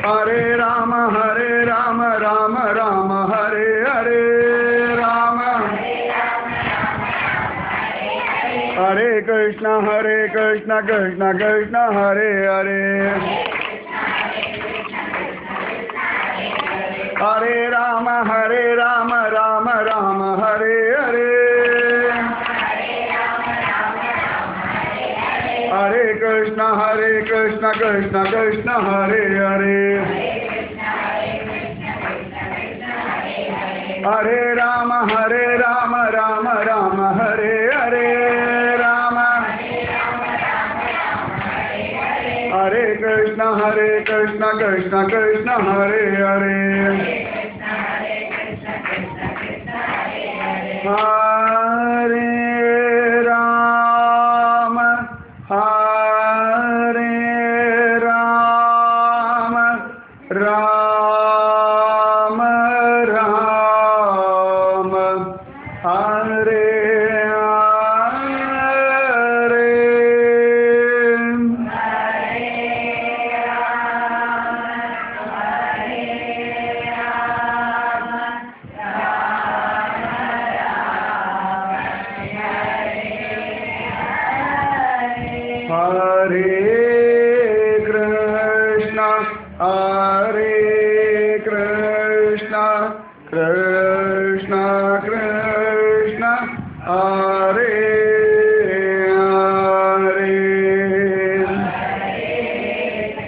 हरे राम हरे राम राम राम हरे हरे राम हरे कृष्ण हरे कृष्ण कृष्ण कृष्ण हरे हरे हरे राम हरे राम राम राम हरे हरे हरे कृष्ण हरे कृष्ण कृष्ण कृष्ण हरे हरे हरे राम हरे राम राम राम हरे हरे राम हरे कृष्ण हरे कृष्ण कृष्ण कृष्ण हरे हरे हरे राम हरे राम राम राम हरे हरे Hare Krishna, Hare Krishna, Krishna Krishna, Hare Hare.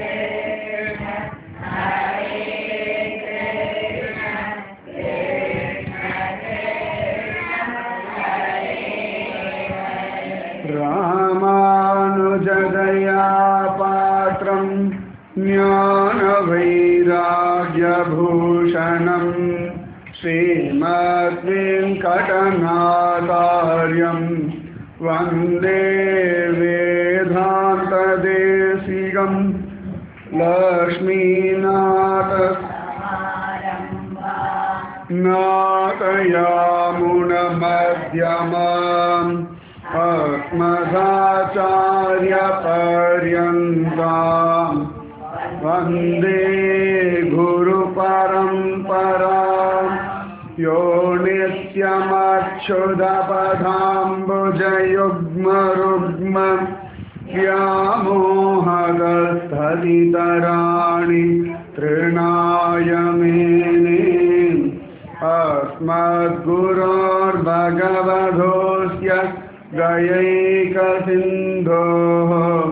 रामानुजदया पात्रम् ज्ञानवैराग्यभूषणम् श्रीमद्वेङ्कटनाथार्यम् वन्दे वेदान्तदेशिकम् लक्ष्मीनाथ नाटयामुनमध्यमाम् अस्मदाचार्यपर्यन्ताम् वन्दे गुरुपरम्पराम् यो नित्यमक्षुदपदाम्बुजयुग्मरुग्म व्यामोहगस्थलितराणि तृणाय मेने अस्मद्गुरोर्भगवधोऽस्य गयैकसिन्धोः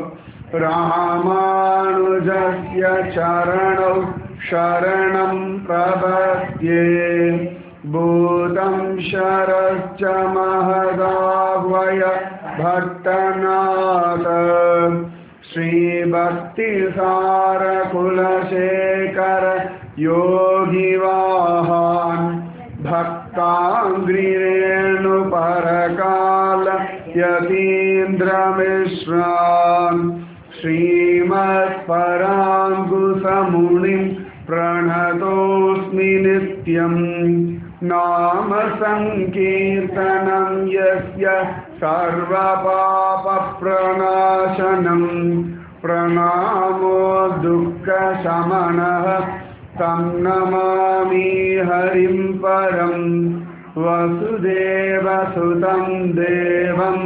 रामानुजस्य चरणौ शरणं प्रपद्ये भूतं शरश्च महदावय भट्टनाथ श्रीभक्तिसारकुलशेखर योगिवाहान् भक्ताङ्ग्रिरेणुपरकाल यतीन्द्रमिश्रान् श्रीमत्पराङ्कुशमुनिं प्रणतोऽस्मि नित्यम् नाम सङ्कीर्तनं यस्य सर्वपापप्रणाशनम् प्रणामो दुःखशमनः तं नमामि हरिं परं वसुदेवसुतं देवम्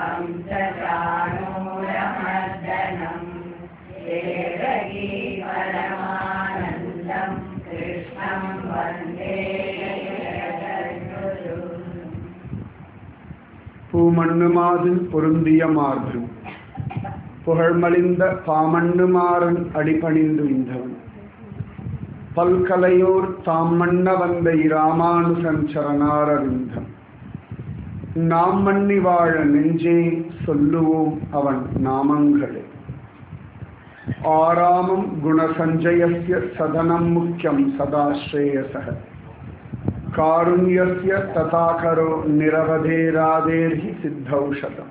कंसचाणूरमर्दनम् देवकी परमानन्दं कृष्णं वन्दे जगद्गुरुम् பூமண்ணுமாது பொருந்திய மார்பு புகழ்மலிந்த பாமண்ணுமாறன் அடிபணிந்து இந்தவன் பல்கலையோர் தாம் மன்ன வந்த இராமானுசன் சரணாரவிந்தம் நாம் மன்னி வாழ நெஞ்சே சொல்லுவோம் அவன் நாமங்களே ஆராமம் குணசஞ்சயஸ்ய சதனம் முக்கியம் சதாஸ்ரேயசக कारुण्यस्य तथा करो निरवधेरादेर्हि सिद्धौषधम्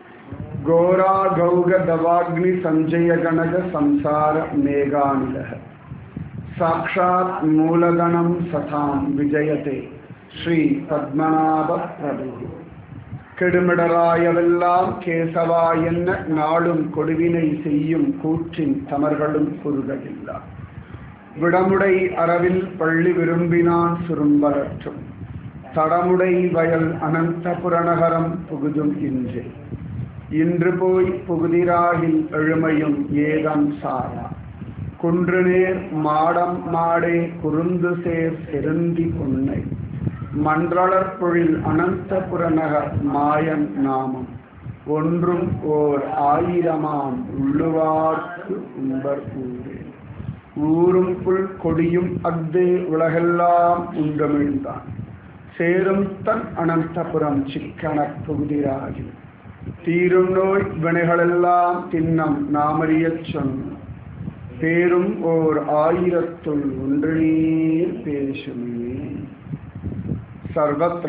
घोराघौगदवाग्निसञ्जयगणगसंसारमेघानिलः साक्षात् मूलगणं सतां विजयते श्रीपद्मनाभप्रभुः கெடுமிடராயவெல்லாம் கேசவா என்ன நாளும் கொடுவினை செய்யும் கூற்றின் தமர்களும் குறுகையில்லா விடமுடை அரவில் பள்ளி விரும்பினான் சுரும்பலற்றும் தடமுடை வயல் அனந்த புறநகரம் புகுதும் இன்று இன்று போய் புகுதிராகில் எழுமையும் ஏதம் சாரா குன்று நேர் மாடம் மாடே குறுந்து சேர் செருந்தி பொன்னை மன்றளர் பொழில் அனந்தபுர நகர் மாயன் நாமம் ஒன்றும் ஓர் ஆயிரமாம் உள்ளுவார்க்கு உம்பர் ஊரே ஊரும் புல் கொடியும் அஃதே உலகெல்லாம் உண்டமிழ்ந்தான் சேரும் தன் அனந்தபுரம் சிக்கனப் புகுதிராகி தீரும் நோய் வினைகளெல்லாம் தின்னம் நாமறியச் சொன்ன பேரும் ஓர் ஆயிரத்துள் ஒன்று நீர் பேசுமே सर्वत्र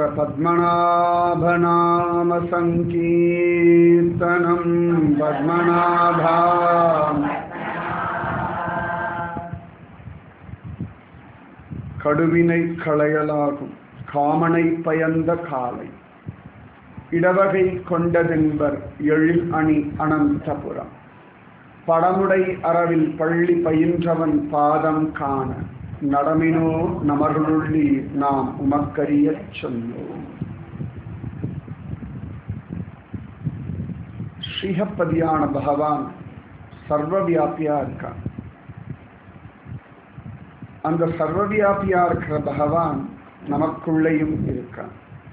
पद्मनाभनामसङ्कीर्तनं पद्मनाभा கடுவினை களையலாகும் காமனை பயந்த காலை இடவகை கொண்டதென்பர் எழில் அணி அனந்தபுரம் படமுடை அரவில் பள்ளி பயின்றவன் பாதம் காண நடமினோ நமர்களுள்ளி நாம் உமக்கரியச் சொன்னோம் ஸ்ரீஹப்பதியான பகவான் சர்வவியாபியா இருக்கான் அந்த சர்வவியாபியா இருக்கிற பகவான் நமக்குள்ளேயும் இருக்கான்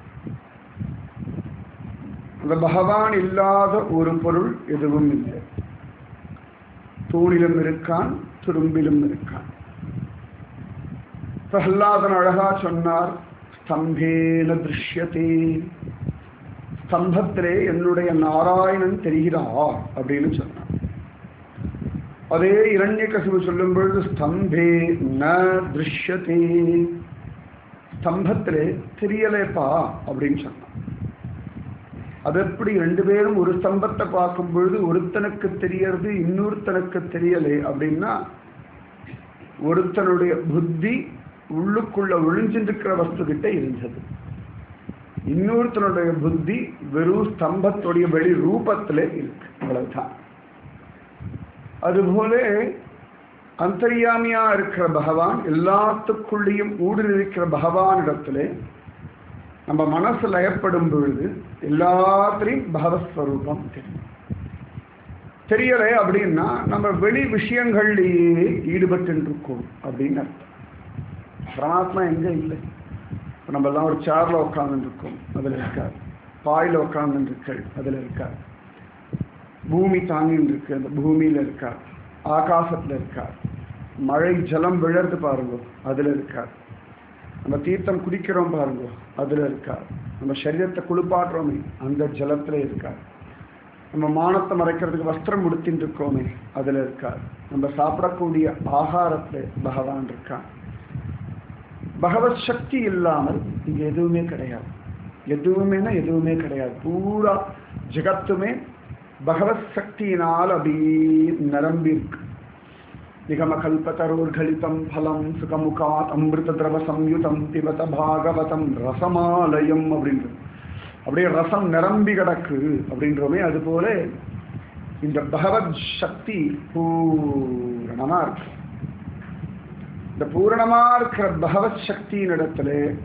அந்த பகவான் இல்லாத ஒரு பொருள் எதுவும் இல்லை தூணிலும் இருக்கான் துரும்பிலும் இருக்கான் பிரஹ்லாதன் அழகா சொன்னார் ஸ்தம்பேன திருஷ்யத்தே ஸ்தம்பத்திலே என்னுடைய நாராயணன் தெரிகிறார் அப்படின்னு சொன்னார் அதே இரண்ய கசிவு சொல்லும் பொழுது ஸ்தம்பே ந திருஷ்யத்தே ஸ்தம்பத்திலே தெரியலேப்பா அப்படின்னு சொன்னான் அது எப்படி ரெண்டு பேரும் ஒரு ஸ்தம்பத்தை பார்க்கும் பொழுது ஒருத்தனுக்கு தெரியறது இன்னொருத்தனுக்கு தெரியலே அப்படின்னா ஒருத்தனுடைய புத்தி உள்ளுக்குள்ள ஒளிஞ்சிருக்கிற வஸ்து கிட்ட இருந்தது இன்னொருத்தனுடைய புத்தி வெறும் ஸ்தம்பத்துடைய வெளி ரூபத்துல இருக்கு அவ்வளவுதான் அதுபோல அந்தரியாமியா இருக்கிற பகவான் எல்லாத்துக்குள்ளேயும் ஊடுருவிருக்கிற பகவானிடத்திலே நம்ம மனசு லயப்படும் பொழுது எல்லாத்திலையும் பகவஸ்வரூபம் தெரியும் தெரியலை அப்படின்னா நம்ம வெளி விஷயங்கள்லேயே ஈடுபட்டு இருக்கோம் அப்படின்னு அர்த்தம் பரமாத்மா எங்க இல்லை இப்போ நம்ம எல்லாம் ஒரு சேர்ல உட்கார்ந்து இருக்கோம் அதில் இருக்கார் பாயில் உட்கார்ந்து இருக்கள் அதில் இருக்கார் பூமி தாங்கின்னு இருக்கு அந்த பூமியில இருக்கார் ஆகாசத்துல இருக்கார் மழை ஜலம் விழறது பாருங்க அதுல இருக்கார் நம்ம தீர்த்தம் குடிக்கிறோம் பாருங்க அதுல இருக்கார் நம்ம சரீரத்தை குளிப்பாட்டுறோமே அந்த ஜலத்துல இருக்கார் நம்ம மானத்தை மறைக்கிறதுக்கு வஸ்திரம் உடுத்தின்னு இருக்கோமே அதுல இருக்கார் நம்ம சாப்பிடக்கூடிய ஆகாரத்துல பகவான் இருக்கான் பகவத் சக்தி இல்லாமல் இங்க எதுவுமே கிடையாது எதுவுமேனா எதுவுமே கிடையாது பூரா ஜெகத்துமே பகவத் சக்தியினால் அப்படியே நிரம்பி இருக்கு நிகமகல்பதரோர்கலிதம் ஃபலம் சுகமுகாத் அமிர்த திரவ சம்யுதம் பிபத பாகவதம் ரசமாலயம் அப்படின்றது அப்படியே ரசம் நிரம்பி கிடக்கு அப்படின்றோமே அதுபோல இந்த பகவத் சக்தி பூரணமா இருக்கு இந்த பூரணமா இருக்கிற பகவத் சக்தியின் இடத்துல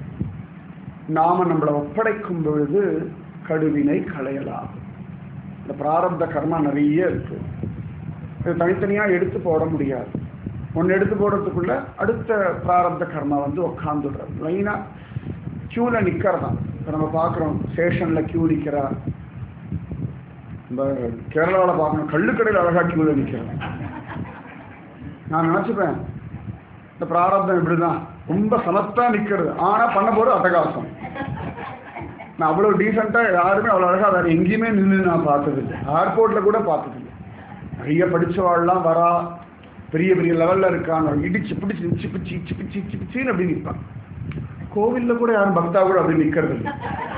நாம நம்மளை ஒப்படைக்கும் பொழுது கடுவினை களையலாம் இந்த பிராரப்த கர்மா நிறைய இருக்கு இது தனித்தனியாக எடுத்து போட முடியாது ஒன்று எடுத்து போடுறதுக்குள்ள அடுத்த பிராரப்த கர்மா வந்து உக்காந்துடுறது லைனாக க்யூவில் நிற்கிறதான் இப்போ நம்ம பார்க்குறோம் ஸ்டேஷனில் க்யூ நிற்கிறா நம்ம கேரளாவில் பார்க்கணும் கள்ளுக்கடையில் அழகாக க்யூவில் நிற்கிறோம் நான் நினச்சிப்பேன் இந்த பிராரப்தம் இப்படி தான் ரொம்ப சமத்தாக நிற்கிறது ஆனால் பண்ண போகிறது அட்டகாசம் நான் அவ்வளோ டீசெண்டாக யாருமே அவ்வளோ அழகாக வேறு எங்கேயுமே நின்று நான் பார்த்ததில்லை ஏர்போர்ட்டில் கூட பார்த்ததில்லை நிறைய படித்தவாள்லாம் வரா பெரிய பெரிய லெவலில் இருக்காங்க இடிச்சு பிடிச்சி இச்சு பிச்சு இச்சு பிச்சு இச்சு பிச்சின்னு அப்படி நிற்பான் கோவிலில் கூட யாரும் பக்தா கூட அப்படி நிற்கிறது இல்லை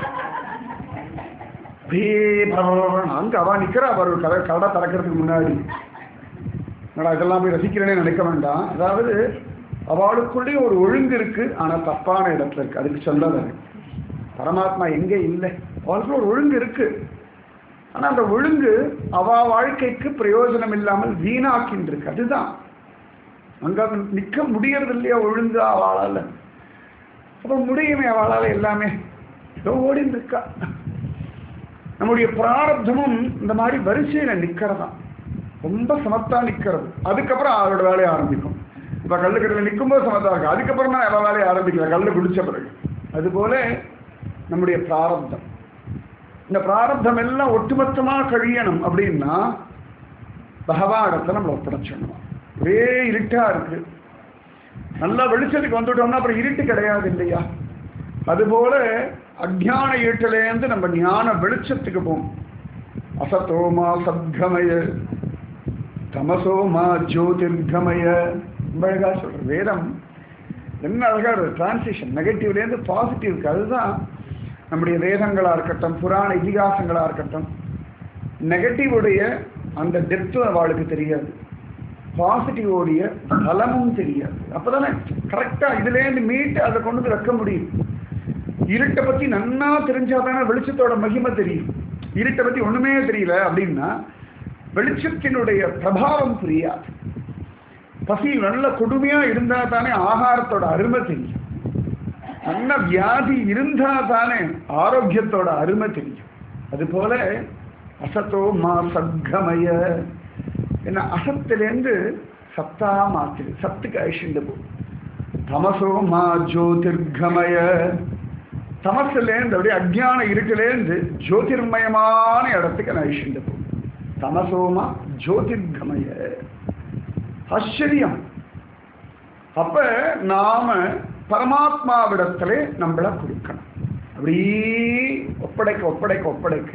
அப்படியே அங்கே அவ நிற்கிறா அவர் கடை கடை திறக்கிறதுக்கு முன்னாடி என்னடா இதெல்லாம் போய் ரசிக்கிறேனே நினைக்க வேண்டாம் அதாவது அவளுக்குள்ளேயும் ஒரு ஒழுங்கு இருக்கு ஆனால் தப்பான இடத்துல இருக்கு அதுக்கு சொல்லலை பரமாத்மா எங்கே இல்லை அவளுக்குள்ள ஒரு ஒழுங்கு இருக்கு ஆனா அந்த ஒழுங்கு அவ வாழ்க்கைக்கு பிரயோஜனம் இல்லாமல் வீணாக்கின்றிருக்கு அதுதான் அங்க நிக்க முடியறது இல்லையா ஒழுங்கா அவளால அப்ப முடியுமே அவளால எல்லாமே ஏதோ ஓடின்னு இருக்கா நம்முடைய பிராரப்தமும் இந்த மாதிரி வரிசையில நிக்கிறதா ரொம்ப சமத்தா நிக்கிறது அதுக்கப்புறம் அவரோட வேலையை ஆரம்பிக்கும் இப்ப கல்லுக்கடையில் நிக்கும்போது சமத்தா இருக்கு அதுக்கப்புறம் தான் அவ வேலையை ஆரம்பிக்கல கல்லு குடிச்ச பிறகு அதுபோல நம்முடைய பிராரப்தம் இந்த பிராரப்தம் எல்லாம் ஒட்டுமொத்தமா கழியணும் அப்படின்னா பகவானிடத்தை நம்மளை ஒப்படைச்சிடணும் ஒரே இருட்டா இருக்கு நல்லா வெளிச்சத்துக்கு வந்துட்டோம்னா அப்புறம் இருட்டு கிடையாது இல்லையா அதுபோல அஜ்ஞான இருட்டிலேருந்து நம்ம ஞான வெளிச்சத்துக்கு போகும் அசத்தோமா சத்கமய தமசோமா ஜோதிர்கமய ரொம்ப அழகா சொல்ற வேதம் என்ன அழகா ஒரு டிரான்சிஷன் நெகட்டிவ்லேருந்து பாசிட்டிவ்க்கு அதுதான் நம்முடைய வேதங்களா இருக்கட்டும் புராண இதிகாசங்களா இருக்கட்டும் நெகட்டிவுடைய அந்த டெப்த் அவளுக்கு தெரியாது பாசிட்டிவோடைய பலமும் தெரியாது அப்பதானே கரெக்டா இதுலேருந்து மீட்டு அதை கொண்டு வந்து வைக்க முடியும் இருட்டை பத்தி நன்னா தெரிஞ்சாதானே வெளிச்சத்தோட மகிமை தெரியும் இருட்டை பத்தி ஒண்ணுமே தெரியல அப்படின்னா வெளிச்சத்தினுடைய பிரபாவம் புரியாது பசி நல்ல கொடுமையா இருந்தா தானே ஆகாரத்தோட அருமை தெரியும் நல்ல வியாதி இருந்தா தானே ஆரோக்கியத்தோட அருமை தெரியும் அது போல அசத்தோ மா சத்கமய என்ன அசத்திலேருந்து சத்தா மாத்திரு சத்துக்கு அழிச்சுண்டு போ தமசோ மா ஜோதிர்கமய தமசுலேருந்து அப்படியே அஜ்ஞான இருட்டிலேருந்து ஜோதிர்மயமான இடத்துக்கு நான் அழிச்சுண்டு போ தமசோமா ஜோதிர்கமய ஆச்சரியம் அப்ப நாம பரமாத்மாவிடத்திலே நம்மளை கொடுக்கணும் அப்படியே ஒப்படைக்க ஒப்படைக்க ஒப்படைக்க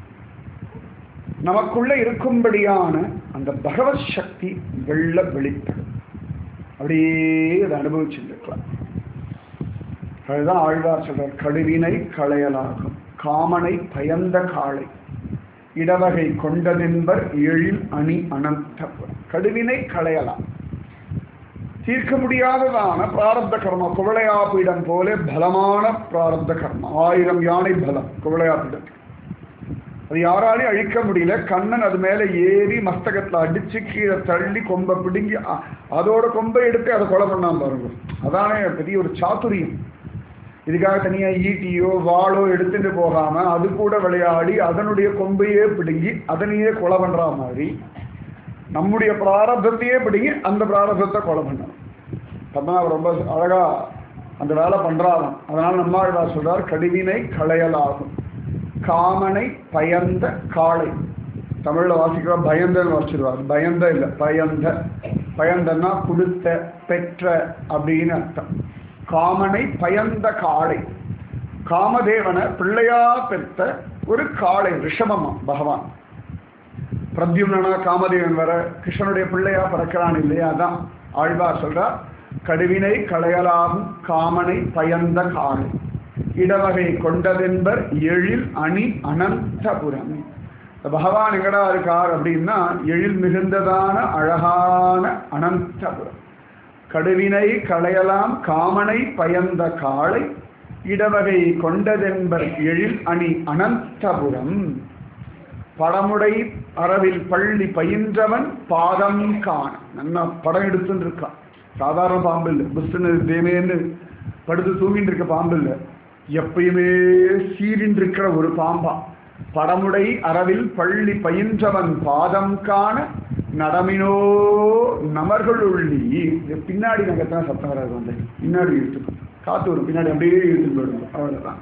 நமக்குள்ள இருக்கும்படியான அந்த பகவத் சக்தி வெள்ள வெளிப்படும் அப்படியே அதை அனுபவிச்சுருக்கலாம் அதுதான் ஆழ்வார் சொல்றார் கடுவினை களையலாகும் காமனை பயந்த காளை இடவகை கொண்டதென்பர் எழில் அணி அனந்தபுரம் கடுவினை களையலாம் தீர்க்க முடியாததான பிராரப்த கர்மா குவளையாபீடம் போல பலமான பிராரப்த கர்மா ஆயிரம் யானை பலம் குவளையாபீடம் அது யாராலையும் அழிக்க முடியல கண்ணன் அது மேல ஏறி மஸ்தகத்துல அடிச்சு கீழே தள்ளி கொம்பை பிடுங்கி அ- அதோட கொம்பை எடுத்து அதை கொலை பண்ணாம பாருங்க அதானே பெரிய ஒரு சாதுரியம் இதுக்காக தனியா ஈட்டியோ வாளோ எடுத்துட்டு போகாம அது கூட விளையாடி அதனுடைய கொம்பையே பிடுங்கி அதனையே கொலை பண்ற மாதிரி நம்முடைய பிராரப்தத்தையே பிடுங்கி அந்த பிராரப்தத்தை கொலை பண்ணணும் பத்மநாபர் ரொம்ப அழகா அந்த வேலை பண்றாராம் அதனால நம்மாழ்வார் சொல்றார் கடுவினை களையலாகும் காமனை பயந்த காளை தமிழ்ல வாசிக்கிற பயந்தன்னு வாசிச்சிருவார் பயந்த இல்லை பயந்த பயந்தன்னா கொடுத்த பெற்ற அப்படின்னு அர்த்தம் காமனை பயந்த காளை காமதேவனை பிள்ளையா பெற்ற ஒரு காளை ரிஷபமா பகவான் பிரத்யும்னா காமதேவன் வர கிருஷ்ணனுடைய பிள்ளையா பிறக்கிறான் இல்லையா அதான் ஆழ்வார் சொல்றார் கடுவினை களையலாகும் காமனை பயந்த காளை இடவகை கொண்டதென்பர் எழில் அணி அனந்தபுரம் இந்த பகவான் எங்கடா இருக்கார் அப்படின்னா எழில் மிகுந்ததான அழகான அனந்தபுரம் கடுவினை களையலாம் காமனை பயந்த காளை இடவகை கொண்டதென்பர் எழில் அணி அனந்தபுரம் படமுடை அரவில் பள்ளி பயின்றவன் பாதம் காண நல்லா படம் எடுத்துன்னு இருக்கான் சாதாரண பாம்பு இல்லை புஷ்னு தேமேன்னு படுத்து தூங்கிட்டு இருக்க பாம்பு இல்லை எப்பயுமே சீரின் இருக்கிற ஒரு பாம்பா படமுடை அரவில் பள்ளி பயின்றவன் பாதம் காண நடமினோ நமர்கள் உள்ளி இது பின்னாடி நகத்தான் சத்தம் வராது வந்து பின்னாடி இழுத்துக்கும் காத்து வரும் பின்னாடி அப்படியே இழுத்துட்டு போயிடும் அவ்வளவுதான்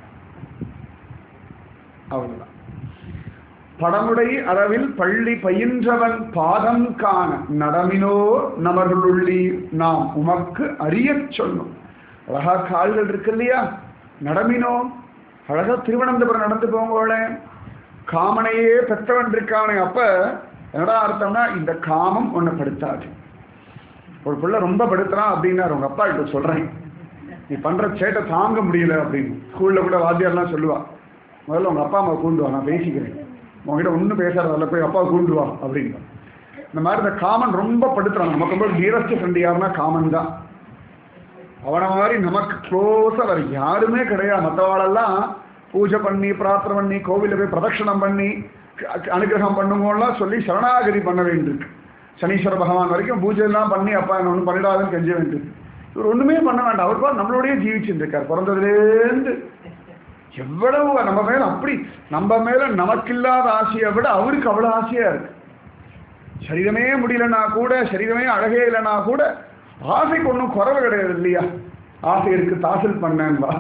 அவ்வளவுதான் படமுடை அளவில் பள்ளி பயின்றவன் பாதம் காண நடமினோ நமர்களுள்ளி நாம் உமக்கு அறியச் சொன்னோம் அழகா கால்கள் இருக்கு இல்லையா நடமினோ அழகா திருவனந்தபுரம் நடந்து போங்களே காமனையே பெற்றவன் இருக்கானே அப்ப என்னடா அர்த்தம்னா இந்த காமம் உன்னை படுத்தாது ஒரு பிள்ளை ரொம்ப படுத்துறான் அப்படின்னா உங்க அப்பா கிட்ட சொல்றேன் நீ பண்ற சேட்டை தாங்க முடியல அப்படின்னு ஸ்கூல்ல கூட வாத்தியார்லாம் சொல்லுவா முதல்ல உங்க அப்பா அம்மா கூண்டு வா நான் பேசிக்கிறேன் உங்ககிட்ட ஒன்றும் பேசாதல்ல போய் அப்பா கூண்டு வா அப்படின்னு இந்த மாதிரி இந்த காமன் ரொம்ப படுத்துறான் நமக்கு ரொம்ப டியரஸ்ட் ஃப்ரெண்ட் யாருன்னா காமன் தான் அவனை மாதிரி நமக்கு க்ளோஸாக வேறு யாருமே கிடையாது மற்றவாளெல்லாம் பூஜை பண்ணி பிரார்த்தனை பண்ணி கோவிலில் போய் பிரதட்சணம் பண்ணி க- அனுகிரகம் பண்ணுங்கலாம் சொல்லி சரணாகதி பண்ண வேண்டியிருக்கு சனீஸ்வர பகவான் வரைக்கும் பூஜை எல்லாம் பண்ணி அப்பா என்ன ஒன்றும் பண்ணிடாதுன்னு கெஞ்ச வேண்டியது இவர் ஒண்ணுமே பண்ண வேண்டாம் அவர் பாரு நம்மளோடய ஜீவிச்சுட்டு இருக்கார் பிறந்ததுலேருந்து எவ்வளவு நம்ம மேல அப்படி நம்ம மேல நமக்கில்லாத ஆசையை விட அவருக்கு அவ்வளவு ஆசையா இருக்கு சரீரமே முடியலன்னா கூட சரீரமே அழகே இல்லைன்னா கூட ஆசைக்கு ஒன்றும் குறவு கிடையாது இல்லையா ஆசை இருக்கு தாசில் பண்ணேன்பா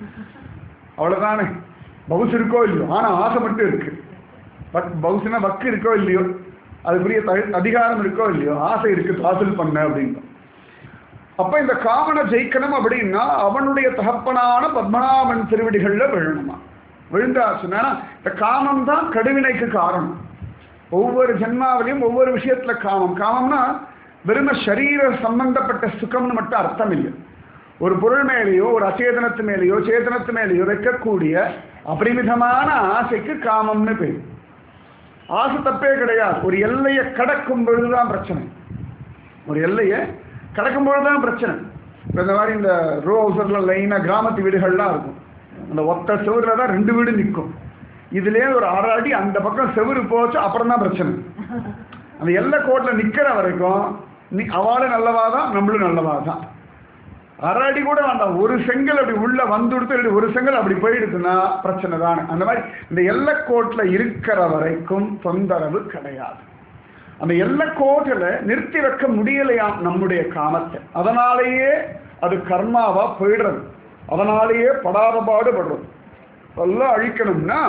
அவ்வளவுதானே பவுஸ் இருக்கோ இல்லையோ ஆனா ஆசை மட்டும் இருக்கு பட் பவுஸ்னா வக்கு இருக்கோ இல்லையோ அதுக்குரிய த- அதிகாரம் இருக்கோ இல்லையோ ஆசை இருக்கு தாசில் பண்ண அப்படின்னு அப்ப இந்த காமனை ஜெயிக்கணும் அப்படின்னா அவனுடைய தகப்பனான பத்மநாபன் திருவடிகள்ல விழணுமா விழுந்தாச்சுன்னா இந்த காமம் தான் கடுவினைக்கு காரணம் ஒவ்வொரு ஜென்மாவிலையும் ஒவ்வொரு விஷயத்துல காமம் காமம்னா வெறும சரீர சம்பந்தப்பட்ட சுகம்னு மட்டும் அர்த்தம் இல்லை ஒரு பொருள் மேலேயோ ஒரு அச்சேதனத்து மேலேயோ சேதனத்து மேலேயோ வைக்கக்கூடிய அபரிமிதமான ஆசைக்கு காமம்னு பேர் ஆசை தப்பே கிடையாது ஒரு எல்லையை கடக்கும் பொழுதுதான் பிரச்சனை ஒரு எல்லையை கடக்கும் பொழுதுதான் பிரச்சனை இப்ப இந்த மாதிரி இந்த ரோ ஹவுசர்ல லைனா கிராமத்து வீடுகள்லாம் இருக்கும் அந்த ஒத்த செவுருல தான் ரெண்டு வீடு நிற்கும் இதுலயே ஒரு அரை அடி அந்த பக்கம் செவுரு போச்சு அப்புறம் தான் பிரச்சனை அந்த எல்லை கோட்டில் நிக்கிற வரைக்கும் நீ அவளும் நல்லவா தான் நம்மளும் நல்லவா தான் அரை அடி கூட வேண்டாம் ஒரு செங்கல் அப்படி உள்ள வந்துடுத்து இல்லாட்டி ஒரு செங்கல் அப்படி போயிடுச்சுன்னா பிரச்சனை தான் அந்த மாதிரி இந்த எல்லைக்கோட்டில் இருக்கிற வரைக்கும் தொந்தரவு கிடையாது அந்த எல்லைக்கோட்டில் நிறுத்தி வைக்க முடியலையாம் நம்முடைய காமத்தை அதனாலேயே அது கர்மாவா போயிடுறது அதனாலேயே படாத பாடுபடுறது எல்லாம் அழிக்கணும்னா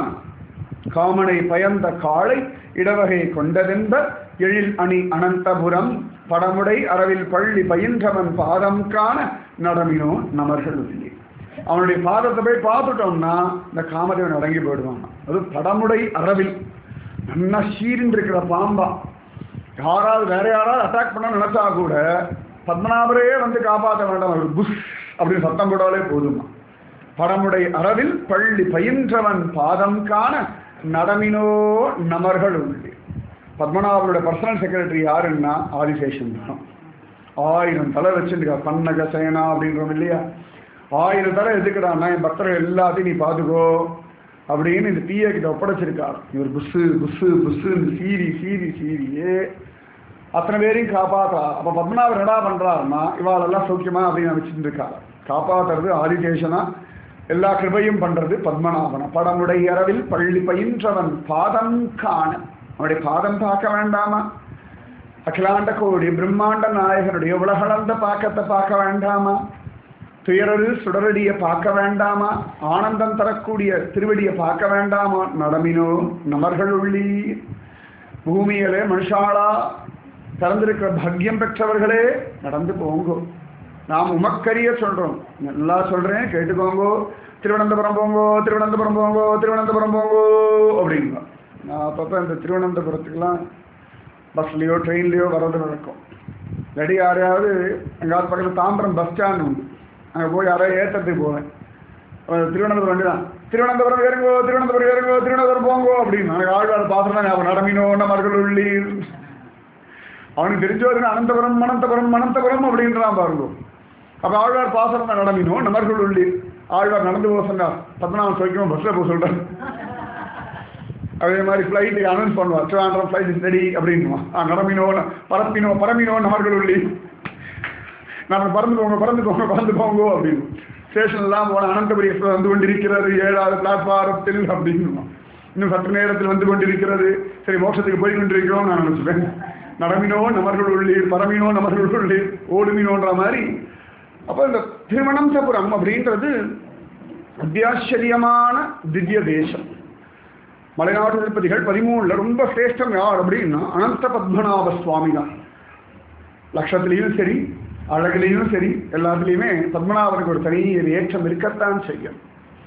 காமனை பயந்த காளை இடவகை கொண்டதென்ப எழில் அணி அனந்தபுரம் படமுடை அரவில் பள்ளி பயின்றவன் பாதம் காண நடமினோ நமர்கள் இல்லை அவனுடைய பாதத்தை போய் பார்த்துட்டோம்னா இந்த காமதேவன் அடங்கி போயிடுவான் அது படமுடை அரவில் நல்லா சீரின்னு இருக்கிற பாம்பா யாராவது வேற யாராவது அட்டாக் பண்ண நினைச்சா கூட பத்மநாபரே வந்து காப்பாற்ற வேண்டாம் அவர் புஷ் அப்படின்னு சத்தம் போடாலே போதுமா படமுடை அரவில் பள்ளி பயின்றவன் பாதம் காண நடமினோ நமர்கள் உள்ளே பத்மநாபரோட பர்சனல் செக்ரட்டரி யாருன்னா ஆதிசேஷன் தான் ஆயிரம் தலை வச்சுருக்கா பன்னக சேனா அப்படின்றோம் இல்லையா ஆயிரம் தலை எதுக்குடான்னா என் பக்தர்கள் எல்லாத்தையும் நீ பார்த்துக்கோ அப்படின்னு இந்த பிஏ கிட்ட ஒப்படைச்சிருக்காரு இவர் புஸ்ஸு புஸ்ஸு புஸ்ஸுன்னு சீரி சீரி சீரியே அத்தனை பேரையும் காப்பாத்தா அப்ப பத்மநாபர் என்னடா பண்றாருன்னா இவாளெல்லாம் சௌக்கியமா அப்படின்னு நினைச்சிட்டு இருக்காரு காப்பாத்துறது ஆதிசேஷனா எல்லா கிருபையும் பண்றது பத்மநாபன படமுடைய அரவில் பள்ளி பயின்றவன் பாதம் காண அவனுடைய பாதம் பார்க்க வேண்டாமா அகிலாண்ட கோடி பிரம்மாண்ட நாயகனுடைய உலகளந்த பாக்கத்தை பார்க்க வேண்டாமா துயரரு சுடரடியை பார்க்க வேண்டாமா ஆனந்தம் தரக்கூடிய திருவடியை பார்க்க வேண்டாமா நடமினோ நமர்கள் உள்ளி பூமியிலே மனுஷாளா பிறந்திருக்கிற பாக்கியம் பெற்றவர்களே நடந்து போங்கோ நாம் உமக்கரிய சொல்றோம் நல்லா சொல்றேன் கேட்டுக்கோங்கோ திருவனந்தபுரம் போங்கோ திருவனந்தபுரம் போங்கோ திருவனந்தபுரம் போங்கோ அப்படிங்க நான் அப்பப்போ இந்த திருவனந்தபுரத்துக்கெல்லாம் பஸ்லேயோ ட்ரெயின்லேயோ வர்றது நடக்கும் இல்லாட்டி யாரையாவது எங்காவது பக்கத்தில் தாம்பரம் பஸ் ஸ்டாண்ட் உண்டு அங்கே போய் யாரையும் ஏற்றத்துக்கு போவேன் அப்புறம் திருவனந்தபுரம் வண்டி தான் திருவனந்தபுரம் இறங்கோ திருவனந்தபுரம் இறங்கோ திருவனந்தபுரம் போங்கோ அப்படின்னு எனக்கு ஆழ்வார் பாத்திரம் தான் ஞாபகம் நடமினோ நமர்கள் உள்ளீர் அவனுக்கு தெரிஞ்சவருக்கு அனந்தபுரம் மனந்தபுரம் மனந்தபுரம் அப்படின்றான் பாருங்க அப்ப ஆழ்வார் பாசனம் தான் நடமினோ நமர்கள் உள்ளீர் ஆழ்வார் நடந்து போக சொன்னார் பத்மநாபன் சோக்கியமா பஸ்ல போக சொல்றாரு அதே மாதிரி ஃப்ளைட்டுக்கு அனௌன்ஸ் பண்ணுவார் திருவாண்டம் ஃப்ளைட் ரெடி அப்படின்னுவான் ஆ நடமினோ பரப்பினோ பரமினோ நமர்கள் உள்ளீர் நான் பறந்து போங்க பறந்து போங்க பறந்து போங்க அப்படின்னு ஸ்டேஷன்லாம் போன அனந்தபுரி எக்ஸ்பிரஸ் வந்து கொண்டிருக்கிறது ஏழாவது பிளாட்ஃபாரத்தில் அப்படின்னு இன்னும் சற்று நேரத்தில் வந்து கொண்டிருக்கிறது சரி மோட்சத்துக்கு போய் கொண்டிருக்கிறோம் நான் நினைச்சுப்பேன் நடமினோ நமர்கள் உள்ளீர் பரமினோ நமர்கள் உள்ளீர் ஓடுமினோன்ற மாதிரி அப்போ இந்த திருவனந்தபுரம் அப்படின்றது அத்தியாச்சரியமான திவ்ய தேசம் மலைநாட்டு திருப்பதிகள் பதிமூணுல ரொம்ப சிரேஷ்டம் யார் அப்படின்னா அனந்த பத்மநாப சுவாமி தான் லட்சத்திலையும் சரி அழகுலையும் சரி எல்லாத்துலேயுமே பத்மநாபனுக்கு ஒரு தனி ஒரு ஏற்றம் இருக்கத்தான் செய்யும்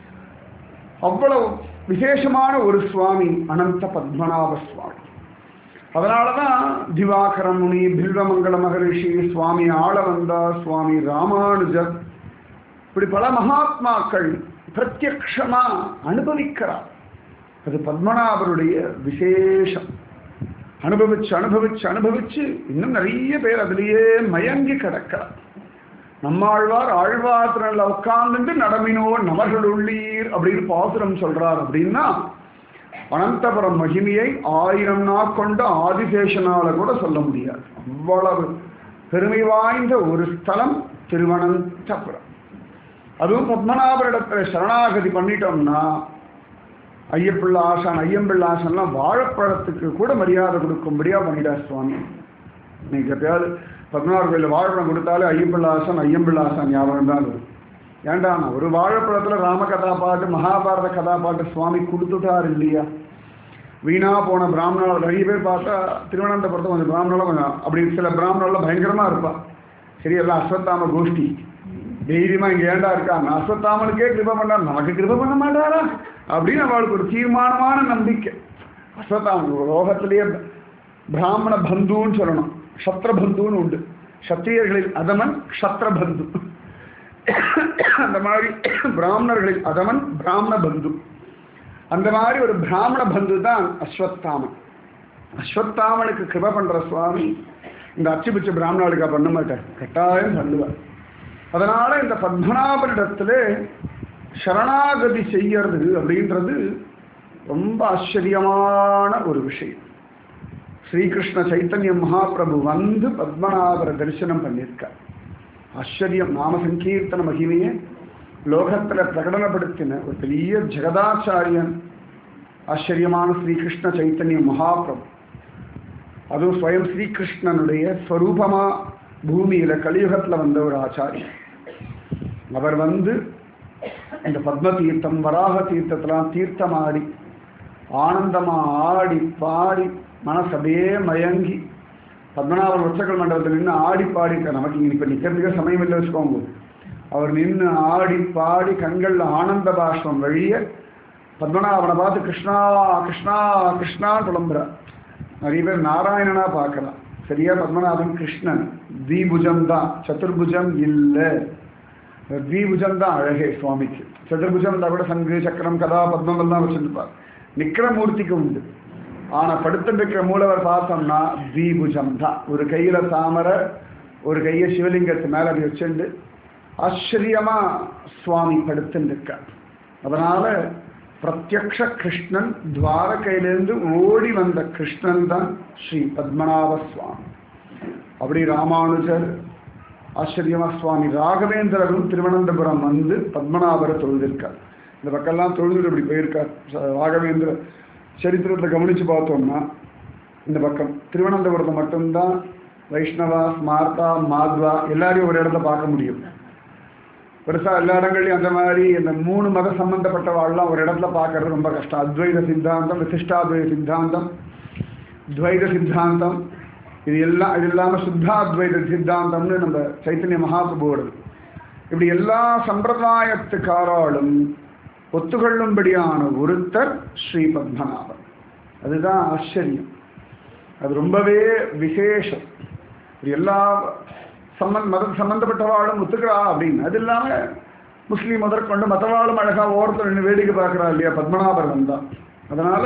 அவ்வளவு விசேஷமான ஒரு சுவாமி அனந்த பத்மநாப சுவாமி அதனால தான் திவாகர முனி பில்வமங்கல மகரிஷி சுவாமி ஆளவந்தா சுவாமி ராமானுஜர் இப்படி பல மகாத்மாக்கள் பிரத்யக்ஷமா அனுபவிக்கிறார் அது பத்மநாபருடைய விசேஷம் அனுபவிச்சு அனுபவிச்சு அனுபவிச்சு இன்னும் நிறைய பேர் அதிலேயே மயங்கி கிடக்கிறார் நம்மாழ்வார் ஆழ்வார் திரள்ல உட்கார்ந்துட்டு நடமினோ நமர்கள் உள்ளீர் அப்படின்னு பாசுரம் சொல்றார் அப்படின்னா அனந்தபுரம் மகிமையை ஆயிரம் நாள் கொண்ட ஆதிசேஷனால கூட சொல்ல முடியாது அவ்வளவு பெருமை வாய்ந்த ஒரு ஸ்தலம் திருவனந்தபுரம் அதுவும் பத்மநாபரிடத்துல சரணாகதி பண்ணிட்டோம்னா ஐயப்பிள்ள ஆசான் ஐயம்பிள்ள ஆசான்லாம் வாழைப்பழத்துக்கு கூட மரியாதை கொடுக்கும்படியா பண்ணிட்டார் சுவாமி நீங்க எப்பயாவது பத்மநாபர் கோயிலில் வாழைப்பழம் கொடுத்தாலே ஐயப்பிள்ள ஆசான் ஐயம்பிள்ள ஆசான் ஞாபகம் தான் வரும் ஏண்டா நான் ஒரு வாழைப்பழத்துல ராம கதா பாட்டு மகாபாரத கதா பாட்டு சுவாமி கொடுத்துட்டார் இல்லையா வீணா போன பிராமணர்கள் நிறைய பேர் பார்த்தா திருவனந்தபுரத்தை கொஞ்சம் பிராமணர்கள் கொஞ்சம் அப்படி சில பிராமணர்கள் பயங்கரமா இருப்பா சரி எல்லாம் அஸ்வத்தாம கோஷ்டி தைரியமா இங்க ஏண்டா இருக்காங்க அஸ்வத்தாமனுக்கே கிருப பண்ணார் நமக்கு கிருப பண்ண மாட்டாரா அப்படின்னு அவளுக்கு ஒரு தீர்மானமான நம்பிக்கை அஸ்வத்தாமன் லோகத்திலேயே பிராமண பந்துன்னு சொல்லணும் சத்திர பந்துன்னு உண்டு சத்திரியர்களில் அதமன் க்ஷத்ர பந்து அந்த மாதிரி பிராமணர்களில் அதமன் பிராமண பந்து அந்த மாதிரி ஒரு பிராமண பந்து தான் அஸ்வத்தாமன் அஸ்வத்தாமனுக்கு கிருப பண்ற சுவாமி இந்த அச்சுபிச்ச பிராமணர்களுக்கா பண்ண மாட்டார் கட்டாயம் பண்ணுவார் அதனால இந்த பத்மநாபனிடத்துல சரணாகதி செய்யறது அப்படின்றது ரொம்ப ஆச்சரியமான ஒரு விஷயம் ஸ்ரீகிருஷ்ண சைத்தன்ய மகாபிரபு வந்து பத்மநாபரை தரிசனம் பண்ணியிருக்கார் ஆச்சரியம் நாம சங்கீர்த்தன மகிமையை லோகத்துல பிரகடனப்படுத்தின ஒரு பெரிய ஜெகதாச்சாரியன் ஆச்சரியமான ஸ்ரீகிருஷ்ண சைத்தன்ய மகாபிரபு அதுவும் ஸ்வயம் ஸ்ரீகிருஷ்ணனுடைய ஸ்வரூபமா பூமியில கலியுகத்துல வந்த ஒரு ஆச்சாரியன் அவர் வந்து இந்த பத்ம தீர்த்தம் வராக தீர்த்தத்தெல்லாம் தீர்த்தமாடி ஆனந்தமா ஆடி பாடி மனசு அப்படியே மயங்கி பத்மநாபன் உற்சகல் மண்டபத்தில் நின்று ஆடி பாடி நமக்கு இங்க இப்ப நிக்கிறதுக்கே சமயம் இல்லை வச்சுக்கோங்க அவர் நின்று ஆடி பாடி கண்கள்ல ஆனந்த பாஷ்பம் வழிய பத்மநாபனை பார்த்து கிருஷ்ணா கிருஷ்ணா கிருஷ்ணான்னு புலம்புறார் நிறைய பேர் நாராயணனா பார்க்கலாம் சரியா பத்மநாபன் கிருஷ்ணன் தீபுஜம் தான் சதுர்புஜம் இல்லை தீபுஜம் தான் அழகே சுவாமிக்கு சதுர்புஜம் தான் கூட சங்கு சக்கரம் கதா பத்மங்கள் தான் வச்சிருப்பார் நிக்கிற மூர்த்திக்கு உண்டு ஆனா படுத்துட்டு இருக்கிற மூலவர் பார்த்தோம்னா தீபுஜம் தான் ஒரு கையில தாமரை ஒரு கையை சிவலிங்கத்து மேல அப்படி வச்சுண்டு ஆச்சரியமா சுவாமி படுத்துட்டு இருக்கார் அதனால பிரத்யக்ஷ கிருஷ்ணன் துவாரகையிலிருந்து ஓடி வந்த கிருஷ்ணன் தான் ஸ்ரீ பத்மநாப சுவாமி அப்படி ராமானுஜர் ஆச்சரியமா சுவாமி ராகவேந்திரரும் திருவனந்தபுரம் வந்து பத்மநாபரை தொழுதிருக்கார் இந்த பக்கம்லாம் தொழுது இப்படி போயிருக்கார் ச- ராகவேந்திர சரித்திரத்தை கவனிச்சு பார்த்தோம்னா இந்த பக்கம் திருவனந்தபுரத்தை மட்டும்தான் வைஷ்ணவா ஸ்மார்த்தா மாத்வா எல்லாரையும் ஒரு இடத்துல பார்க்க முடியும் பெருசா எல்லா இடங்கள்லையும் அந்த மாதிரி இந்த மூணு மத சம்பந்தப்பட்டவாள்லாம் ஒரு இடத்துல பார்க்கறது ரொம்ப கஷ்டம் அத்வைத சித்தாந்தம் விசிஷ்டாத்வைத சித்தாந்தம் துவைத சித்தாந்தம் இது எல்லாம் இது இல்லாமல் சுத்தாத்வைத சித்தாந்தம்னு நம்ம சைத்தன்ய மகாபிரபுவோடது இப்படி எல்லா சம்பிரதாயத்துக்காராலும் ஒத்துக்கொள்ளும்படியான ஒருத்தர் ஸ்ரீ பத்மநாபன் அதுதான் ஆச்சரியம் அது ரொம்பவே விசேஷம் இது எல்லா சம்பந்த மத சம்பந்தப்பட்டவாளும் ஒத்துக்கிறா அப்படின்னு அது இல்லாம முஸ்லீம் முதற்கொண்டு மற்றவாளும் அழகா ஓரத்தில் நின்று வேடிக்கை பார்க்கிறா இல்லையா பத்மநாபர் வந்தா அதனால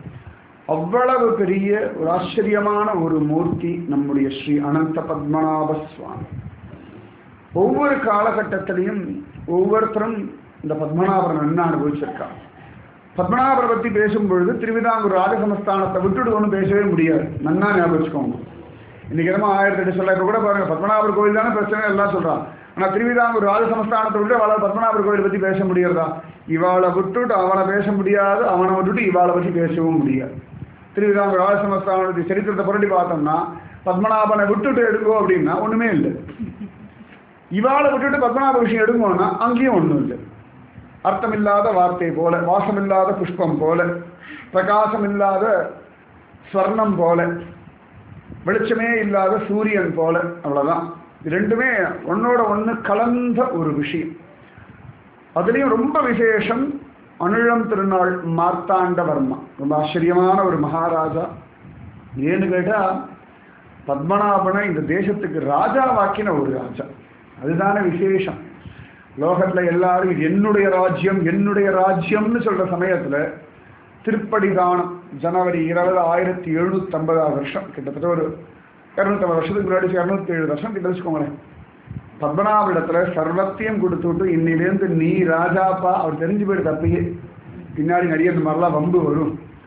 அவ்வளவு பெரிய ஒரு ஆச்சரியமான ஒரு மூர்த்தி நம்முடைய ஸ்ரீ அனந்த பத்மநாப சுவாமி ஒவ்வொரு காலகட்டத்திலையும் ஒவ்வொருத்தரும் இந்த பத்மநாபரை நன்னா அனுபவிச்சிருக்காங்க பத்மநாபரை பத்தி பேசும் பொழுது திருவிதாங்கூர் ராஜசமஸ்தானத்தை விட்டுட்டு ஒன்றும் பேசவே முடியாது நன்னா ஞாபகம் வச்சுக்கோங்க இன்னைக்கு என்னமோ ஆயிரத்தி எட்டு சொல்ல இப்போ கூட பாருங்க பத்மநாபர் கோயில் தானே பிரச்சனை எல்லாம் சொல்றான் ஆனா திருவிதாங்கூர் ராஜசமஸ்தானத்தை விட்டு அவளை பத்மநாபர் கோயில் பத்தி பேச முடியறதா இவாளை விட்டுட்டு அவனை பேச முடியாது அவனை விட்டுட்டு இவாளை பத்தி பேசவும் முடியாது திருவிதாங்கூர் ராஜசமஸ்தானத்தை சரித்திரத்தை புரட்டி பார்த்தோம்னா பத்மநாபனை விட்டுட்டு எடுங்கோ அப்படின்னா ஒண்ணுமே இல்லை இவாளை விட்டுட்டு பத்மநாப விஷயம் எடுங்கோன்னா அங்கேயும் ஒண்ணும் இல்லை அர்த்தமில்லாத வார்த்தை போல வாசமில்லாத புஷ்பம் போல பிரகாசம் இல்லாத ஸ்வர்ணம் போல வெளிச்சமே இல்லாத சூரியன் போல அவ்வளவுதான் இது ரெண்டுமே ஒன்னோட ஒண்ணு கலந்த ஒரு விஷயம் அதுலயும் ரொம்ப விசேஷம் அனுழம் திருநாள் மார்த்தாண்டவர்மா ரொம்ப ஆச்சரியமான ஒரு மகாராஜா ஏன்னு கேட்டா பத்மநாபனை இந்த தேசத்துக்கு ராஜாவாக்கின ஒரு ராஜா அதுதானே விசேஷம் லோகத்துல எல்லாரும் இது என்னுடைய ராஜ்யம் என்னுடைய ராஜ்யம்னு சொல்ற சமயத்துல திருப்படி தானம் ஜனவரி இருபது ஆயிரத்தி எழுநூத்தி ஐம்பதாவது வருஷம் கிட்டத்தட்ட ஒரு இரநூத்தம்பது வருஷத்துக்கு முன்னாடி இரநூத்தி ஏழு வருஷம் கிட்ட வச்சுக்கோங்களேன் பத்மநாபிடத்துல சர்வத்தையும் கொடுத்துட்டு இன்னிலேருந்து நீ ராஜாப்பா அவர் தெரிஞ்சு போயிடுது அப்பயே பின்னாடி நிறைய இந்த மாதிரிலாம் வம்பு வரும்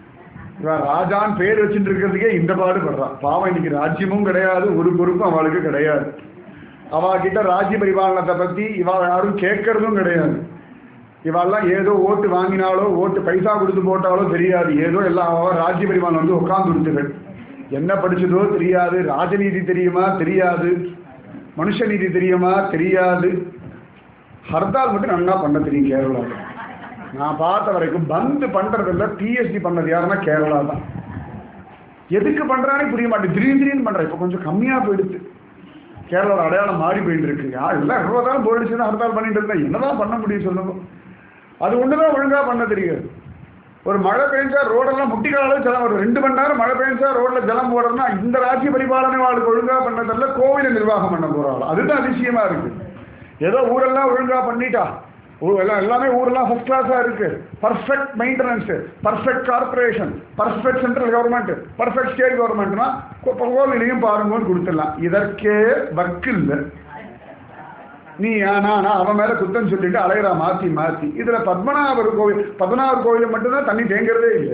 இவன் ராஜான் பேர் வச்சுட்டு இருக்கிறதுக்கே இந்த பாடுபடுறான் பாவம் இன்னைக்கு ராஜ்யமும் கிடையாது ஒரு பொறுப்பும் அவளுக்கு கிடையாது அவ கிட்ட ராஜ்ய பரிபாலனத்தை பத்தி இவ யாரும் கேட்கறதும் கிடையாது இவெல்லாம் ஏதோ ஓட்டு வாங்கினாலோ ஓட்டு பைசா கொடுத்து போட்டாலோ தெரியாது ஏதோ எல்லாம் அவ ராஜ்ய பரிபாலனம் வந்து உட்கார்ந்து கொடுத்துகள் என்ன படிச்சதோ தெரியாது ராஜநீதி தெரியுமா தெரியாது மனுஷ நீதி தெரியுமா தெரியாது ஹர்தால் மட்டும் நல்லா பண்ண தெரியும் கேரளாவில் நான் பார்த்த வரைக்கும் பந்து பண்றதில்ல பிஎஸ்டி பண்ணது யாருன்னா கேரளா தான் எதுக்கு பண்றானே புரிய மாட்டேன் திடீர்னு திடீர்னு பண்றேன் இப்போ கொஞ்சம் கம்மியா போயிடுச்சு கேரளாவோட அடையாளம் மாறி போயிட்டு இருக்கு யார் எல்லாம் எவ்வளோதான் போயிடுச்சுன்னா ஹர்த்தால் பண்ணிட்டு இருந்தா என்னதான் பண்ண முடியும் சொல்லுங்க அது ஒண்ணுதான் ஒழுங்கா பண்ண தெரியாது ஒரு மழை பெஞ்சா ரோடெல்லாம் முட்டிக்கால ஜலம் ஒரு ரெண்டு மணி நேரம் மழை பெஞ்சா ரோட்ல ஜலம் போடுறதுனா இந்த ராஜ்ய பரிபாலனை வாழ்க்கை ஒழுங்கா பண்ணதில்ல கோவிலை நிர்வாகம் பண்ண போறாள் அதுதான் அதிசயமா இருக்கு ஏதோ ஊரெல்லாம் ஒழுங்கா பண்ணிட்டா ஊ- எல்லாம் எல்லாமே ஊரெல்லாம் ஃபர்ஸ்ட் கிளாஸா இருக்கு perfect maintenance perfect corporation perfect central government perfect state கவர்மெண்ட்னா கோவிலையும் பாருங்கன்னு கொடுத்துடலாம் இதற்கே வக்கு இல்லை நீ ஆனா நான் அவன் மேல குத்தம் சொல்லிட்டு அலையிறா மாத்தி மாத்தி இதுல பத்மநாபர் கோவில் பத்மநாபர் கோவில மட்டும்தான் தண்ணி தேங்குறதே இல்லை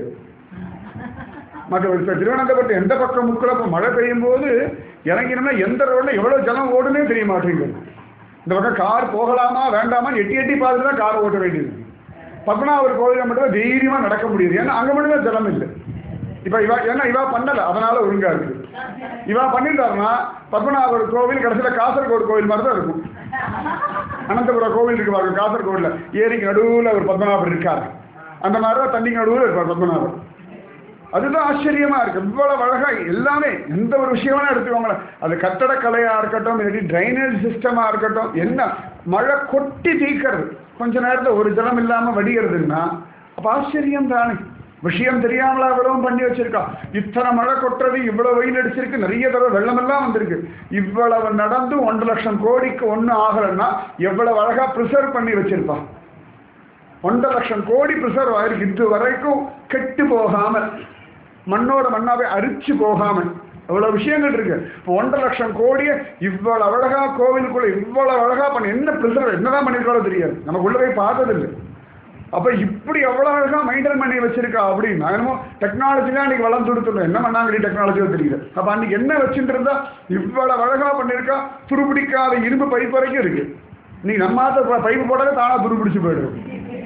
மற்ற இப்ப திருவனந்தபுரத்து எந்த பக்கம் முக்கில் இப்போ மழை பெய்யும் போது இறங்கினோம்னா எந்த ரோட்ல எவ்வளவு ஜலம் ஓடுனே தெரிய மாட்டேங்குது இந்த பக்கம் கார் போகலாமா வேண்டாமா எட்டி எட்டி பார்த்துட்டு தான் கார் ஓட்ட வேண்டியது பத்மநாபர் கோவிலில் மட்டும் தான் தைரியமா நடக்க முடியுது ஏன்னா அங்க மட்டும் தான் ஜலம் இல்லை இப்ப இவா ஏன்னா இவா பண்ணல அதனால ஒழுங்கா இருக்கு இவா பண்ணிட்டாருன்னா பத்மநாபர் கோவில் கடைசியில காசர்கோடு கோவில் மாதிரி தான் இருக்கும் அனந்தபுரம் கோவில் இருக்கு பாருங்க காசர்கோடுல ஏரிக்கு நடுவுல ஒரு பத்மநாபர் இருக்காரு அந்த மாதிரி தான் தண்ணிக்கு நடுவுல இருப்பார் பத்மநாபர் அதுதான் ஆச்சரியமா இருக்கு இவ்வளவு அழகா எல்லாமே எந்த ஒரு விஷயமா எடுத்துக்கோங்களேன் அது கட்டடக்கலையா இருக்கட்டும் இல்லாட்டி ட்ரைனேஜ் சிஸ்டமா இருக்கட்டும் என்ன மழை கொட்டி தீக்கிறது கொஞ்ச நேரத்துல ஒரு ஜலம் இல்லாம வடிகிறதுன்னா அப்ப ஆச்சரியம் தானே விஷயம் தெரியாமலா இவ்வளவும் பண்ணி வச்சிருக்கா இத்தனை மழை கொட்டுறது இவ்வளவு வெயில் அடிச்சிருக்கு நிறைய தடவை வெள்ளமெல்லாம் வந்திருக்கு இவ்வளவு நடந்து ஒன்றரை லட்சம் கோடிக்கு ஒண்ணு ஆகலைன்னா எவ்வளவு அழகா ப்ரிசர்வ் பண்ணி வச்சிருப்பா ஒன்றரை லட்சம் கோடி ப்ரிசர்வ் ஆயிருக்கு இது வரைக்கும் கெட்டு போகாமல் மண்ணோட மண்ணாவே அரிச்சு போகாமல் இவ்வளவு விஷயங்கள் இருக்கு இப்போ ஒன்றரை லட்சம் கோடியை இவ்வளவு அழகா கோவிலுக்குள்ள இவ்வளவு அழகா பண்ணி என்ன ப்ரிசர்வ் என்னதான் பண்ணிருக்காளோ தெரியாது நமக்கு உள்ள போய் பார்த்ததில்லை அப்ப இப்படி எவ்வளவு அழகா மெயின்டைன் பண்ணி வச்சிருக்கா அப்படின்னா என்னமோ டெக்னாலஜி தான் அன்னைக்கு வளர்ந்து கொடுத்துருந்தோம் என்ன பண்ணாங்க டெக்னாலஜியோ தெரியல அப்ப அன்னைக்கு என்ன வச்சுட்டு இருந்தா இவ்வளவு அழகா பண்ணிருக்கா துருபிடிக்காத இரும்பு பைப் வரைக்கும் இருக்கு நீ நம்மாத்த பைப்பு போட்டாலே தானா துருபிடிச்சு போயிடும்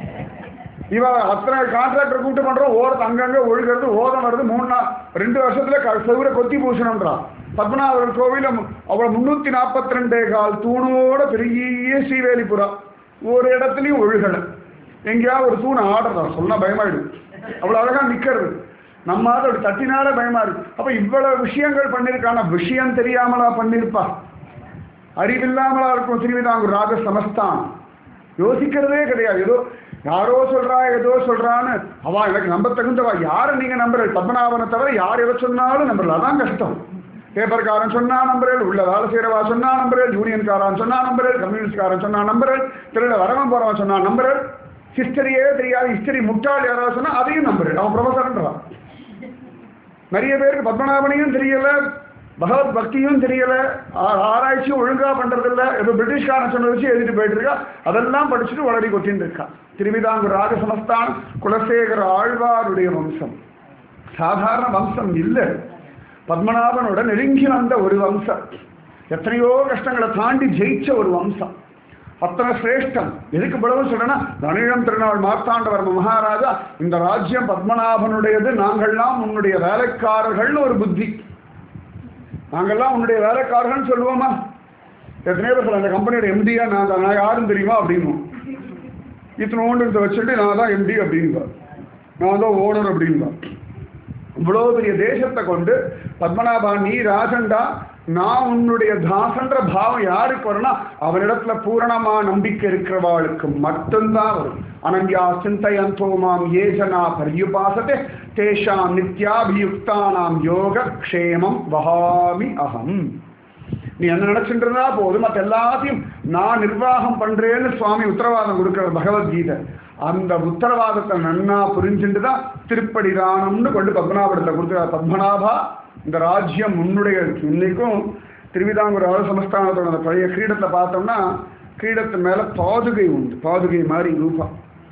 இவ அத்தனை கான்ட்ராக்டர் கூப்பிட்டு பண்றோம் ஓரத்து அங்கங்க ஒழுகிறது ஓதம் வருது மூணு நாள் ரெண்டு வருஷத்துல க- செவுரை கொத்தி பூசணும்ன்றான் பத்மநாபர் கோவில மு- அவ்வளவு முன்னூத்தி நாற்பத்தி ரெண்டே கால் தூணோட பெரிய ஸ்ரீவேலிபுரம் ஒரு இடத்துலயும் ஒழுகலை எங்கேயாவது ஒரு தூண் ஆடுறதான் சொன்னா பயமாயிடும் அவ்வளவு அழகா நிக்கிறது நம்ம அதை அப்படி தட்டினாலே பயமா இருக்கு அப்ப இவ்வளவு விஷயங்கள் பண்ணிருக்கான விஷயம் தெரியாமலா பண்ணிருப்பா அறிவில்லாமலா இருக்கும் திருவிதாங்கூர் ராஜ சமஸ்தான் யோசிக்கிறதே கிடையாது ஏதோ யாரோ சொல்றா ஏதோ சொல்றான்னு அவா எனக்கு நம்ப தகுந்தவா யாரை நீங்க நம்புறது பத்மநாபனை தவிர யார் எதை சொன்னாலும் நம்புறது அதான் கஷ்டம் பேப்பர்காரன் சொன்னா நம்புறேன் உள்ள வேலை செய்யறவா சொன்னா நம்புறேன் யூனியன்காரன் சொன்னா நம்புறேன் கம்யூனிஸ்ட்காரன் சொன்னா நம்புறேன் திருட வரவன் போறவன் சொன்னா நம்புறேன் ஹிஸ்டரியே தெரியாது ஹிஸ்டரி முட்டாள் யாராவது சொன்னா அதையும் நம்புறேன் அவன் ப்ரொஃபஸர்ன்றான் நிறைய பேருக்கு பத்மநாபனையும் தெரியல பகவத் பக்தியும் தெரியல ஆ- ஆராய்ச்சியும் ஒழுங்கா பண்றதில்ல இப்போ பிரிட்டிஷ்காரன் சொன்ன வச்சு எழுதிட்டு போயிட்டு இருக்கா அதெல்லாம் படிச்சுட்டு வளரி கொட்டின்னு இருக்கா திருவிதாங்கூர் ராஜ சமஸ்தான் குலசேகர ஆழ்வாருடைய வம்சம் சாதாரண வம்சம் இல்லை பத்மநாபனோட நெருங்கி வந்த ஒரு வம்சம் எத்தனையோ கஷ்டங்களை தாண்டி ஜெயிச்ச ஒரு வம்சம் அத்தனை சிரேஷ்டம் எதுக்கு இவ்வளவு சொல்றேன்னா தனிழம் திருநாள் மார்த்தாண்டவர்ம மகாராஜா இந்த ராஜ்யம் பத்மநாபனுடையது நாங்கள்லாம் உன்னுடைய வேலைக்காரர்கள்னு ஒரு புத்தி நாங்கள்லாம் உன்னுடைய வேலைக்காரர்கள்னு சொல்லுவோமா எத்தனையோ பேர் சொல்ல அந்த கம்பெனியோட எம்டியா நான் தான் நான் யாரும் தெரியுமா அப்படின்னு இத்தனை ஓண்டு வச்சுட்டு நான் தான் எம்டி அப்படின்பா நான் தான் ஓனர் அப்படின்பா இவ்வளோ பெரிய தேசத்தை கொண்டு பத்மநாபா நீ ராஜண்டா நான் உன்னுடைய தாசன்ற பாவம் யாருக்கு வரும்னா அவனிடத்துல பூரணமா நம்பிக்கை இருக்கிறவாளுக்கு மட்டும்தான் வரும் அனன்யா சிந்தையந்தோ மாம் ஏஜனா பரியுபாசத்தை தேஷாம் நித்யாபியுக்தானாம் யோக க்ஷேமம் வகாமி அகம் நீ என்ன நினைச்சுட்டு இருந்தா போதும் மற்ற எல்லாத்தையும் நான் நிர்வாகம் பண்றேன்னு சுவாமி உத்தரவாதம் கொடுக்கிற பகவத்கீதை அந்த உத்தரவாதத்தை நன்னா புரிஞ்சுட்டு தான் திருப்படி தானம்னு கொண்டு பத்மநாபடத்தை கொடுக்குறார் பத்மநாபா இந்த ராஜ்யம் உன்னுடைய இன்னைக்கும் திருவிதாங்கூர் அரச சமஸ்தானத்தோட அந்த பழைய கிரீடத்தை பார்த்தோம்னா கிரீடத்து மேல பாதுகை உண்டு பாதுகை மாதிரி ரூபா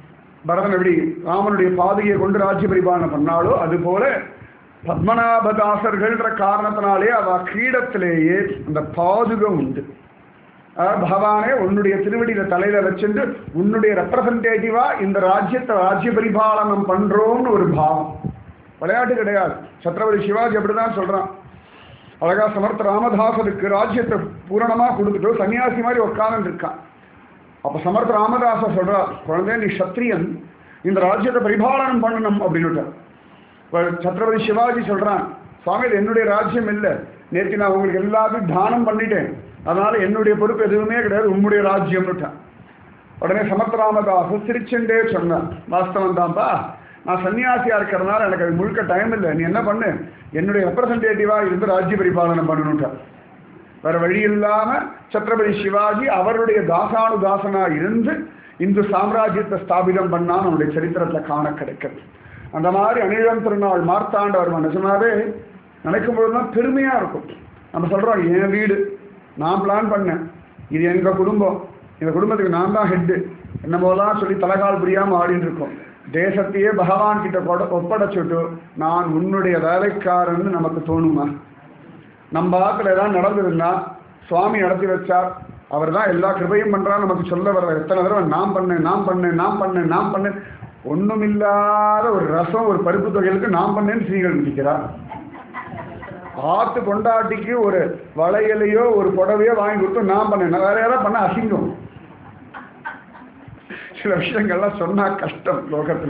பரதன் எப்படி ராமனுடைய பாதையை கொண்டு ராஜ்ய பரிபாலனை பண்ணாலோ அது போல பத்மநாபதாசர்கள்ன்ற காரணத்தினாலே அவ கிரீடத்திலேயே அந்த பாதுகம் உண்டு அதாவது பகவானே உன்னுடைய திருவடியில தலையில வச்சுட்டு உன்னுடைய ரெப்ரசன்டேட்டிவா இந்த ராஜ்யத்தை ராஜ்ய பரிபாலனம் பண்றோம்னு ஒரு பாவம் விளையாட்டு கிடையாது சத்ரபதி சிவாஜி அப்படிதான் சொல்றான் அழகா சமர்த்த ராமதாசருக்கு ராஜ்யத்தை பூரணமா கொடுத்துட்டு சன்னியாசி மாதிரி உட்கார்ந்து இருக்கான் அப்ப சமர்த்த ராமதாச சொல்றார் குழந்தை நீ சத்திரியன் இந்த ராஜ்யத்தை பரிபாலனம் பண்ணணும் அப்படின்னு இப்ப சத்ரபதி சிவாஜி சொல்றான் சுவாமி இது என்னுடைய ராஜ்யம் இல்லை நேற்று நான் உங்களுக்கு எல்லாத்தையும் தானம் பண்ணிட்டேன் அதனால என்னுடைய பொறுப்பு எதுவுமே கிடையாது உம்முடைய ராஜ்யம்னுட்டான் உடனே சமர்த்த ராமதாஸ் சிரிச்சுண்டே சொன்னான் வாஸ்தவம் தான்ப்பா நான் சன்னியாசியா இருக்கிறதுனால எனக்கு அது முழுக்க டைம் இல்லை நீ என்ன பண்ணு என்னுடைய ரெப்ரசன்டேட்டிவா இருந்து ராஜ்ய பரிபாலனம் பண்ணணும்ட்டான் வேற வழி இல்லாம சத்ரபதி சிவாஜி அவருடைய தாசானுதாசனா இருந்து இந்து சாம்ராஜ்யத்தை ஸ்தாபிதம் பண்ணா நம்முடைய சரித்திரத்துல காண கிடைக்கிறது அந்த மாதிரி அனிழம் திருநாள் மார்த்தாண்டவர் நிஜமாவே நினைக்கும் பொழுதுதான் பெருமையா இருக்கும் நம்ம சொல்றோம் என் வீடு நான் பிளான் பண்ணேன் இது எங்க குடும்பம் இந்த குடும்பத்துக்கு நான் தான் ஹெட்டு என்ன போலாம் சொல்லி தலைகால் புரியாம ஆடிட்டு இருக்கோம் தேசத்தையே பகவான் கிட்ட கொட ஒப்படைச்சுட்டு நான் உன்னுடைய வேலைக்காரன்னு நமக்கு தோணுமா நம்ம ஆத்துல ஏதாவது நடந்திருந்தா சுவாமி நடத்தி வச்சார் அவர் தான் எல்லா கிருபையும் பண்றாரு நமக்கு சொல்ல வர்ற எத்தனை தடவை நான் பண்ணேன் நான் பண்ணேன் நான் பண்ணேன் நான் பண்ணேன் ஒண்ணுமில்லாத ஒரு ரசம் ஒரு பருப்பு தொகைகளுக்கு நான் பண்ணேன்னு ஸ்ரீகள் நிற்கிறார் ஆத்து கொண்டாட்டிக்கு ஒரு வளையலையோ ஒரு புடவையோ வாங்கி கொடுத்து நான் பண்ணேன் நான் வேற யாராவது பண்ண அசிங்கம் சில விஷயங்கள்லாம் சொன்னா கஷ்டம் லோகத்துல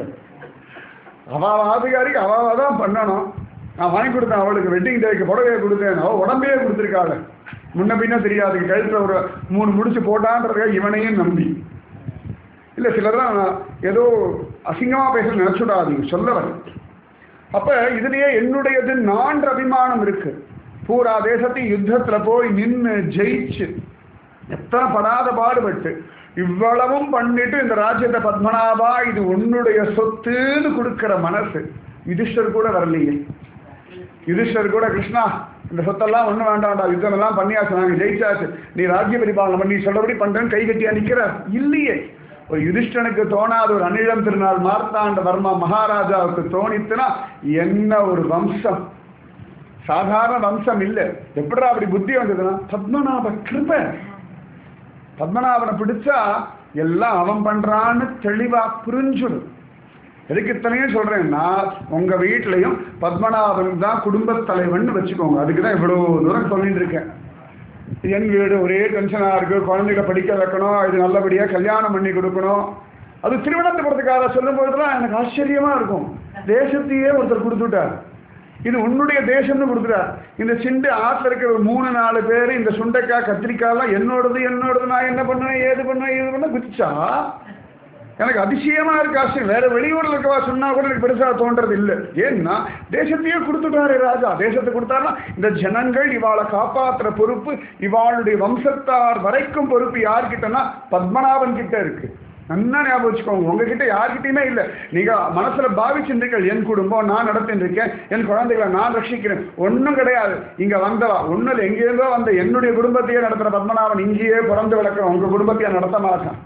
அவ ஆதிகாரிக்கு அவாவா தான் பண்ணணும் நான் வாங்கி கொடுத்தேன் அவளுக்கு வெட்டிங் டேக்கு புடவையை கொடுத்தேன் அவள் உடம்பையே கொடுத்துருக்காள் முன்ன பின்ன தெரியாது கழுத்துல ஒரு மூணு முடிச்சு போட்டான்றத இவனையும் நம்பி இல்லை சிலர்லாம் ஏதோ அசிங்கமாக பேச நினச்சுடாதீங்க சொல்ல வரேன் அப்ப இதுலயே என்னுடையது நான்ற அபிமானம் இருக்கு பூரா தேசத்தையும் யுத்தத்துல போய் நின்று ஜெயிச்சு எத்தனை படாத பாடுபட்டு இவ்வளவும் பண்ணிட்டு இந்த ராஜ்யத்தை பத்மநாபா இது உன்னுடைய சொத்துன்னு கொடுக்கிற மனசு யுதிஷ்டர் கூட வரலையே யுதிஷ்டர் கூட கிருஷ்ணா இந்த சொத்தெல்லாம் ஒண்ணு வேண்டாம்டா யுத்தம் எல்லாம் பண்ணியாச்சு நாங்க ஜெயிச்சாச்சு நீ ராஜ்ய பரிபாலனை பண்ணி சொல்றபடி பண்றேன்னு கை கட்டியா நிக்கிற இல்லையே ஒரு யுதிஷ்டனுக்கு தோணாத ஒரு அனிழம் திருநாள் மார்த்தாண்ட வர்மா மகாராஜாவுக்கு தோணித்துனா என்ன ஒரு வம்சம் சாதாரண வம்சம் இல்லை எப்படிடா அப்படி புத்தி வந்ததுன்னா பத்மநாப கிருப பத்மநாபனை பிடிச்சா எல்லாம் அவன் பண்றான்னு தெளிவா புரிஞ்சுடும் எதுக்கு இத்தனையும் சொல்றேன்னா உங்க வீட்லயும் பத்மநாபன் தான் குடும்பத் தலைவன் வச்சுக்கோங்க அதுக்கு தான் இவ்வளவு தூரம் சொல்லிட்டு இருக்கேன் என் வீடு ஒரே டென்ஷனா இருக்கு குழந்தைகளை படிக்க வைக்கணும் இது நல்லபடியா கல்யாணம் பண்ணி கொடுக்கணும் அது திருவனந்தபுரத்துக்கார சொல்லும் பொழுதுலாம் எனக்கு ஆச்சரியமா இருக்கும் தேசத்தையே ஒருத்தர் கொடுத்துட்டார் இது உன்னுடைய தேசம்னு கொடுக்குறார் இந்த சிண்டு ஆத்துல இருக்கிற ஒரு மூணு நாலு பேர் இந்த சுண்டைக்காய் கத்திரிக்காய்லாம் என்னோடது என்னோடது நான் என்ன பண்ணுவேன் ஏது பண்ணுவேன் ஏது பண்ண குதிச்சா எனக்கு அதிசயமா இருக்கு ஆச்சரியம் வேற வெளியூர்ல இருக்கவா சொன்னா கூட எனக்கு பெருசா தோன்றது இல்லை ஏன்னா தேசத்தையே கொடுத்துட்டாரு ராஜா தேசத்தை கொடுத்தாருன்னா இந்த ஜனங்கள் இவாளை காப்பாத்துற பொறுப்பு இவாளுடைய வம்சத்தார் வரைக்கும் பொறுப்பு யார்கிட்டனா பத்மநாபன் கிட்ட இருக்கு நல்லா ஞாபகம் வச்சுக்கோங்க உங்ககிட்ட யார்கிட்டயுமே இல்லை நீங்க மனசுல பாவிச்சிருந்தீர்கள் என் குடும்பம் நான் நடத்தின்னு இருக்கேன் என் குழந்தைகளை நான் ரட்சிக்கிறேன் ஒன்றும் கிடையாது இங்க வந்தவா ஒன்றும் இல்லை எங்கேருந்தோ வந்த என்னுடைய குடும்பத்தையே நடத்துற பத்மநாபன் இங்கேயே பிறந்து விளக்குறோம் உங்க குடும்பத்தையே நடத்த மாட்டான்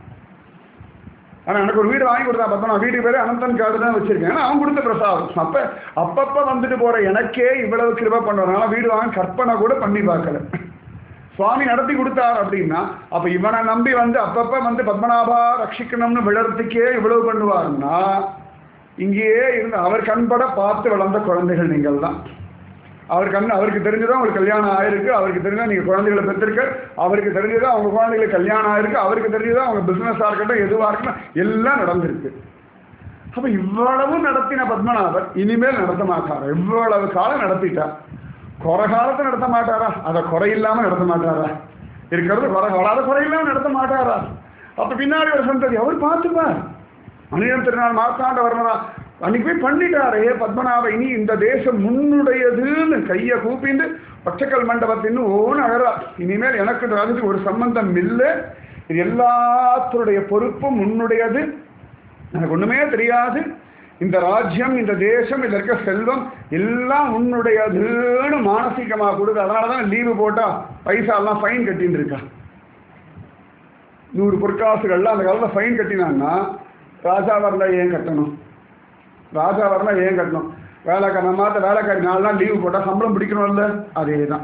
ஆனா எனக்கு ஒரு வீடு வாங்கி கொடுத்தா பார்த்தா நான் வீட்டுக்கு பேரு அனந்தன் கார்டு தான் வச்சிருக்கேன் ஏன்னா அவன் கொடுத்த பிரசாதம் அப்ப அப்பப்ப வந்துட்டு போற எனக்கே இவ்வளவு கிருப பண்றதுனால வீடு வாங்க கற்பனை கூட பண்ணி பார்க்கல சுவாமி நடத்தி கொடுத்தார் அப்படின்னா அப்ப இவனை நம்பி வந்து அப்பப்ப வந்து பத்மநாபா ரட்சிக்கணும்னு விழறதுக்கே இவ்வளவு பண்ணுவாருன்னா இங்கேயே இருந்து அவர் கண்பட பார்த்து வளர்ந்த குழந்தைகள் நீங்கள் தான் அவர் கண் அவருக்கு தெரிஞ்சதோ உங்களுக்கு கல்யாணம் ஆயிருக்கு அவருக்கு தெரிஞ்சதா நீங்க குழந்தைகளை பெற்றிருக்க அவருக்கு தெரிஞ்சதோ அவங்க குழந்தைகளுக்கு கல்யாணம் ஆயிருக்கு அவருக்கு தெரிஞ்சதோ அவங்க பிசினஸா இருக்கட்டும் எதுவா இருக்கட்டும் எல்லாம் நடந்திருக்கு அப்ப இவ்வளவு நடத்தின பத்மநாபர் இனிமேல் நடத்த மாட்டார் இவ்வளவு காலம் நடத்திட்டார் குறை காலத்தை நடத்த மாட்டாரா அதை குறை இல்லாம நடத்த மாட்டாரா இருக்கிறது குறை வராத குறை இல்லாம நடத்த மாட்டாரா அப்ப பின்னாடி ஒரு சந்ததி அவர் பார்த்துப்பார் அணியம் திருநாள் மாத்தாண்ட வரணும்னா அன்னைக்கு போய் பண்ணிட்டாரே பத்மநாப இனி இந்த தேசம் முன்னுடையதுன்னு கையை கூப்பிண்டு பச்சைக்கல் மண்டபத்தின் ஓன்னு அழறா இனிமேல் எனக்கு இந்த ராஜ்யத்துக்கு ஒரு சம்பந்தம் இல்லை இது எல்லாத்துடைய பொறுப்பும் முன்னுடையது எனக்கு ஒண்ணுமே தெரியாது இந்த ராஜ்யம் இந்த தேசம் இதுல இருக்க செல்வம் எல்லாம் உன்னுடையதுன்னு மானசீகமா கொடுத்து அதனாலதான் லீவு போட்டா பைசா எல்லாம் ஃபைன் கட்டின்னு இருக்கா நூறு பொற்காசுகள்லாம் அந்த காலத்தில் ஃபைன் கட்டினாங்கன்னா ராஜா வரல ஏன் கட்டணும் ராஜா வரல ஏன் கட்டணும் வேலைக்கார நம்ம மாத்த வேலைக்காரி நாலு நாள் லீவு போட்டால் சம்பளம் பிடிக்கணும்ல அதே தான்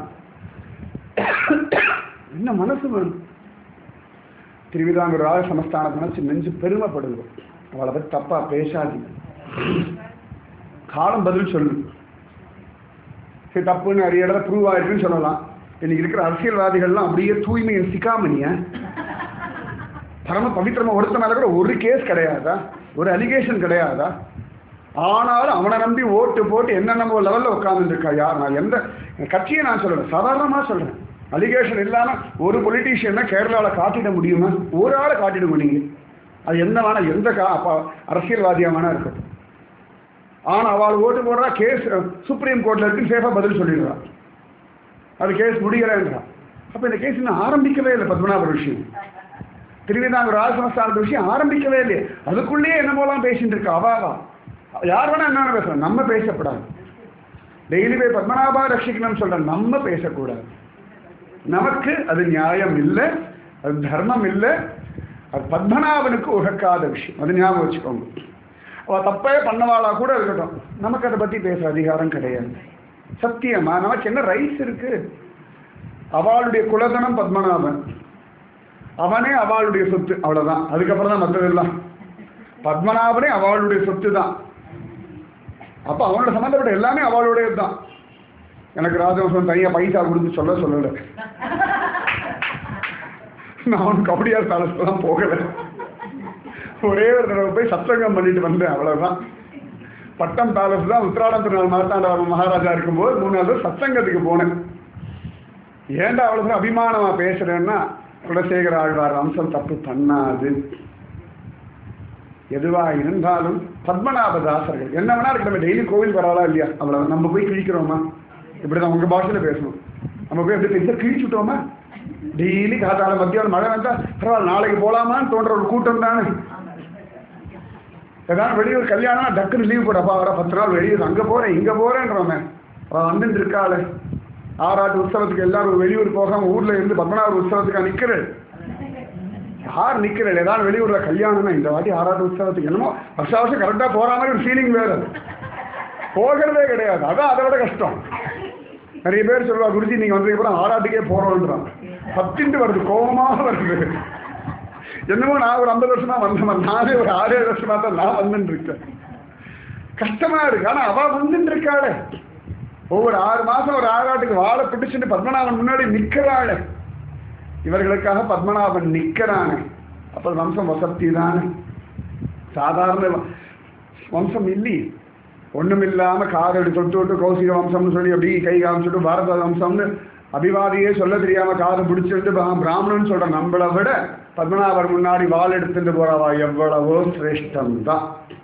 என்ன மனசு வேணும் திருவிதாங்கூர் ராஜ சமஸ்தானத்தை நினைச்சு நெஞ்சு பெருமைப்படுங்க அவளை பற்றி தப்பா பேசாதீங்க காலம் பதில் சொல்லு சரி தப்புன்னு நிறைய இடத்துல ப்ரூவ் ஆயிருக்குன்னு சொல்லலாம் இன்னைக்கு இருக்கிற அரசியல்வாதிகள்லாம் அப்படியே தூய்மையின் சிக்காமணிய பரம பவித்திரமா ஒருத்த மேல கூட ஒரு கேஸ் கிடையாதா ஒரு அலிகேஷன் கிடையாதா ஆனாலும் அவனை நம்பி ஓட்டு போட்டு என்ன நம்ம லெவல்ல உட்கார்ந்துருக்கா யார் நான் எந்த கட்சியை நான் சொல்லல சாதாரணமா சொல்றேன் அலிகேஷன் இல்லாம ஒரு பொலிட்டீஷியனை கேரளாவில் காட்டிட முடியுமா ஒரு ஆளை காட்டிடுங்க நீங்க அது என்ன வேணா எந்த கா அப்ப அரசியல்வாதியா வேணா இருக்கட்டும் ஆனா அவள் ஓட்டு போடுறா கேஸ் சுப்ரீம் கோர்ட்ல இருக்கு சேஃபா பதில் சொல்லிடுறா அது கேஸ் முடியலன்றா அப்ப இந்த கேஸ் இன்னும் ஆரம்பிக்கவே இல்லை பத்மநாபர் விஷயம் திருவிதாங்கூர் ராஜசமஸ்தானத்து விஷயம் ஆரம்பிக்கவே இல்லையே அதுக்குள்ளேயே என்னமோலாம் பேசிட்டு இருக்கா அவாவா யார் வேணா என்ன பேசலாம் நம்ம பேசக்கூடாது டெய்லி போய் பத்மநாபா ரட்சிக்கணும்னு சொல்றேன் நம்ம பேசக்கூடாது நமக்கு அது நியாயம் இல்லை அது தர்மம் இல்லை அது பத்மநாபனுக்கு உகக்காத விஷயம் அது ஞாபகம் வச்சுக்கோங்க அவ தப்பே பண்ணவாளா கூட இருக்கட்டும் நமக்கு அதை பத்தி பேச அதிகாரம் கிடையாது சத்தியமா நமக்கு என்ன ரைஸ் இருக்கு அவளுடைய குலதனம் பத்மநாபன் அவனே அவளுடைய சொத்து அவ்வளவுதான் அதுக்கப்புறம் தான் மற்றதெல்லாம் பத்மநாபனே அவளுடைய சொத்து தான் அப்ப அவனோட சம்மந்தப்பட்ட எல்லாமே அவளுடையது தான் எனக்கு ராஜவசம் தனியா பைசா கொடுத்து சொல்ல சொல்லல நான் அவனுக்கு கபடியார் பேலஸ்லாம் போகல ஒரே ஒரு தடவை போய் சத்சங்கம் பண்ணிட்டு வந்தேன் அவ்வளவுதான் பட்டம் பேலஸ் தான் உத்திராடம் திருநாள் மார்த்தாண்ட மகாராஜா இருக்கும்போது மூணாவது சத்சங்கத்துக்கு போனேன் ஏன்டா அவ்வளவு அபிமானமா பேசுறேன்னா குலசேகர ஆழ்வார் அம்சம் தப்பு பண்ணாது எதுவா இருந்தாலும் பத்மநாபதாசர்கள் என்ன வேணா இருக்கு நம்ம டெய்லி கோவில் வராளா இல்லையா அவ்வளவு நம்ம போய் கிழிக்கிறோமா இப்படிதான் உங்க பாஷையில பேசணும் நம்ம போய் எப்படி பேச கிழிச்சுட்டோமா டெய்லி காத்தால மத்தியானம் மழை வந்தா பரவாயில்ல நாளைக்கு போலாமான்னு தோன்ற ஒரு கூட்டம் தானே ஏதாவது வெளியூர் கல்யாணம் டக்குன்னு லீவ் போடப்பா வர பத்து நாள் வெளியூர் அங்க போறேன் இங்க போறேன்றவன் அவன் வந்துட்டு இருக்காளே ஆறாட்டு உற்சவத்துக்கு எல்லாரும் வெளியூர் போகாம ஊர்ல இருந்து பத்மநாபர் உற்சவத்துக்கா நிக்கிறேன் யார் நிக்கிறேன் ஏதாவது வெளியூர்ல கல்யாணம்னா இந்த வாட்டி ஆறாட்டு உற்சவத்துக்கு என்னமோ வருஷ வருஷம் கரெக்டா போற மாதிரி ஒரு ஃபீலிங் வேற அது. போகிறதே கிடையாது அதான் அதை விட கஷ்டம் நிறைய பேர் சொல்லுவா குருஜி நீங்க வந்ததுக்கு அப்புறம் ஆறாட்டுக்கே போறோம்ன்றான் பத்திண்டு வருது கோபமா வருது என்னமோ நான் ஒரு ஐம்பது வருஷமா வந்தவன் நானே ஒரு ஆறு ஏழு வருஷமா தான் நான் வந்துட்டு இருக்கேன் கஷ்டமா இருக்கு ஆனா அவ வந்துட்டு இருக்காளே ஒவ்வொரு ஆறு மாசம் ஒரு ஆறாட்டுக்கு வாழை பிடிச்சிட்டு பத்மநாபன் முன்னாடி நிக்கிறாளே இவர்களுக்காக பத்மநாபன் நிக்கிறானே அப்ப வம்சம் வசப்தி தானே சாதாரண வ- வம்சம் இல்லையே ஒண்ணுமில்லாம காதடி தொட்டு விட்டு கௌசிக வம்சம்னு சொல்லி அப்படி கை காமிச்சுட்டு பாரத வம்சம்னு அபிவாதியே சொல்ல தெரியாம காது பிடிச்சிட்டு பா- பிராமணன் சொல்ற நம்மளை விட பத்மநாபர் முன்னாடி வாள் எடுத்துட்டு போறவா எவ்வளவோ சிரேஷ்டம் தான்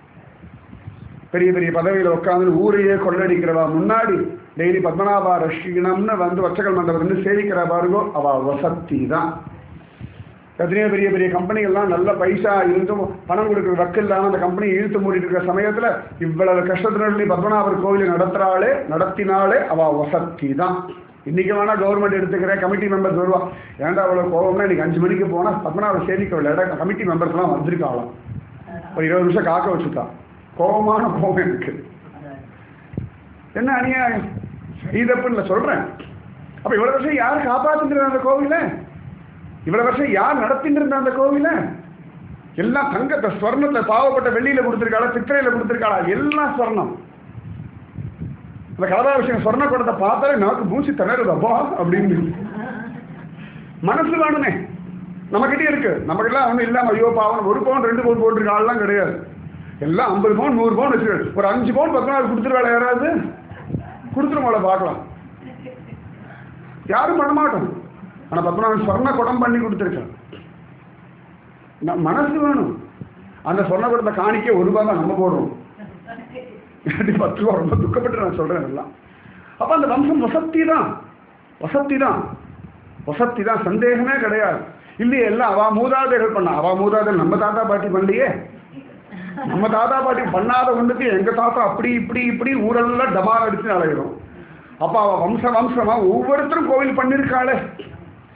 பெரிய பெரிய பதவியில் உட்காந்து ஊரையே கொள்ளடிக்கிறவா முன்னாடி டெய்லி பத்மநாபா ரஷிகணம்னு வந்து வச்சகல் மண்டபத்துலேருந்து சேவிக்கிற பாருங்கோ அவ வசத்தி தான் எத்தனையோ பெரிய பெரிய கம்பெனிகள்லாம் நல்ல பைசா இருந்தும் பணம் கொடுக்குற வக்கு இல்லாமல் அந்த கம்பெனி இழுத்து மூடிட்டு இருக்கிற சமயத்தில் இவ்வளவு கஷ்டத்தினி பத்மநாபர் கோவிலை நடத்துறாளே நடத்தினாலே அவ வசத்தி தான் இன்னைக்கு வேணா கவர்மெண்ட் எடுத்துக்கிற கமிட்டி மெம்பர்ஸ் வருவா ஏன்டா அவ்வளோ கோவம்னா இன்னைக்கு அஞ்சு மணிக்கு போனால் பத்மநாபர் சேவிக்க விளையாட கமிட்டி மெம்பர்ஸ்லாம் வந்திருக்காளாம் ஒரு இருபது நிமிஷம் காக்க வச்சுட்டா கோபமான கோபம் எனக்கு என்ன அநியாயம் இதப்புன்னு சொல்றேன் அப்ப இவ்வளவு வருஷம் யார் காப்பாத்திட்டு அந்த கோவில இவ்வளவு வருஷம் யார் நடத்திட்டு இருந்த அந்த கோவில எல்லாம் தங்கத்தை ஸ்வர்ணத்தை பாவப்பட்ட வெள்ளியில கொடுத்திருக்காளா சித்திரையில கொடுத்திருக்காளா எல்லாம் ஸ்வர்ணம் அந்த கலராபிஷேகம் ஸ்வர்ண குடத்தை பார்த்தாலே நமக்கு மூச்சு திணறுது அப்பா அப்படின்னு மனசு வேணுமே நம்மகிட்டே இருக்கு நமக்கெல்லாம் ஒன்றும் இல்லாம ஐயோ பாவம் ஒரு பவுன் ரெண்டு பவுன் போட்டிருக்க ஆள்லாம் கிடையாது எல்லாம் ஐம்பது பவுன் நூறு பவுன் வச்சுருக்கு ஒரு அஞ்சு பவுன் பத்து நாள் கொடுத்துருவாள் யாராவது கொடுத்துருவாள பார்க்கலாம் யாரும் பண்ண மாட்டோம் ஆனா பத்மநாபன் சொர்ண குடம் பண்ணி கொடுத்துருக்கான் ந- மனசு வேணும் அந்த சொர்ண குடத்தை காணிக்க ஒரு ரூபாய் தான் நம்ம போடுறோம் இல்லாட்டி பத்து ரூபா ரொம்ப துக்கப்பட்டு நான் சொல்றேன் எல்லாம் அப்ப அந்த வம்சம் வசத்தி தான் வசத்தி தான் வசத்தி தான் சந்தேகமே கிடையாது இல்லையே எல்லாம் அவ மூதாதைகள் பண்ணா அவ மூதாதைகள் நம்ம தாத்தா பாட்டி பண்ணலையே நம்ம தாத்தா பாட்டி பண்ணாத ஒண்ணுக்கு எங்க தாத்தா அப்படி இப்படி இப்படி ஊரெல்லாம் டமார் அடிச்சு அலைகிறோம் அப்ப அவ வம்ச வம்சமா ஒவ்வொருத்தரும் கோவில் பண்ணிருக்காளே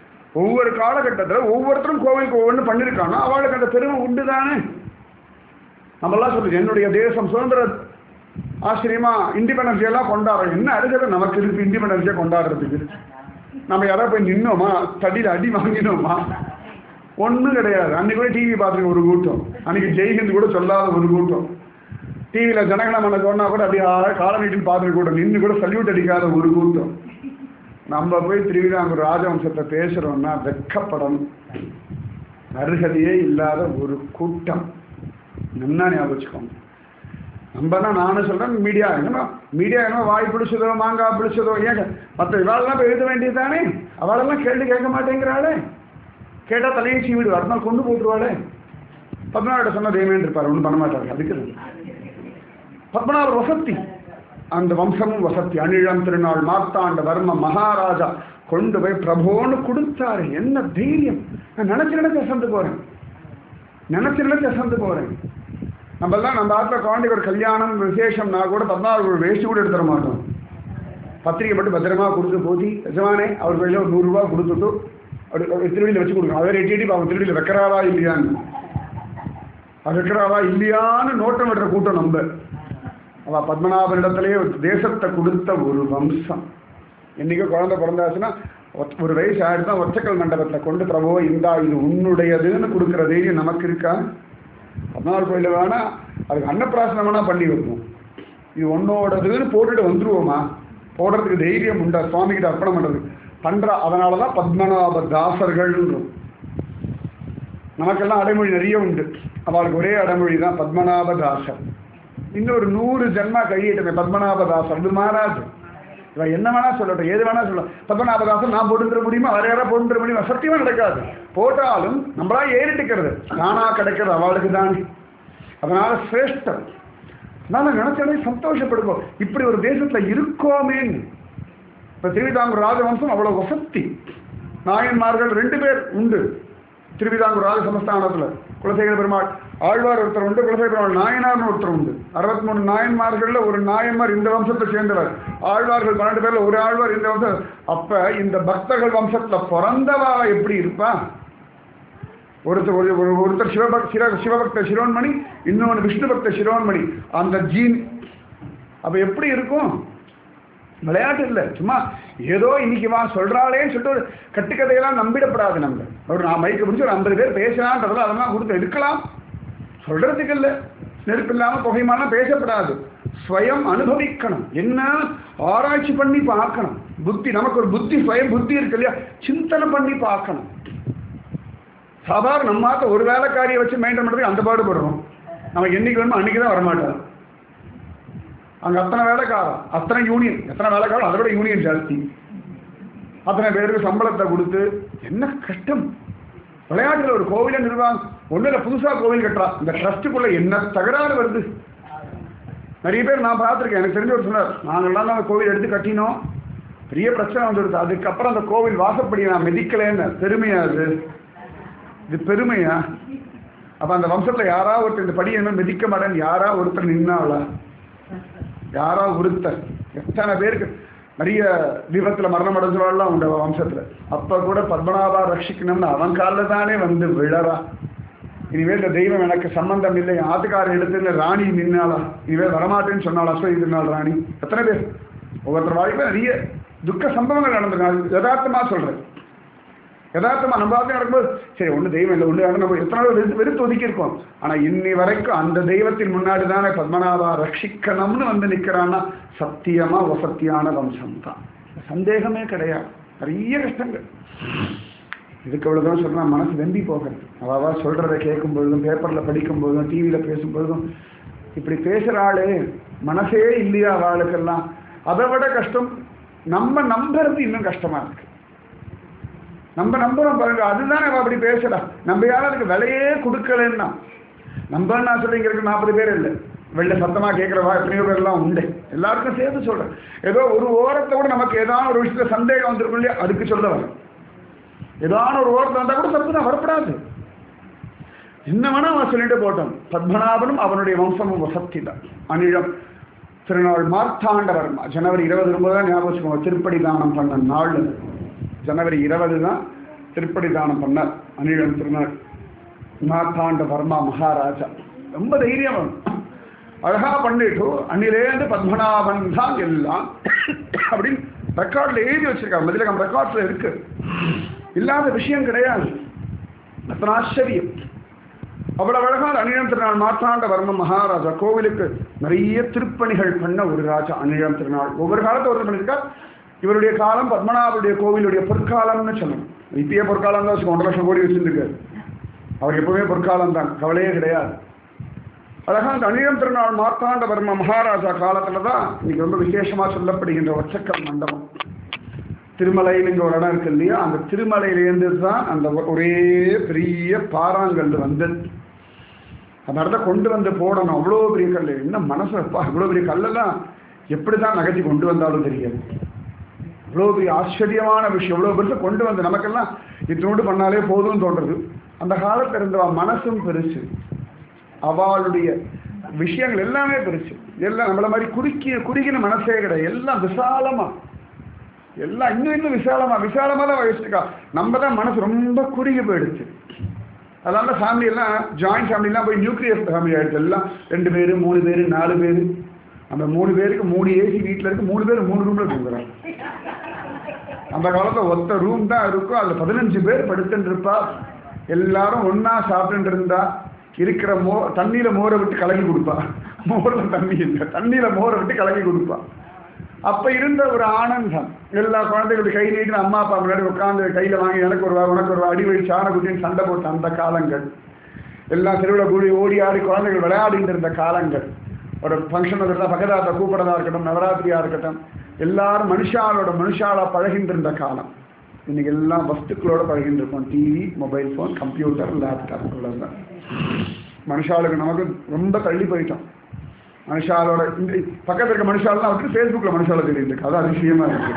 ஒவ்வொரு காலகட்டத்துல ஒவ்வொருத்தரும் கோவிலுக்கு ஒவ்வொன்று பண்ணிருக்கானா அவளுக்கு அந்த பெருமை உண்டு தானே நம்மளாம் சொல்லுது என்னுடைய தேசம் சுதந்திர ஆச்சரியமா இண்டிபெண்டன்ஸ் எல்லாம் கொண்டாடுறோம் என்ன அடுத்தது நமக்கு இருக்கு இண்டிபெண்டன்ஸே கொண்டாடுறதுக்கு நம்ம யாராவது போய் நின்னோமா தடியில் அடி வாங்கினோமா ஒன்றும் கிடையாது அன்னைக்கு கூட டிவி பார்த்துருக்க ஒரு கூட்டம் அன்னைக்கு ஜெய்ஹிந்த் கூட சொல்லாத ஒரு கூட்டம் டிவியில் ஜனகணமன சொன்னா கூட அப்படியே ஆளா கால நீட்டில் பார்த்துருக்க கூட்டம் நின்று கூட சல்யூட் அடிக்காத ஒரு கூட்டம் நம்ம போய் திருவிதாங்கூர் ராஜவம்சத்தை பேசுறோம்னா வெக்கப்படணும் அருகதையே இல்லாத ஒரு கூட்டம் நல்லா ஞாபகம் வச்சுக்கோங்க நம்மனா நானும் சொல்றேன் மீடியா என்னமோ மீடியா என்னமோ வாய் பிடிச்சதோ மாங்காய் பிடிச்சதோ ஏங்க மற்ற இவாளெல்லாம் போய் எழுத வேண்டியது தானே அவளெல்லாம் கேள்வி கேட்க மாட்டேங்கிறாளே கேட்டால் தலையை சீவிடு வரணும் கொண்டு போட்டுருவாளே பத்மநாபட்ட சொன்ன தெய்வம் இருப்பார் ஒன்றும் பண்ண மாட்டாரு அதுக்கு இல்லை. பத்மநாபர் வசத்தி அந்த வம்சமும் வசத்தி அனிழம் திருநாள் மார்த்தாண்ட வர்ம மகாராஜா கொண்டு போய் பிரபோன்னு கொடுத்தாரு என்ன தைரியம் நான் நினைச்சு நினைச்சு அசந்து போறேன் நினைச்சு நினைச்சு அசந்து போறேன் நம்ம எல்லாம் நம்ம ஆத்துல குழந்தைக்கு ஒரு கல்யாணம் விசேஷம்னா கூட பத்மநாபர் ஒரு வேஷ்டி கூட எடுத்துட மாட்டோம் பத்திரிக்கை மட்டும் பத்திரமா கொடுத்து போதி எஜமானே அவர் கையில் ஒரு நூறுரூவா கொடுத்துட்டு அப்படி திருவள்ளியில் வச்சு கொடுக்கணும் அவர் எட்டி எட்டி அவங்க திருவள்ளியில் வைக்கிறாரா இல்லையான்னு அவர் வைக்கிறாரா இல்லையான்னு நோட்டம் விடுற கூட்டம் நம்ம அவ பத்மநாபனிடத்திலேயே ஒரு தேசத்தை கொடுத்த ஒரு வம்சம் என்னைக்கோ குழந்தை பிறந்தாச்சுன்னா ஒத்- ஒரு வயசு ஆயிடுதா ஒற்றைக்கல் மண்டபத்தை கொண்டு பிரபோ இந்தா இது உன்னுடையதுன்னு கொடுக்குற தைரியம் நமக்கு இருக்கா பத்மநாபர் கோயிலில் வேணா அதுக்கு அன்னப்பிராசனம் வேணா பண்ணி வைப்போம் இது உன்னோடதுன்னு போட்டுட்டு வந்துருவோமா போடுறதுக்கு தைரியம் உண்டா சுவாமி கிட்ட அர்ப்பணம் பண்றது பண்ற அதனால தான் பத்மநாப தாசர்கள்ன்றோம் நமக்கெல்லாம் அடைமொழி நிறைய உண்டு அவளுக்கு ஒரே அடைமொழி தான் பத்மநாப தாசர் இன்னொரு நூறு ஜென்மா கையிட்டமே பத்மநாபதாசர் அது மாறாது இவன் என்ன வேணா சொல்லட்டும் ஏது வேணா சொல்லலாம் பத்மநாபதாசன் நான் போட்டுன்ற முடியுமா வேற யாரா போட்டுன்ற முடியுமா சத்தியமா நடக்காது போட்டாலும் நம்மளா ஏறிட்டுக்கிறது தானா கிடைக்கிறது அவளுக்கு தானே அதனால சிரேஷ்டம் அதனால நினைச்சாலே சந்தோஷப்படுவோம் இப்படி ஒரு தேசத்துல இருக்கோமேன்னு இப்ப திருவிதாங்கூர் ராஜவம்சம் அவ்வளவு வசத்தி நாயன்மார்கள் ரெண்டு பேர் உண்டு திருவிதாங்கூர் ராஜ சமஸ்தானத்துல குலசேகர பெருமாள் ஆழ்வார் ஒருத்தர் உண்டு குலசேகர பெருமாள் நாயனார்னு ஒருத்தர் உண்டு அறுபத்தி மூணு நாயன்மார்கள்ல ஒரு நாயன்மார் இந்த வம்சத்தை சேர்ந்தவர் ஆழ்வார்கள் பன்னெண்டு பேர்ல ஒரு ஆழ்வார் இந்த வம்சம் அப்ப இந்த பக்தர்கள் வம்சத்துல பிறந்தவா எப்படி இருப்பா ஒருத்தர் ஒரு ஒரு- ஒருத்தர் சிவபக் சிவ சிவபக்த சிரோன்மணி இன்னொன்று விஷ்ணு பக்த சிரோன்மணி அந்த ஜீன் அப்ப எப்படி இருக்கும் விளையாட்டு இல்லை சும்மா ஏதோ இன்னைக்கு வா சொல்றாளேன்னு சொல்லிட்டு ஒரு கட்டுக்கதையெல்லாம் நம்பிடப்படாது நம்ம ஒரு நான் மைக்க பிடிச்சி ஒரு ஐம்பது பேர் பேசலான்றதுல அதெல்லாம் கொடுத்து எடுக்கலாம் சொல்றதுக்கு இல்லை நெருப்பு இல்லாம புகையுமாலாம் பேசப்படாது ஸ்வயம் அனுபவிக்கணும் என்ன ஆராய்ச்சி பண்ணி பார்க்கணும் புத்தி நமக்கு ஒரு புத்தி ஸ்வயம் புத்தி இருக்கு இல்லையா சிந்தனை பண்ணி பார்க்கணும் சாதாரண நம்ம ஒரு வேலைக்காரியை வச்சு மெயின்டைன் பண்ணுறதுக்கு அந்த பாடுபடுறோம் நமக்கு என்னைக்கு வேணுமோ அன்னைக்கு தான் வரமாட்டோம் அங்கே அத்தனை வேலைக்காரன் அத்தனை யூனியன் எத்தனை வேலைக்காரன் அதை விட யூனியன் ஜாஸ்தி அத்தனை பேருக்கு சம்பளத்தை கொடுத்து என்ன கஷ்டம் விளையாட்டுல ஒரு கோவிலை நிர்வாகம் ஒன்றும் இல்லை புதுசாக கோவில் கட்டுறா இந்த ட்ரஸ்ட்டுக்குள்ள என்ன தகராறு வருது நிறைய பேர் நான் பார்த்துருக்கேன் எனக்கு தெரிஞ்ச ஒரு சொன்னார் நாங்கள்லாம் அந்த கோவில் எடுத்து கட்டினோம் பெரிய பிரச்சனை வந்துடுது அதுக்கப்புறம் அந்த கோவில் வாசப்படி நான் மிதிக்கலைன்னு பெருமையா அது இது பெருமையா அப்ப அந்த வம்சத்துல யாரா ஒருத்தர் இந்த படி என்ன மிதிக்க மாட்டேன்னு யாரா ஒருத்தர் நின்னாளா யாரா ஒருத்தர் எத்தனை பேருக்கு நிறைய விபத்துல மரணம் அடைஞ்சவாள்லாம் உண்டு அவ வம்சத்துல அப்ப கூட பத்மநாபா ரட்சிக்கணும்னு அவன் காலில் தானே வந்து விழறா இனிமேல் இந்த தெய்வம் எனக்கு சம்பந்தம் இல்லை என் ஆத்துக்காரர் எடுத்து ராணி நின்னாளா இனிமேல் வரமாட்டேன்னு சொன்னாள் அஸ்வதி நாள் ராணி எத்தனை பேர் ஒவ்வொருத்தர் வாழ்க்கையில நிறைய துக்க சம்பவங்கள் நடந்திருக்கு யதார்த்தமா சொல்றேன் யதார்த்தமா நம்ம வாழ்க்கை நடக்கும்போது சரி ஒண்ணு தெய்வம் இல்லை ஒண்ணு நம்ம எத்தனை நாள் வெறுத்து வெறுத்து ஒதுக்கி இருக்கோம் ஆனா இன்னி வரைக்கும் அந்த தெய்வத்தின் முன்னாடி தானே பத்மநாபா ரட்சிக்கணும்னு வந்து நிக்கிறான்னா சத்தியமா வசத்தியான வம்சம் தான் சந்தேகமே கிடையாது நிறைய கஷ்டங்கள் இதுக்கு இவ்வளவுதான் சொல்றேன் மனசு வெம்பி போகிறது அவா சொல்றதை கேட்கும் பொழுதும் பேப்பர்ல படிக்கும் பொழுதும் டிவியில பேசும் பொழுதும் இப்படி பேசுற ஆளு மனசே இல்லையா அவளுக்கெல்லாம் அதை விட கஷ்டம் நம்ம நம்புறது இன்னும் கஷ்டமா இருக்கு நம்ம நம்புறோம் பாருங்க அதுதான் அவ அப்படி பேசுறா நம்ம யாரும் அதுக்கு விலையே கொடுக்கலன்னா நம்ம நான் சொல்றேன் இங்க இருக்க நாற்பது பேர் இல்லை வெளில சத்தமா கேட்கிறவா எத்தனையோ பேர்லாம் உண்டு எல்லாருக்கும் சேர்த்து சொல்றேன் ஏதோ ஒரு ஓரத்தை கூட நமக்கு ஏதாவது ஒரு விஷயத்துல சந்தேகம் வந்திருக்கும் இல்லையா அதுக்கு சொல்ல வரேன் ஏதாவது ஒரு ஓரத்தை வந்தா கூட தப்பு தான் வரப்படாது என்ன வேணா அவன் சொல்லிட்டு போட்டோம் பத்மநாபனும் அவனுடைய வம்சமும் வசத்தி தான் அனிழம் திருநாள் மார்த்தாண்டவர்மா ஜனவரி இருபது ரொம்ப தான் ஞாபகம் வச்சுக்கோங்க திருப்படி தானம் பண்ண நாள் அது. ஜனவரி இருபது தான் திருப்படி தானம் பண்ணார் அனிழம் திருநாள் மார்த்தாண்ட வர்மா மகாராஜா ரொம்ப தைரியம் வேணும் அழகா பண்ணிட்டு அன்னிலேருந்து பத்மநாபன் தான் எல்லாம் அப்படின்னு ரெக்கார்ட்ல எழுதி வச்சிருக்காங்க மதிலகம் ரெக்கார்ட்ஸ்ல இருக்கு இல்லாத விஷயம் கிடையாது அத்தனை ஆச்சரியம் அவ்வளவு அழகா அநிழம் திருநாள் மாற்றாண்ட வர்ம மகாராஜா கோவிலுக்கு நிறைய திருப்பணிகள் பண்ண ஒரு ராஜா அநிழம் திருநாள் ஒவ்வொரு காலத்தை ஒரு பண்ணியிருக்கா இவருடைய காலம் பத்மநாபருடைய கோவிலுடைய பொற்காலம்னு சொல்லணும் இப்பயே பொற்காலம் தான் வச்சுக்கோ, ஒன்றரை லட்சம் கோடி வச்சிருக்காரு அவர் எப்பவுமே பொற்காலம் தான் கவலையே கிடையாது அழகா அந்த அநிழம் திருநாள் மார்த்தாண்ட வர்ம மகாராஜா காலத்துல தான் இன்னைக்கு ரொம்ப விசேஷமா சொல்லப்படுகின்ற ஒற்றைக்கல் மண்டபம் திருமலையில் இங்க ஒரு இடம் இருக்கு இல்லையா அந்த திருமலையிலேருந்து தான் அந்த ஒ- ஒரே பெரிய பாறாங்கல் வந்தது அந்த இடத்த கொண்டு வந்து போடணும் அவ்வளோ பெரிய கல் என்ன மனசு அப்பா இவ்வளோ பெரிய கல்லெல்லாம் எப்படி தான் நகர்த்தி கொண்டு வந்தாலும் தெரியாது இவ்வளோ பெரிய ஆச்சரியமான விஷயம் இவ்வளோ பெருசு கொண்டு வந்து நமக்கெல்லாம் இத்தனோடு பண்ணாலே போதும்னு தோன்றது அந்த காலத்தில் இருந்தவ மனசும் பெருசு அவளுடைய விஷயங்கள் எல்லாமே பெருசு எல்லாம் நம்மள மாதிரி குறுக்கி குறுகின மனசே கிடையாது எல்லாம் விசாலமா எல்லாம் இன்னும் இன்னும் விசாலமா விசாலமா தான் வயசுக்கா நம்ம தான் மனசு ரொம்ப குறுகி போயிடுச்சு அதனால ஃபேமிலி எல்லாம் ஜாயிண்ட் ஃபேமிலிலாம் போய் நியூக்ளியர் ஃபேமிலி ஆயிடுச்சு எல்லாம் ரெண்டு பேர் மூணு பேர் நாலு பேர் அந்த மூணு பேருக்கு மூணு ஏசி வீட்டில் இருக்கு மூணு பேர் மூணு ரூம்ல தூங்குறாங்க அந்த காலத்துல ஒத்த ரூம் தான் இருக்கும் அதுல பதினஞ்சு பேர் படுத்துட்டு இருப்பா எல்லாரும் ஒண்ணா சாப்பிட்டுட்டு இருந்தா இருக்கிற மோ தண்ணியில மோரை விட்டு கலக்கி கொடுப்பா மோர்ல தண்ணி இல்லை தண்ணியில மோரை விட்டு கலக்கி கொடுப்பா அப்ப இருந்த ஒரு ஆனந்தம் எல்லா குழந்தைகளுடைய கை நீட்டு அம்மா அப்பா முன்னாடி உட்காந்து கையில வாங்கி எனக்கு ஒரு ரூபா உனக்கு ஒரு ரூபா அடி வழி சாண குட்டின்னு சண்டை போட்ட அந்த காலங்கள் எல்லாம் தெருவில் கூடி ஓடி ஆடி குழந்தைகள் விளையாடிட்டு இருந்த காலங்கள் ஒரு ஃபங்க்ஷன் இருந்தால் பக்கதாத்த கூப்பிடதா இருக்கட்டும் நவராத்திரியா இருக்கட்டும் எல்லாரும் மனுஷாலோட மனுஷாலா பழகின்ற இருந்த காலம் இன்னைக்கு எல்லாம் வஸ்துக்களோட பழகிட்டு இருக்கோம் TV mobile phone computer laptop இவ்வளவுதான் மனுஷாளுக்கு நமக்கு ரொம்ப தள்ளி போயிட்டோம் மனுஷாலோட இந்த பக்கத்துல இருக்க மனுஷாலாம் விட்டு ஃபேஸ்புக்கில் மனுஷால தெரியுது இருக்கு அது அதிசயமா இருக்கு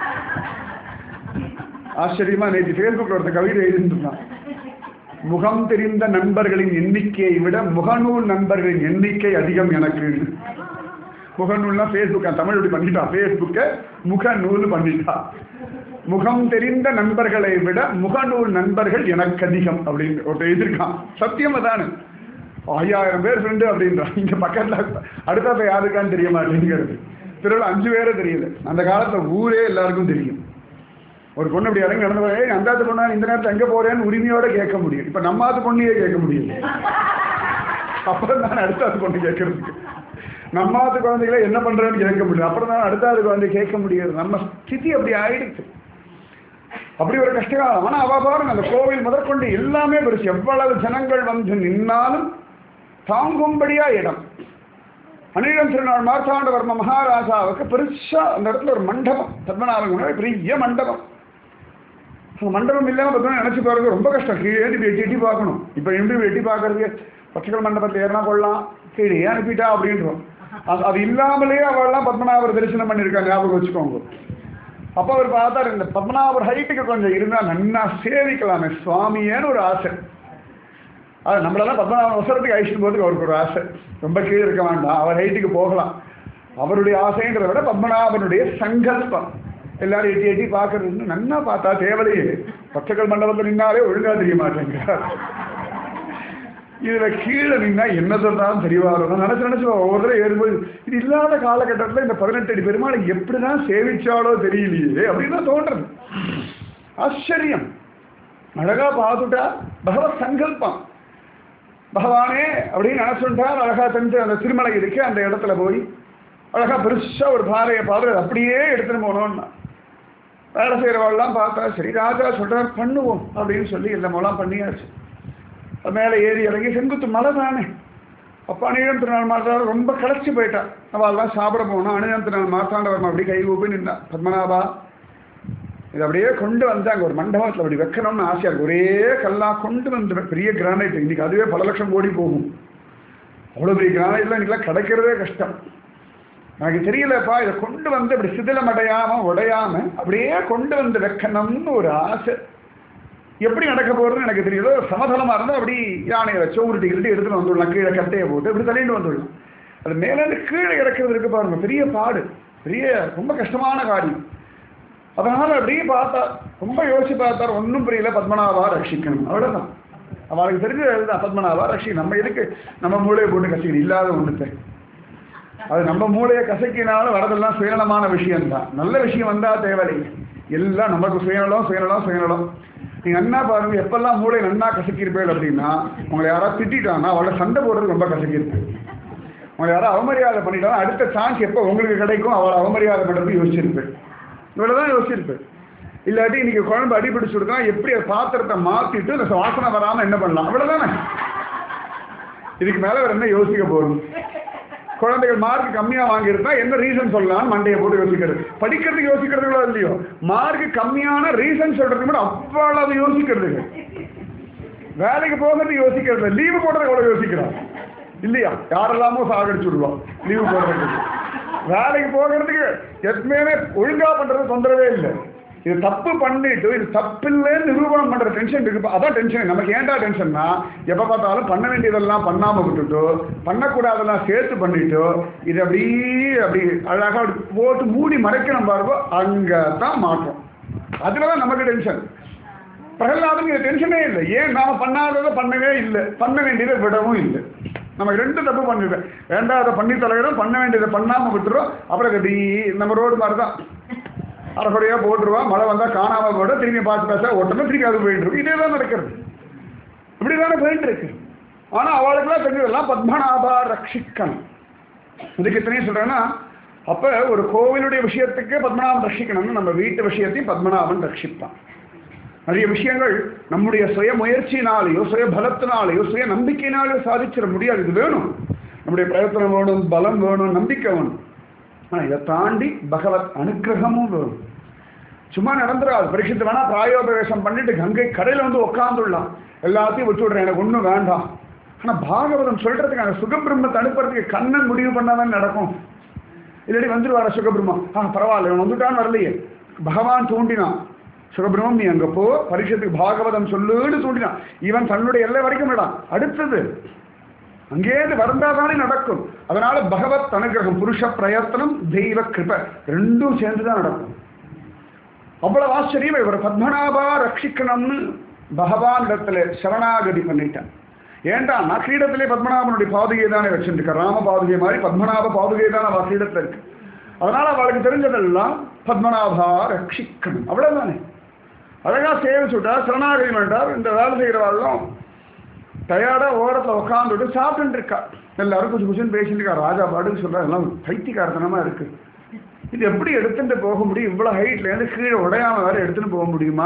ஆச்சரியமா நேற்று ஃபேஸ்புக்கில் ஒருத்த கவிதை எழுதிருந்தான் முகம் தெரிந்த நண்பர்களின் எண்ணிக்கையை விட முகநூல் நண்பர்களின் எண்ணிக்கை அதிகம் எனக்கு முகநூல்னா ஃபேஸ்புக் தமிழ் இப்படி பண்ணிட்டா ஃபேஸ்புக்கை முகநூல் பண்ணிட்டா முகம் தெரிந்த நண்பர்களை விட முகநூல் நண்பர்கள் எனக்கு அதிகம் அப்படின்னு ஒருத்தர் எழுதியிருக்கான் சத்தியம் அதானே ஐயாயிரம் பேர் ஃப்ரெண்டு அப்படின்றான் இங்க பக்கத்துல அடுத்த யாருக்கான்னு தெரிய மாட்டேங்கிறது திருவிழா அஞ்சு பேரே தெரியல அந்த காலத்துல ஊரே எல்லாருக்கும் தெரியும் ஒரு பொண்ணு இப்படி இறங்கி நடந்து போய் "ஏய், அந்தாத்து பொண்ணா இந்த நேரத்தில் எங்க போறேன்னு உரிமையோட கேட்க முடியும் இப்ப நம்மாத்து பொண்ணையே கேட்க முடியும் அப்புறம் தான் அடுத்தாத்து பொண்ணு கேட்கறதுக்கு நம்மாத்து குழந்தைகளை என்ன பண்றேன்னு கேட்க முடியும் அப்புறம் தான் அடுத்தாது குழந்தை கேட்க முடியாது நம்ம ஸ்திதி அப்படி ஆயிடுச்சு அப்படி ஒரு கஷ்டகாலம் ஆனா அவ பாருங்க அந்த கோவில் முதற்கொண்டு எல்லாமே பெருசு எவ்வளவு ஜனங்கள் வந்து நின்னாலும் தாங்கும்படியா இடம் அனிழம் திருநாள் மார்த்தாண்டவர்ம மகாராஜாவுக்கு பெருசா அந்த இடத்துல ஒரு மண்டபம் பத்மநாபன் முன்னாடி பெரிய மண்டபம் அந்த மண்டபம் இல்லாம பார்த்தோம்னா நினைச்சு பாருங்க ரொம்ப கஷ்டம் கீழே இப்படி எட்டி எட்டி பார்க்கணும் இப்போ எப்படி எட்டி பார்க்கறது பச்சைக்கல் மண்டபத்தில் ஏறினா கொள்ளலாம் கீழே அனுப்பிட்டா அப்படின்றோம் அது அது இல்லாமலே அவள்லாம் பத்மநாபர் தரிசனம் பண்ணியிருக்கா ஞாபகம் வச்சுக்கோங்க அப்போ அவர் பார்த்தார் இந்த பத்மநாபர் ஹைட்டுக்கு கொஞ்சம் இருந்தா நன்னா சேவிக்கலாமே சுவாமியேன்னு ஒரு ஆசை அது நம்மளெல்லாம் பத்மநாபன் அவசரத்துக்கு அழிச்சிட்டு போகிறதுக்கு அவருக்கு ஒரு ஆசை ரொம்ப கீழே இருக்க வேண்டாம் அவர் ஹைட்டுக்கு போகலாம் அவருடைய ஆசைன்றதை விட பத்மநாபனுடைய சங்கல்பம் எல்லாரும் எட்டி எட்டி பார்க்கறது இன்னும் நன்னா பார்த்தா தேவலையே பச்சைக்கல் மண்டபத்தில் நின்னாலே ஒழுங்கா தெரிய மாட்டேங்கிறார் இதுல கீழே நின்னா என்னதான் தெரியவாரோ நான் நினைச்சு நினைச்சு ஒவ்வொரு தடவை ஏறும்போது இது இல்லாத காலகட்டத்தில் இந்த பதினெட்டு அடி பெருமாளை எப்படிதான் சேவிச்சாலோ தெரியலையே அப்படின்னு தான் தோன்றது ஆச்சரியம் அழகா பார்த்துட்டா பகவத் சங்கல்பம் பகவானே அப்படின்னு நினைச்சுட்டார் அழகா தெரிஞ்சு அந்த திருமலை இருக்கு அந்த இடத்துல போய் அழகா பெருசா ஒரு பாறையை பார்த்து அதை அப்படியே எடுத்துன்னு போனோம்னா வேலை செய்கிறவாள்லாம் பார்த்தா சரி ராஜா சொல்றார் பண்ணுவோம் அப்படின்னு சொல்லி எல்லாமெல்லாம் பண்ணியாச்சு அது மேலே ஏறி இறங்கி செங்குத்து மலை தானே அப்போ அணியம் திருநாள் மாத்தாண்ட ரொம்ப களைச்சி போயிட்டா அவள்லாம் சாப்பிட போனோம் அணியம் திருநாள் மாத்தாண்டவர்மா அப்படி கை ஊப்பி நின்றா பத்மநாபா இது அப்படியே கொண்டு வந்து அங்கே ஒரு மண்டபத்தில் அப்படி வைக்கணும்னு ஆசையாக இருக்கு ஒரே கல்லாக கொண்டு வந்து பெரிய கிரானைட் இன்னைக்கு அதுவே பல லட்சம் கோடி போகும் அவ்வளோ பெரிய கிரானைட்லாம் இன்னைக்கெல்லாம் கிடைக்கிறதே கஷ்டம் எனக்கு தெரியலப்பா இதை கொண்டு வந்து அப்படி சிதிலம் அடையாம உடையாம அப்படியே கொண்டு வந்து வைக்கணும்னு ஒரு ஆசை எப்படி நடக்க போறதுன்னு எனக்கு தெரியல ஒரு சமதளமா இருந்தால் அப்படி யானையை வச்சோ உருட்டி கிருட்டி எடுத்துட்டு வந்துடலாம் கீழே கட்டையை போட்டு இப்படி தள்ளிட்டு வந்துடலாம் அது மேலேருந்து கீழே இறக்கிறது இருக்கு பாருங்க பெரிய பாடு பெரிய ரொம்ப கஷ்டமான காரியம் அதனால அப்படியே பார்த்தா ரொம்ப யோசிச்சு பார்த்தார் ஒன்றும் புரியல பத்மநாபா ரட்சிக்கணும் அவ்வளவுதான் அவளுக்கு தெரிஞ்சது பத்மநாபா ரக்ஷி நம்ம எதுக்கு நம்ம மூளையை போட்டு கசிக்கணும் இல்லாத ஒண்ணுத்தை அது நம்ம மூளையை கசக்கினாலும் வரதெல்லாம் சுயநலமான விஷயம்தான் நல்ல விஷயம் வந்தா தேவையில்லை எல்லாம் நமக்கு சுயநலம் சுயநலம் சுயநலம் நீங்க நன்னா பாருங்க எப்பெல்லாம் மூளை நன்னா கசக்கியிருப்பேன் அப்படின்னா உங்களை யாராவது திட்டாங்கன்னா அவளை சண்டை போடுறது ரொம்ப கசக்கியிருப்பேன் உங்களை யாராவது அவமரியாதை பண்ணிட்டாலும் அடுத்த சான்ஸ் எப்போ உங்களுக்கு கிடைக்கும் அவளை அவமரியாதை பண்ணுறது யோசிச்சிருப்பேன் இவ்வளவுதான் யோசிச்சிருப்பேன் இல்லாட்டி இன்னைக்கு குழம்பு அடிபிடிச்சு கொடுத்தா எப்படி அந்த பாத்திரத்தை மாத்திட்டு அந்த வாசனை வராம என்ன பண்ணலாம் அவ்வளவுதானே இதுக்கு மேல வேற என்ன யோசிக்க போறோம் குழந்தைகள் மார்க் கம்மியா வாங்கியிருந்தா என்ன ரீசன் சொல்லலாம் மண்டையை போட்டு யோசிக்கிறது படிக்கிறதுக்கு யோசிக்கிறதுங்களோ இல்லையோ மார்க் கம்மியான ரீசன் சொல்றது கூட அவ்வளவு யோசிக்கிறதுங்க வேலைக்கு போகிறது யோசிக்கிறது லீவு போடுறது கூட யோசிக்கிறான் இல்லையா யாரெல்லாமோ சாகடிச்சு விடுவோம் லீவு போடுறதுக்கு வேலைக்கு போகிறதுக்கு எப்பவுமே ஒழுங்கா பண்றது தொந்தரவே இல்லை இது தப்பு பண்ணிட்டு இது தப்பில்லைன்னு நிரூபணம் பண்ற டென்ஷன் இருக்கு அதான் டென்ஷன் நமக்கு ஏன்டா டென்ஷன்னா எப்ப பார்த்தாலும் பண்ண வேண்டியதெல்லாம் பண்ணாம விட்டுட்டோ பண்ணக்கூடாதெல்லாம் சேர்த்து பண்ணிட்டோ இது அப்படியே அப்படி அழகா அப்படி போட்டு மூடி மறைக்கணும் பாருங்க அங்கதான் மாற்றம் அதுலதான் நமக்கு டென்ஷன் பிரகலாதன் இது டென்ஷனே இல்லை ஏன் நாம பண்ணாததை பண்ணவே இல்லை பண்ண வேண்டியதை விடவும் இல்லை நம்ம ரெண்டு தப்பு பண்ணிடுறோம் வேண்டாத பண்ணி தலைகிறோம் பண்ண வேண்டியதை பண்ணாம விட்டுறோம் அப்புறம் இப்படி நம்ம ரோடு மாதிரி தான் அரைக்குறையா போட்டுருவான் மழை வந்தா காணாம போட திரும்பி பார்த்து பேச ஓட்டணும் திரும்பி அது போயிட்டு இருக்கு இதே தான் நடக்கிறது இப்படி தானே போயிட்டு இருக்கு ஆனா அவளுக்கெல்லாம் தெரிஞ்சதெல்லாம் பத்மநாபா ரட்சிக்கணும் இதுக்கு இத்தனையும் சொல்றேன்னா அப்ப ஒரு கோவிலுடைய விஷயத்துக்கு பத்மநாபன் ரட்சிக்கணும்னு நம்ம வீட்டு விஷயத்தையும் பத்மநாபன் ரட்சிப்பான் நிறைய விஷயங்கள் நம்முடைய சுய முயற்சியினாலேயோ சுய பலத்தினாலேயோ சுய நம்பிக்கையினாலேயோ சாதிச்சிட முடியாது இது வேணும் நம்முடைய பிரயத்தனம் வேணும் பலம் வேணும் நம்பிக்கை வேணும் ஆனால் இதை தாண்டி பகவத் அனுக்கிரகமும் வேணும் சும்மா நடந்துடாது பரீட்சித்து வேணா பிராயோபவேசம் பண்ணிட்டு கங்கை கரையில் வந்து உட்காந்துடலாம் எல்லாத்தையும் விட்டு விடுறேன் எனக்கு ஒன்றும் வேண்டாம் ஆனால் பாகவதம் சொல்றதுக்கு அந்த சுகபிரம்மத்தை அனுப்புறதுக்கு கண்ணன் முடிவு பண்ணாதான் நடக்கும் இல்லாட்டி வந்துடுவார சுகபிரம்மா ஆ பரவாயில்ல இவன் வந்துட்டான்னு வரலையே பகவான் தூண்டினான் சுகபிரமம் நீ அங்க போ பரீட்சத்துக்கு பாகவதம் சொல்லுன்னு தூண்டினான் இவன் தன்னுடைய எல்லை வரைக்கும் விடான் அடுத்தது அங்கேருந்து வந்தாதானே நடக்கும் அதனால பகவத் அனுகிரகம் புருஷ பிரயத்தனம் தெய்வ கிருப ரெண்டும் சேர்ந்து தான் நடக்கும் அவ்வளவு ஆச்சரியம் இவர் பத்மநாபா ரட்சிக்கணும்னு பகவான் இடத்துல சரணாகதி பண்ணிட்டான் ஏண்டா நான் கிரீடத்திலே பத்மநாபனுடைய பாதுகை தானே வச்சுருக்க ராம பாதுகை மாதிரி பத்மநாப பாதுகை தான் அவள் கிரீடத்தில் இருக்கு அதனால அவளுக்கு தெரிஞ்சதெல்லாம் பத்மநாபா ரட்சிக்கணும் அவ்வளவுதானே அழகா சேவிச்சுட்டா சரணாகதி பண்ணிட்டார் இந்த வேலை செய்கிறவாள்லாம் டயர்டா ஓரத்தில் உட்காந்துட்டு சாப்பிட்டுட்டு இருக்கா எல்லாரும் கொஞ்சம் கொஞ்சம் பேசிட்டு இருக்கா ராஜா பாடுன்னு சொல்றா எல்லாம் பைத்தியக்காரத்தனமா இருக்கு இது எப்படி எடுத்துட்டு போக முடியும் இவ்வளவு ஹைட்ல இருந்து கீழே உடையாம வேற எடுத்துட்டு போக முடியுமா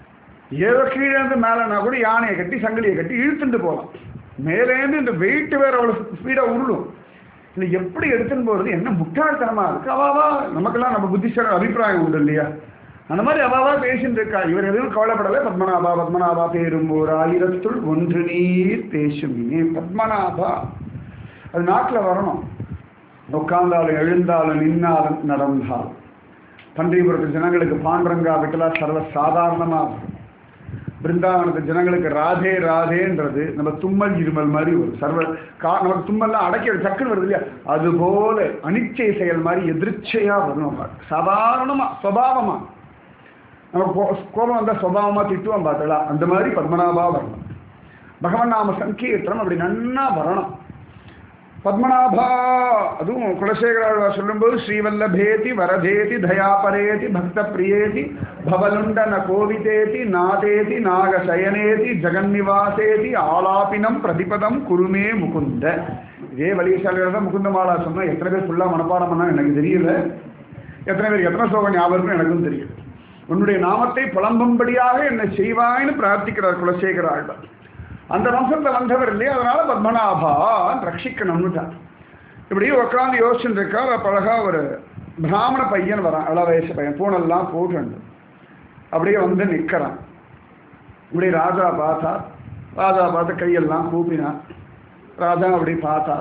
ஏதோ கீழே இருந்து மேலனா கூட யானையை கட்டி சங்கிலியை கட்டி இழுத்துட்டு போகலாம் மேலேருந்து இந்த வெயிட் வேற அவ்வளவு ஸ்பீடா உருளும் இல்லை எப்படி எடுத்துன்னு போறது என்ன முட்டாள்தனமா இருக்கு அவாவா நமக்கெல்லாம் நம்ம புத்திசாலி அபிப்பிராயம் உண்டு இல்லையா அந்த மாதிரி அவாவா பேசிட்டு இருக்கா இவர் எதுவும் கவலைப்படலை பத்மநாபா பத்மநாபா பேரும் ஓர் ஆயிரத்துள் ஒன்று நீர் பேசுமே பத்மநாபா அது நாட்டில் வரணும் உட்கார்ந்தாலும் எழுந்தாலும் நின்னாலும் நடந்தாலும் பன்றிபுரத்து ஜனங்களுக்கு பாண்டரங்கா விட்டலா சர்வ சாதாரணமா வரும் பிருந்தாவனத்து ஜனங்களுக்கு ராதே ராதேன்றது நம்ம தும்மல் இருமல் மாதிரி ஒரு சர்வ கா நமக்கு தும்மல்லாம் அடக்கி சக்குன்னு வருது இல்லையா அது போல அனிச்சை செயல் மாதிரி எதிர்ச்சையா வரும் சாதாரணமா சுவாவமா நம்ம கோ- கோபம் வந்தா சுபாவமா திட்டுவோம் பார்த்தலா அந்த மாதிரி பத்மநாபா வரணும் பகவன் நாம சங்கீர்த்தனம் அப்படி நன்னா வரணும் பத்மநாபா அதுவும் குலசேகர சொல்லும்போது ஸ்ரீவல்லபேதி வரதேதி தயாபரேதி பக்த பிரியேதி பவலுண்டன கோவிதேதி நாதேதி நாகசயனேதி ஜெகன்னிவாசேதி ஆலாபினம் பிரதிபதம் குருமே முகுந்த இதே வலிசாலியில் தான் முகுந்தமாலா சொன்னா எத்தனை பேர் ஃபுல்லாக மனப்பாடம் பண்ணா எனக்கு தெரியல எத்தனை பேருக்கு எத்தனை ஸ்லோகம் ஞாபகம் இருக்குன்னு எனக்கும் தெரியும் உன்னுடைய நாமத்தை புலம்பும்படியாக என்னை செய்வாய்னு பிரார்த்திக்கிறார் குலசேகர ஆழ்வார் அந்த வம்சத்துல வந்தவர் இல்லையா அதனால பத்மநாபா ரட்சிக்கணும்னுட்டார் இப்படி உட்காந்து யோசிச்சுட்டு இருக்கா அப்ப அழகா ஒரு பிராமண பையன் வரான் இள வயசு பையன் பூனெல்லாம் போட்டு அப்படியே வந்து நிற்கிறான் இப்படி ராஜா பார்த்தா ராஜா பார்த்து கையெல்லாம் கூப்பினான் ராஜா அப்படி பார்த்தா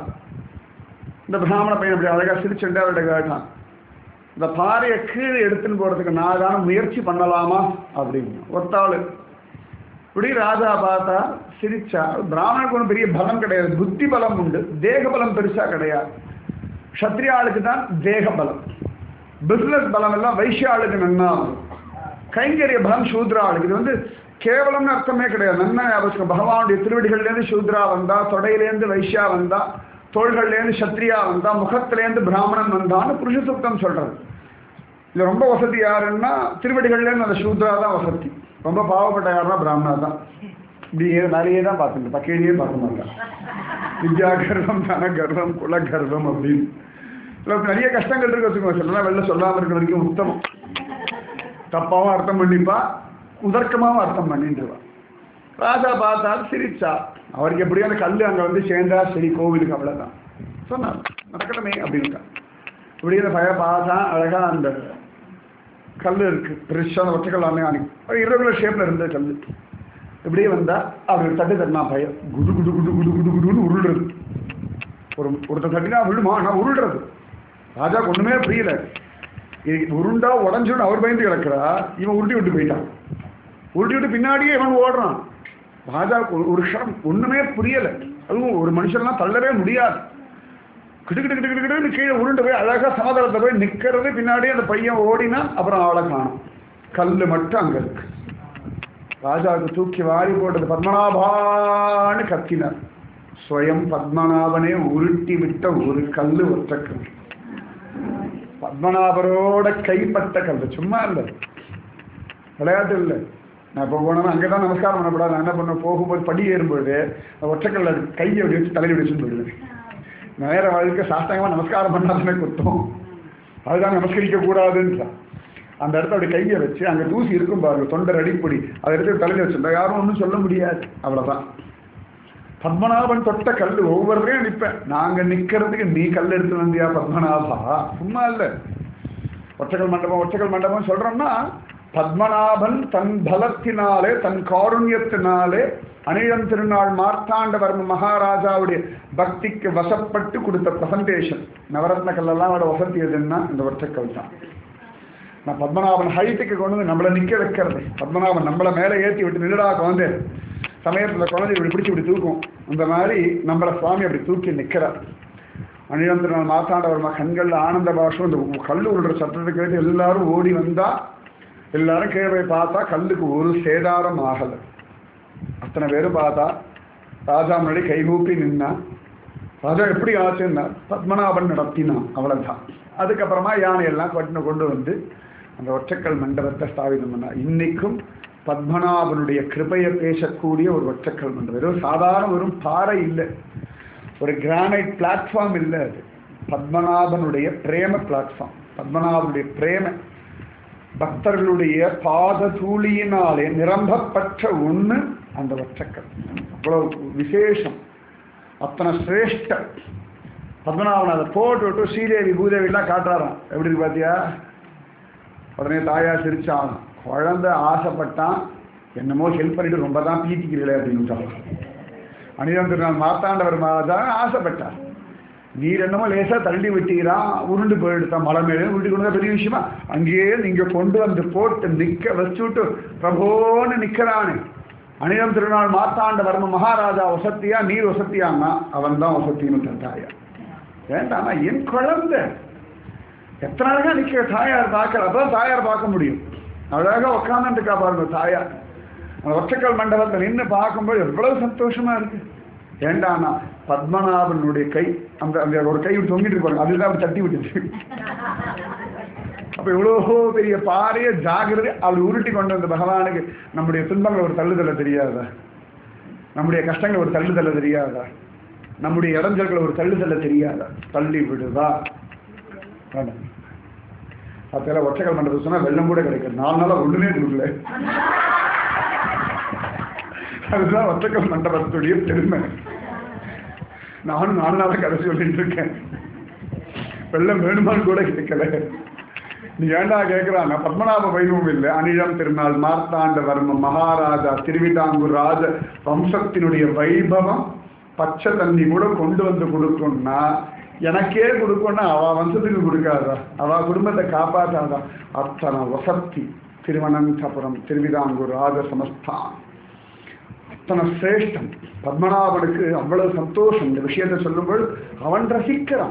இந்த பிராமண பையன் அப்படி அழகா சிரிச்சுட்டு அவர்கிட்ட கேட்டான் இந்த பாறையை கீழே எடுத்துன்னு போறதுக்கு நான் தானே முயற்சி பண்ணலாமா அப்படின்னு ஒத்தாளு இப்படி ராஜா பார்த்தா சிரிச்சா பிராமணனுக்கு ஒன்றும் பெரிய பலம் கிடையாது புத்தி பலம் உண்டு தேக பலம் பெருசா கிடையாது க்ஷத்ரியாளுக்கு தான் தேக பலம் பிசினஸ் பலம் எல்லாம் வைஷ்யாளுக்கு நன்னா கைங்கரிய பலம் சூத்ராளுக்கு இது வந்து கேவலம்னு அர்த்தமே கிடையாது நன்மை ஞாபகம் பகவானுடைய திருவடிகள்லேருந்து சூத்ரா வந்தா தொடையிலேருந்து வைஷ்யா வந்தா தோள்கள்லேருந்து சத்ரியா வந்தா முகத்திலேருந்து பிராமணன் வந்தான்னு புருஷ சுத்தம் சொல்றது இது ரொம்ப வசதி யாருன்னா திருவடிகள்லேருந்து அந்த சூத்ரா தான் வசதி ரொம்ப பாவப்பட்ட யாருன்னா பிராமணா தான் இப்படியே நிறைய தான் பார்த்துங்க பக்கேடியே பார்க்க மாட்டேன் வித்யா கர்வம் தன கர்வம் குல கர்வம் அப்படின்னு இல்லை நிறைய கஷ்டங்கள் இருக்கு வச்சுக்கோங்க சொல்லலாம் வெளில சொல்லாமல் இருக்கிற வரைக்கும் உத்தமம் தப்பாவும் அர்த்தம் பண்ணிப்பா உதர்க்கமாவும் அர்த்தம் பண்ணிட்டுருவா ராஜா பார்த்தால் சிரிச்சா அவருக்கு எப்படியும் அந்த கல் அங்கே வந்து சேர்ந்தா சரி கோவிலுக்கு அவ்வளோதான் சொன்னார் நடக்கட்டுமே அப்படின்ட்டா இப்படியே அந்த பய பார்த்தா அழகா அந்த கல் இருக்கு பெருசான ஒற்றைக்கல் அன்னைக்கு இரகுலர் ஷேப்ல இருந்த கல் இப்படியே வந்தா அவர் தட்டு தட்டினா பயம் குடு குடு குடு குடு குடு குடுன்னு உருள்றது ஒரு ஒருத்தர் தட்டினா விழுமா நான் உருள்றது ராஜா ஒண்ணுமே புரியல இது உருண்டா உடஞ்சுன்னு அவர் பயந்து கிடக்குறா இவன் உருட்டி விட்டு போயிட்டான் உருட்டி விட்டு பின்னாடியே இவன் ஓடுறான் ராஜா ஒரு க்ஷணம் ஒண்ணுமே புரியல அதுவும் ஒரு மனுஷன்லாம் தள்ளவே முடியாது கிடு கிடு கிடு கிடு கிடுன்னு கீழே உருண்டு போய் அழகா சமாதானத்தை போய் நிக்கிறது பின்னாடியே அந்த பையன் ஓடினா அப்புறம் அவளை காணும் கல்லு மட்டும் அங்க இருக்கு ராஜாவுக்கு தூக்கி வாரி போட்டது பத்மநாபான்னு கத்தினார் ஸ்வயம் பத்மநாபனே உருட்டி விட்ட ஒரு கல்லு ஒற்றக்கல் பத்மநாபரோட கைப்பட்ட கல் சும்மா இல்லை விளையாட்டு இல்லை நான் இப்போ போனேன்னா அங்கே தான் நமஸ்காரம் பண்ணப்படாது நான் என்ன பண்ணுவேன் போகும்போது படி ஏறும்போது ஒற்றைக்கல்ல கையை அப்படி வச்சு தலையில் வச்சுன்னு போயிடுவேன் நேர வாழ்க்கை சாஸ்தாங்கமாக நமஸ்காரம் பண்ணாதானே குத்தம் அதுதான் நமஸ்கரிக்க கூடாதுன்றான் அந்த இடத்த அப்படி கையை வச்சு அங்கே தூசி இருக்கும் பாருங்க தொண்டை அடிப்பொடி அதை எடுத்து தலையில் வச்சிருந்தா யாரும் ஒன்றும் சொல்ல முடியாது அவ்வளோதான் பத்மநாபன் தொட்ட கல் ஒவ்வொருத்தையும் நிற்பேன் நாங்கள் நிற்கிறதுக்கு நீ கல் எடுத்து வந்தியா பத்மநாபா சும்மா இல்லை ஒற்றைக்கல் மண்டபம் ஒற்றைக்கல் மண்டபம் சொல்றோம்னா பத்மநாபன் தன் பலத்தினாலே தன் காருண்யத்தினாலே அனிழம் திருநாள் மார்த்தாண்டவர்ம மகாராஜாவுடைய பக்திக்கு வசப்பட்டு கொடுத்த பிரசன்டேஷன் நவரத்ன கல்லெல்லாம் அவட வசதி எதுன்னா இந்த ஒற்றைக்கல் தான் நான் பத்மநாபன் ஹைட்டுக்கு கொண்டு வந்து நம்மளை நிற்க வைக்கிறது பத்மநாபன் நம்மளை மேலே ஏற்றி விட்டு நின்றுடா குழந்தை சமயத்தில் குழந்தை இப்படி பிடிச்சி இப்படி தூக்கும் அந்த மாதிரி நம்மளை சுவாமி அப்படி தூக்கி நிற்கிறார் அனிழம் திருநாள் மார்த்தாண்டவர்மா கண்களில் ஆனந்த பாஷம் இந்த கல் உருடுற சத்தத்தை கேட்டு எல்லாரும் ஓடி வந்தா எல்லாரும் கீழே போய் பார்த்தா கல்லுக்கு ஒரு சேதாரம் ஆகலை அத்தனை பேரும் பார்த்தா ராஜா முன்னாடி கைகூப்பி நின்னா ராஜா எப்படி ஆச்சுன்னா பத்மநாபன் நடத்தினான் அவ்வளவுதான் அதுக்கப்புறமா யானையெல்லாம் கொண்டு கொண்டு வந்து அந்த ஒற்றைக்கல் மண்டபத்தை ஸ்தாபிதம் பண்ணா இன்னைக்கும் பத்மநாபனுடைய கிருபையை பேசக்கூடிய ஒரு ஒற்றைக்கல் மண்டபம் வெறும் சாதாரண வெறும் பாறை இல்லை ஒரு கிரானைட் பிளாட்ஃபார்ம் இல்லை அது பத்மநாபனுடைய பிரேம பிளாட்ஃபார்ம் பத்மநாபனுடைய பிரேம பக்தர்களுடைய பாத தூளியினாலே நிரம்பப்பட்ட ஒண்ணு அந்த ஒற்றக்கல் அவ்வளவு விசேஷம் அத்தனை சிரேஷ்ட பத்மநாபன் அதை போட்டு விட்டு ஸ்ரீதேவி பூதேவிலாம் காட்டுறாராம் எப்படி இருக்கு பாத்தியா உடனே தாயா சிரிச்சான் குழந்தை ஆசைப்பட்டான் என்னமோ ஹெல்ப் பண்ணிட்டு ரொம்ப தான் பீத்திக்கிறீங்களே அப்படின்னு அனிதம் திருநாள் மாத்தாண்டவர் தான் ஆசைப்பட்டார் நீர் என்னமோ லேசா தள்ளி விட்டீரா உருண்டு போயிடுத்தான் மலை மேலே உருண்டு கொண்டு பெரிய விஷயமா அங்கேயே நீங்க கொண்டு வந்து போட்டு நிக்க வச்சுட்டு பிரபோன்னு நிக்கிறானே அனிதம் திருநாள் மாத்தாண்ட வர்ம மகாராஜா வசத்தியா நீர் வசத்தியான்னா அவன் தான் வசத்தின்னு தாயா வேண்டாமா என் குழந்தை எத்தனை அழகா நிக்கிற தாயார் பார்க்கல அப்பதான் தாயார் பார்க்க முடியும் அழகா உட்காந்துருக்கா பாருங்க தாயார் அந்த ஒற்றைக்கல் மண்டபத்தை நின்று பார்க்கும்போது எவ்வளவு சந்தோஷமா இருக்கு ஏண்டானா பத்மநாபனுடைய கை அந்த அந்த ஒரு கை இப்படி தொங்கிட்டு இருப்பாங்க அதுதான் அப்படி தட்டி விட்டுச்சு அப்ப இவ்வளோ பெரிய பாறைய ஜாகிரதை அப்படி உருட்டி கொண்டு வந்த பகவானுக்கு நம்முடைய துன்பங்கள் ஒரு தள்ளுதல தெரியாதா நம்முடைய கஷ்டங்கள் ஒரு தள்ளுதல தெரியாதா நம்முடைய இடைஞ்சல்கள் ஒரு தள்ளுதல தெரியாதா தள்ளி விடுதா வேண்டாம் அதெல்லாம் ஒற்றைக்கல் மண்டபம் சொன்னா வெள்ளம் கூட கிடைக்கும் நாலு நாளா ஒண்ணுமே கொடுக்கல அதுதான் ஒற்றைக்கல் மண்டபத்துடைய பெருமை நானும் நாலு நாளா கதை சொல்லிட்டு இருக்கேன் வெள்ளம் வேணுமான்னு கூட கேட்கல நீ ஏண்டா கேட்கிறாங்க பத்மநாப வைபவம் இல்லை அனிழம் திருநாள் மார்த்தாண்ட வர்ம மகாராஜா திருவிதாங்கூர் ராஜ வம்சத்தினுடைய வைபவம் பச்சை தண்ணி கூட கொண்டு வந்து கொடுக்கணும்னா எனக்கே கொடுக்கணும்னா அவ வம்சத்துக்கு கொடுக்காதா அவ குடும்பத்தை காப்பாற்றாதா அத்தனை வசத்தி திருவனந்தபுரம் திருவிதாங்கூர் ராஜ சமஸ்தான் அத்தனை சிரேஷ்டம் பத்மநாபனுக்கு அவ்வளவு சந்தோஷம் இந்த விஷயத்தை சொல்லும்போது அவன் ரசிக்கிறான்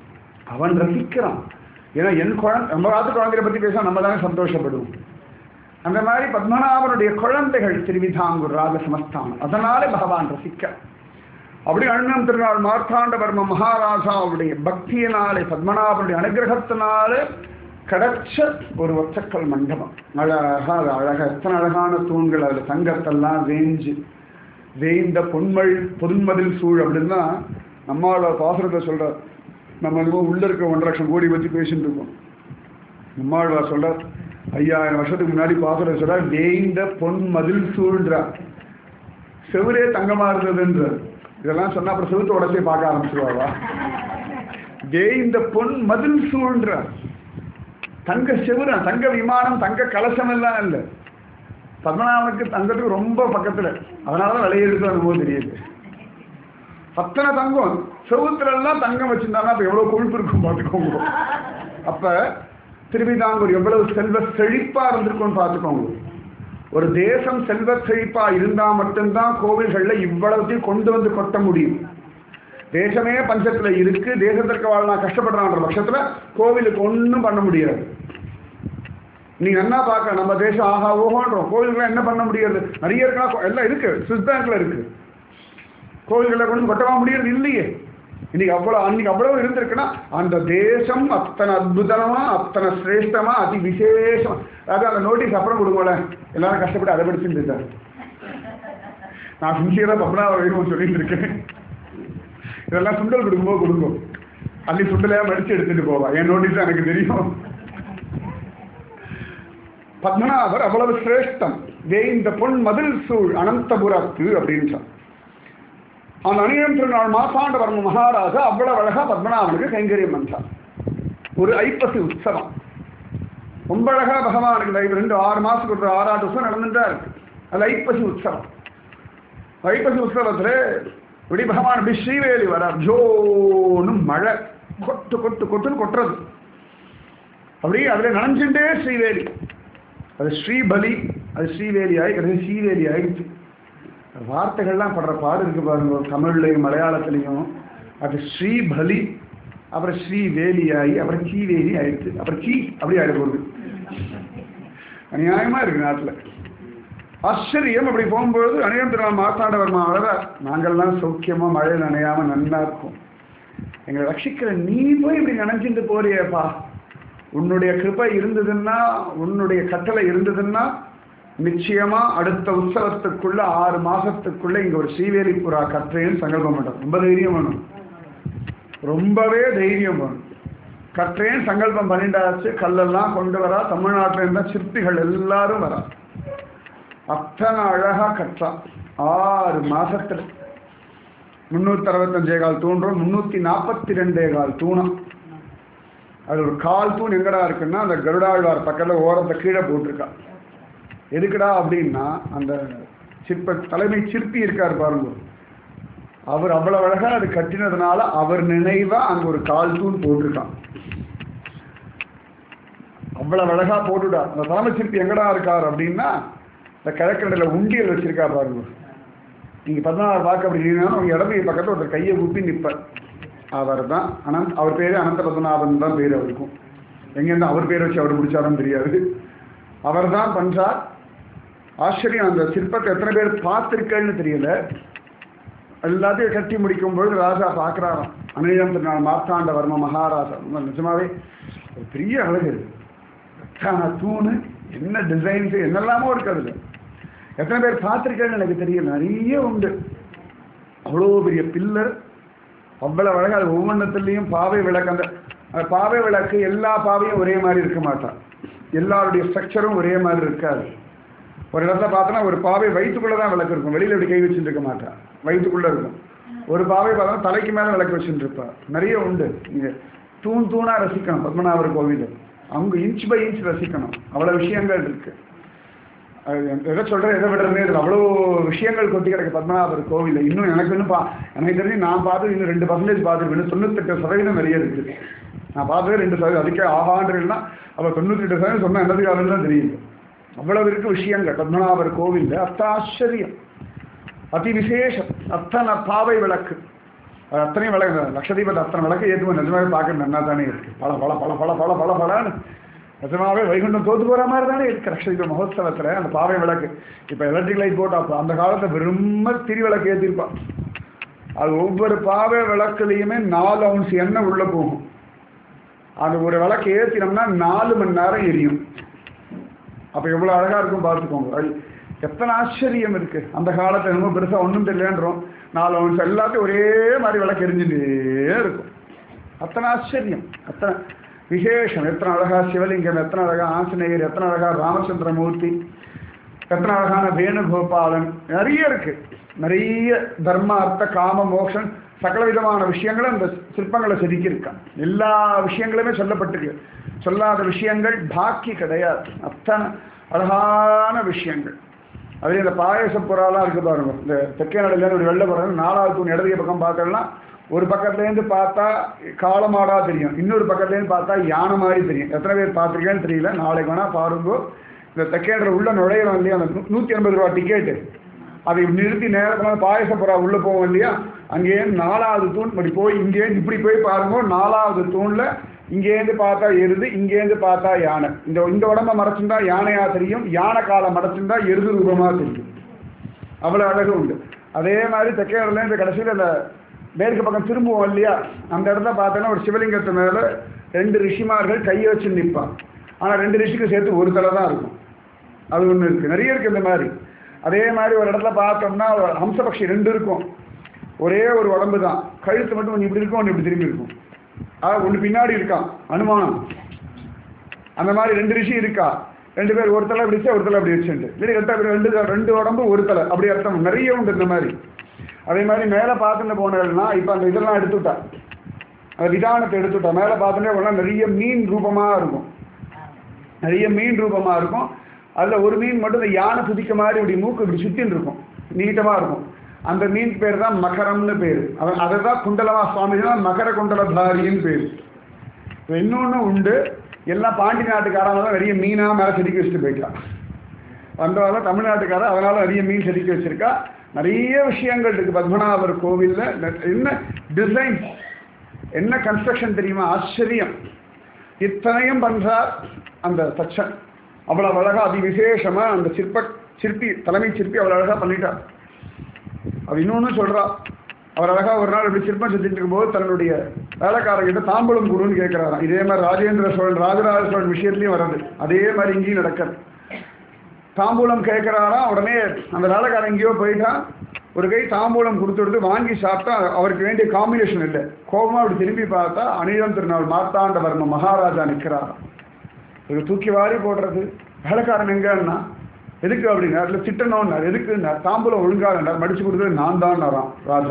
அவன் ரசிக்கிறான் ஏன்னா என் குழந்தை நம்ம காலத்து குழந்தைய பற்றி பேச நம்ம தானே சந்தோஷப்படுவோம் அந்த மாதிரி பத்மநாபனுடைய குழந்தைகள் திருவிதாங்கூர் ராஜசமஸ்தானம் அதனாலே பகவான் ரசிக்க அப்படி அண்ணன் திருநாள் மார்த்தாண்டவர்ம மகாராஜாவுடைய பக்தியினாலே பத்மநாபனுடைய அனுகிரகத்தினாலே கிடைச்ச ஒரு ஒற்றக்கல் மண்டபம் அழகா அது அழகா எத்தனை அழகான தூண்கள் அதுல தங்கத்தெல்லாம் வேஞ்சு வேய்ந்த பொன்மல் பொன்மதில் சூழ் அப்படின்னா நம்மளோட பாசுரத்தை சொல்றார் நம்ம என்னமோ உள்ள இருக்க ஒன்றரை லட்சம் கோடி பற்றி பேசிட்டு இருக்கோம் நம்மாழ்வார் சொல்றார் ஐயாயிரம் வருஷத்துக்கு முன்னாடி பாசுரத்தை சொல்றார் வேய்ந்த பொன் மதில் சூழ்ன்றார் செவரே தங்கமா இருந்ததுன்றார் இதெல்லாம் சொன்னா அப்புறம் செவுத்து உடச்சே பார்க்க ஆரம்பிச்சிருவாவா வேய்ந்த பொன் மதில் சூழ்ன்றார் தங்க செவுரன் தங்க விமானம் தங்க கலசம் எல்லாம் இல்லை பத்மநாபனுக்கு தங்கத்துக்கு ரொம்ப பக்கத்துல அதனாலதான் விலையெடுத்து வரும்போது தெரியுது அத்தனை தங்கம் செவுத்துல எல்லாம் தங்கம் வச்சிருந்தாங்கன்னா அப்ப எவ்வளவு கொழுப்பு இருக்கும் பார்த்துக்கோங்க அப்ப திருவிதாங்கூர் எவ்வளவு செல்வ செழிப்பா இருந்திருக்கும்னு பார்த்துக்கோங்க ஒரு தேசம் செல்வ செழிப்பா இருந்தா மட்டும்தான் கோவில்கள்ல இவ்வளவுத்தையும் கொண்டு வந்து கொட்ட முடியும் தேசமே பஞ்சத்துல இருக்கு தேசத்திற்கு வாழ் நான் கஷ்டப்படுறான்ற பட்சத்துல கோவிலுக்கு ஒண்ணும் பண்ண முடியாது நீ என்ன பார்க்க நம்ம தேசம் ஆஹா ஓஹோன்றோம் கோவில்கள் என்ன பண்ண முடியாது நிறைய இருக்கா எல்லாம் இருக்கு சுவிஸ் பேங்க்ல இருக்கு கோவில்களை கொண்டு கொட்டவா முடியாது இல்லையே இன்னைக்கு அவ்வளவு அன்னைக்கு அவ்வளவு இருந்திருக்குன்னா அந்த தேசம் அத்தனை அற்புதமா அத்தனை சிரேஷ்டமா அதி விசேஷமா அதாவது அந்த நோட்டீஸ் அப்புறம் கொடுங்கோல எல்லாரும் கஷ்டப்பட்டு அதை படிச்சுட்டு இருக்காரு நான் சின்சியரா பத்மநாப வேணும்னு சொல்லிட்டு இருக்கேன் இதெல்லாம் சுண்டல் கொடுக்கும்போது கொடுங்க அள்ளி சுண்டலையா மடிச்சு எடுத்துட்டு போவா என் நோட்டீஸ் எனக்கு தெரியும் பத்மநாபர் அவ்வளவு சிரேஷ்டம் வேய்ந்த பொன் மதில் சூழ் அனந்தபுரத்து அப்படின்னு அந்த அணியம் திருநாள் மாசாண்டவர்ம மகாராஜா அவ்வளவு அழகா பத்மநாபனுக்கு கைங்கரியம் பண்றார் ஒரு ஐப்பசி உற்சவம் ரொம்ப அழகா பகவானுக்கு இந்த ரெண்டு ஆறு மாசத்துக்கு ஒரு ஆறாட்டு வருஷம் நடந்துட்டா இருக்கு அது ஐப்பசி உற்சவம் ஐப்பசி உற்சவத்துல இப்படி பகவான் அப்படி ஸ்ரீவேலி வர ஜோன்னு மழை கொட்டு கொட்டு கொட்டுன்னு கொட்டுறது அப்படி அதுல நனைஞ்சுட்டே ஸ்ரீவேலி அது ஸ்ரீபலி அது ஸ்ரீவேலி ஆகி கடைசி ஸ்ரீவேலி ஆயிடுச்சு வார்த்தைகள்லாம் படுற பாடு இருக்கு பாருங்க தமிழ்லையும் மலையாளத்துலையும் அது ஸ்ரீபலி அப்புறம் ஸ்ரீவேலி ஆகி அப்புறம் சீவேலி ஆயிடுச்சு அப்புறம் சீ அப்படி ஆயிட போகுது அநியாயமா இருக்கு நாட்டில் ஆச்சரியம் அப்படி போகும்போது அணியம் திருநாள் மாத்தாண்டவர்மா அழகா நாங்கள்லாம் சௌக்கியமா மழை நனையாம நன்னா இருக்கும் எங்களை ரட்சிக்கிற நீ போய் இப்படி நினைச்சிட்டு போறியேப்பா உன்னுடைய கிருபை இருந்ததுன்னா உன்னுடைய கட்டளை இருந்ததுன்னா நிச்சயமா அடுத்த உற்சவத்துக்குள்ள ஆறு மாசத்துக்குள்ள இங்க ஒரு ஸ்ரீவேலிபுரா கற்றைன்னு சங்கல்பம் பண்றோம் ரொம்ப தைரியம் வேணும் ரொம்பவே தைரியம் வேணும் கற்றேன் சங்கல்பம் பண்ணிட்டாச்சு கல்லெல்லாம் கொண்டு வரா தமிழ்நாட்டில் இருந்த சிற்பிகள் எல்லாரும் வரா அத்தனை அழகா கற்றா ஆறு மாசத்துல முன்னூத்தி அறுபத்தஞ்சே கால் தூண்டும் முன்னூத்தி நாற்பத்தி ரெண்டே கால் தூணம் அது ஒரு கால் தூண் எங்கடா இருக்குன்னா அந்த கருடாழ்வார் பக்கத்துல ஓரத்தை கீழே போட்டிருக்கா எதுக்குடா அப்படின்னா அந்த சிற்ப தலைமை சிற்பி இருக்கார் பாருங்க அவர் அவ்வளவு அழகா அது கட்டினதுனால அவர் நினைவா அங்க ஒரு கால் தூண் போட்டிருக்கான் அவ்வளவு அழகா போட்டுட்டா அந்த தலைமை சிற்பி எங்கடா இருக்கார் அப்படின்னா இந்த கிழக்கடையில உண்டியல் வச்சிருக்கா பாருங்க நீங்க பதினாறு பார்க்க அப்படின்னா அவங்க இடமே பக்கத்துல ஒருத்தர் கையை ஊப்பி நிற்பார் அவர் தான் அனந்த் அவர் பேரு அனந்த பத்மநாபன் தான் பேர் அவருக்கும் எங்கேருந்து அவர் பேர் வச்சு அவர் முடிச்சாருன்னு தெரியாது அவர் தான் பண்றார் ஆச்சரியம் அந்த சிற்பத்தை எத்தனை பேர் பார்த்திருக்கேன்னு தெரியல எல்லாத்தையும் கட்டி முடிக்கும் பொழுது ராஜா பார்க்குறாராம் அனிழம் திருநாள் மார்த்தாண்ட வர்ம மகாராஜா ரொம்ப நிஜமாவே ஒரு பெரிய அழகு இருக்கு எத்தனை தூணு என்ன டிசைன்ஸ் என்னெல்லாமோ இருக்கு அதுல எத்தனை பேர் பார்த்திருக்கேன்னு எனக்கு தெரியல நிறைய உண்டு அவ்வளோ பெரிய பில்லர் அவ்வளவு அழகா அது ஒவ்வொன்றத்துலேயும் பாவை விளக்கு அந்த அந்த பாவை விளக்கு எல்லா பாவையும் ஒரே மாதிரி இருக்க மாட்டான் எல்லாருடைய ஸ்ட்ரக்சரும் ஒரே மாதிரி இருக்காது ஒரு இடத்துல பார்த்தோன்னா ஒரு பாவை வயிற்றுக்குள்ளே தான் விளக்கு இருக்கும் வெளியில் இப்படி கை வச்சுட்டு இருக்க மாட்டான் வயிற்றுக்குள்ளே இருக்கும் ஒரு பாவை பார்த்தோன்னா தலைக்கு மேலே விளக்கு வச்சுட்டு இருப்பா நிறைய உண்டு நீங்கள் தூண் தூணாக ரசிக்கணும் பத்மநாபர் கோவில் அவங்க இன்ச் பை இன்ச் ரசிக்கணும் அவ்வளோ விஷயங்கள் இருக்கு அது எதை சொல்கிறேன் எதை விடுறதுனே இதில் அவ்வளோ விஷயங்கள் கொட்டி கிடக்கு பத்மநாபர் கோவில் இன்னும் எனக்கு இன்னும் பா எனக்கு தெரிஞ்சு நான் பார்த்து இன்னும் ரெண்டு பர்சன்டேஜ் பார்த்துருக்கேன் தொண்ணூத்தெட்டு சதவீதம் நிறைய இருக்குது நான் பார்த்ததே ரெண்டு சதவீதம் அதுக்கே ஆகான்றதுனா அப்போ தொண்ணூற்றி எட்டு சதவீதம் சொன்னால் என்னதுக்காக தான் தெரியுது அவ்வளவு இருக்கு விஷயங்கள் பத்மநாபர் கோவில்ல அத்தாச்சரியம் அதி விசேஷம் அத்தனை பாவை விளக்கு அது அத்தனையும் விளக்கு லட்சதீபத்தை அத்தனை விளக்கு ஏற்றுவோம் நிஜமாவே பார்க்க நல்லா தானே இருக்கு பல பல பல பல பல பல பலன்னு நிஜமாவே வைகுண்டம் தோத்து போற மாதிரி தானே இருக்கு ரக்ஷதிப மகோத்சவத்துல அந்த பாவை விளக்கு இப்ப எலக்ட்ரிக் லைட் போட்டா அப்ப அந்த காலத்துல வெறும திரி விளக்கு ஏத்திருப்பான் அது ஒவ்வொரு பாவை விளக்குலையுமே நாலு அவுன்ஸ் எண்ணெய் உள்ள போகும் அது ஒரு விளக்கு ஏத்தினோம்னா நாலு மணி நேரம் எரியும் அப்ப எவ்வளவு அழகா இருக்கும் பார்த்துக்கோங்க அது எத்தனை ஆச்சரியம் இருக்கு அந்த காலத்துல என்னமோ பெருசா ஒன்றும் தெரியலன்றோம் நாலு அவுன்ஸ் எல்லாத்தையும் ஒரே மாதிரி விளக்கு எரிஞ்சுட்டே இருக்கும் அத்தனை ஆச்சரியம் அத்தனை விசேஷம் எத்தனை அழகா சிவலிங்கம் எத்தனை அழகா ஆஞ்சநேயர் எத்தனை அழகா ராமச்சந்திரமூர்த்தி எத்தனை அழகான வேணுகோபாலன் நிறைய இருக்கு நிறைய தர்ம அர்த்த காம மோக்ஷன் சகல விதமான விஷயங்களும் இந்த சிற்பங்களை செதுக்கியிருக்கான் எல்லா விஷயங்களுமே சொல்லப்பட்டிருக்கு சொல்லாத விஷயங்கள் பாக்கி கிடையாது அத்தனை அழகான விஷயங்கள் அதே இந்த பாயச புறாலாம் இருக்கு பாருங்க இந்த தெற்கே நடையில ஒரு வெள்ளை புறம் நாலாவது தூண் இடதுகை பக்கம் பார்த்தோம்னா ஒரு பக்கத்துலேருந்து பார்த்தா காளமாடா தெரியும் இன்னொரு பக்கத்துலேருந்து பார்த்தா யானை மாதிரி தெரியும் எத்தனை பேர் பார்த்துருக்கேன்னு தெரியல நாளைக்கு வேணா பாருங்க இந்த தெக்கேன்ற உள்ள நுழையிறோம் இல்லையா அந்த நூ- நூத்தி எண்பது ரூபா டிக்கெட்டு அதை நிறுத்தி நேரத்தில் பாயச புறா உள்ள போவோம் இல்லையா அங்கேருந்து நாலாவது தூண் இப்படி போய் இங்கேருந்து இப்படி போய் பாருங்க நாலாவது தூண்ல இங்கேருந்து பார்த்தா எருது இங்கேருந்து பார்த்தா யானை இந்த இந்த உடம்ப மறைச்சிருந்தா யானையா தெரியும் யானை காலை மறைச்சிருந்தா எருது ரூபமா தெரியும் அவ்வளவு அழகு உண்டு அதே மாதிரி தெக்கேரில் இந்த கடைசியில் அந்த மேற்கு பக்கம் திரும்புவோம் இல்லையா அந்த இடத்துல பார்த்தோன்னா ஒரு சிவலிங்கத்து மேல ரெண்டு ரிஷிமார்கள் கையை வச்சு நிற்பான் ஆனா ரெண்டு ரிஷிக்கும் சேர்த்து ஒரு தலை தான் இருக்கும் அது ஒண்ணு இருக்கு நிறைய இருக்கு இந்த மாதிரி அதே மாதிரி ஒரு இடத்துல பார்த்தோம்னா ஒரு ஹம்சபக்ஷி ரெண்டு இருக்கும் ஒரே ஒரு உடம்பு தான் கழுத்து மட்டும் ஒன்று இப்படி இருக்கும் ஒன்று இப்படி திரும்பி இருக்கும் ஆ ஒன்று பின்னாடி இருக்கான் அனுமானம் அந்த மாதிரி ரெண்டு ரிஷி இருக்கா ரெண்டு பேர் ஒரு தலை இப்படி வச்சு ஒரு தலை அப்படி வச்சுட்டு இல்லை ரெட்டா பேர் ரெண்டு ரெண்டு உடம்பு ஒரு தலை அப்படி அர்த்தம் நிறைய உண்டு இந்த மாதிரி அதே மாதிரி மேலே பார்த்துட்டு போனதுன்னா இப்போ அந்த இதெல்லாம் எடுத்துட்டா அந்த விதானத்தை எடுத்துட்டா மேலே பார்த்துட்டே போனால் நிறைய மீன் ரூபமாக இருக்கும் நிறைய மீன் ரூபமா இருக்கும் அதுல ஒரு மீன் மட்டும் இந்த யானை துதிக்க மாதிரி இப்படி மூக்கு இப்படி சுத்தின்னு இருக்கும் நீட்டமா இருக்கும் அந்த மீன் பேர் தான் மகரம்னு பேரு அவன் அதை தான் குண்டலமா சுவாமி தான் மகர குண்டலதாரின்னு பேரு இப்ப இன்னொன்னு உண்டு எல்லாம் பாண்டி நாட்டுக்காரங்க தான் நிறைய மீனா மேல செதுக்கி வச்சுட்டு போயிட்டான் வந்தவங்க தமிழ்நாட்டுக்காரர் அதனால நிறைய மீன் செதுக்கி வச்சிருக்கா நிறைய விஷயங்கள் இருக்கு பத்மநாபர் கோவில்ல ந- என்ன டிசைன் என்ன கன்ஸ்ட்ரக்ஷன் தெரியுமா ஆச்சரியம் இத்தனையும் பண்றார் அந்த தச்சன் அவ்வளவு அழகா அதி விசேஷமா அந்த சிற்ப சிற்பி தலைமை சிற்பி அவ்வளவு அழகா பண்ணிட்டார் அது இன்னொன்னு சொல்றா அவர் அழகா ஒரு நாள் இப்படி சிற்பம் செஞ்சுட்டு இருக்கும்போது தன்னுடைய வேலைக்காரர்கிட்ட தாம்பூலம் கொடுன்னு கேட்கிறாராம் இதே மாதிரி ராஜேந்திர சோழன் ராஜராஜ சோழன் விஷயத்துலயும் வர்றது அதே மாதிரி இங்கேயும் நடக்கிறது தாம்பூலம் கேட்கிறாராம் உடனே அந்த வேலைக்காரன் எங்கேயோ போயிட்டான் ஒரு கை தாம்பூலம் கொடுத்துட்டு வாங்கி சாப்பிட்டா அவருக்கு வேண்டிய காம்பினேஷன் இல்லை கோபமா அப்படி திரும்பி பார்த்தா அனிதம் திருநாள் மார்த்தாண்டவர்ம மகாராஜா நிற்கிறாராம் இது தூக்கி வாரி போடுறது வேலைக்காரன் எங்கன்னா எதுக்கு அப்படின்னா இல்லை திட்டணும்னார் எதுக்குன்னா தாம்பூலம் ஒழுங்கானார் மடிச்சு கொடுத்தது நான் தான் ராஜா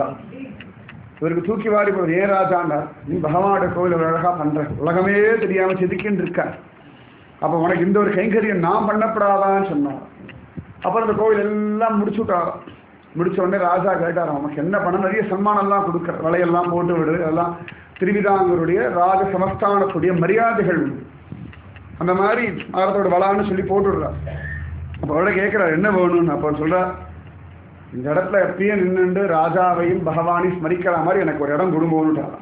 இவருக்கு தூக்கி வாரி போடுறது ஏன் ராஜான்னார் நீ பகவானோட கோவில் ஒரு அழகா பண்ற உலகமே தெரியாம செதுக்கின்னு இருக்க அப்ப உனக்கு இந்த ஒரு கைங்கரியம் நான் பண்ணப்படாதான்னு சொன்னார் அப்புறம் அந்த கோவில் எல்லாம் முடிச்சு விட்டாராம் முடிச்ச உடனே ராஜா கேட்டாராம் உனக்கு என்ன பண்ண நிறைய சன்மானம்லாம் கொடுக்குற வலையெல்லாம் போட்டு விடு அதெல்லாம் திருவிதாங்கருடைய ராஜ சமஸ்தானத்துடைய மரியாதைகள் உண்டு அந்த மாதிரி மரத்தோட வளான்னு சொல்லி போட்டு விடுறார் அப்போ அவளை கேட்குறாரு என்ன வேணும்னு அப்போ சொல்றா இந்த இடத்துல எப்பயும் நின்னுண்டு ராஜாவையும் பகவானையும் ஸ்மரிக்கிற மாதிரி எனக்கு ஒரு இடம் கொடுங்கோன்னுட்டாராம்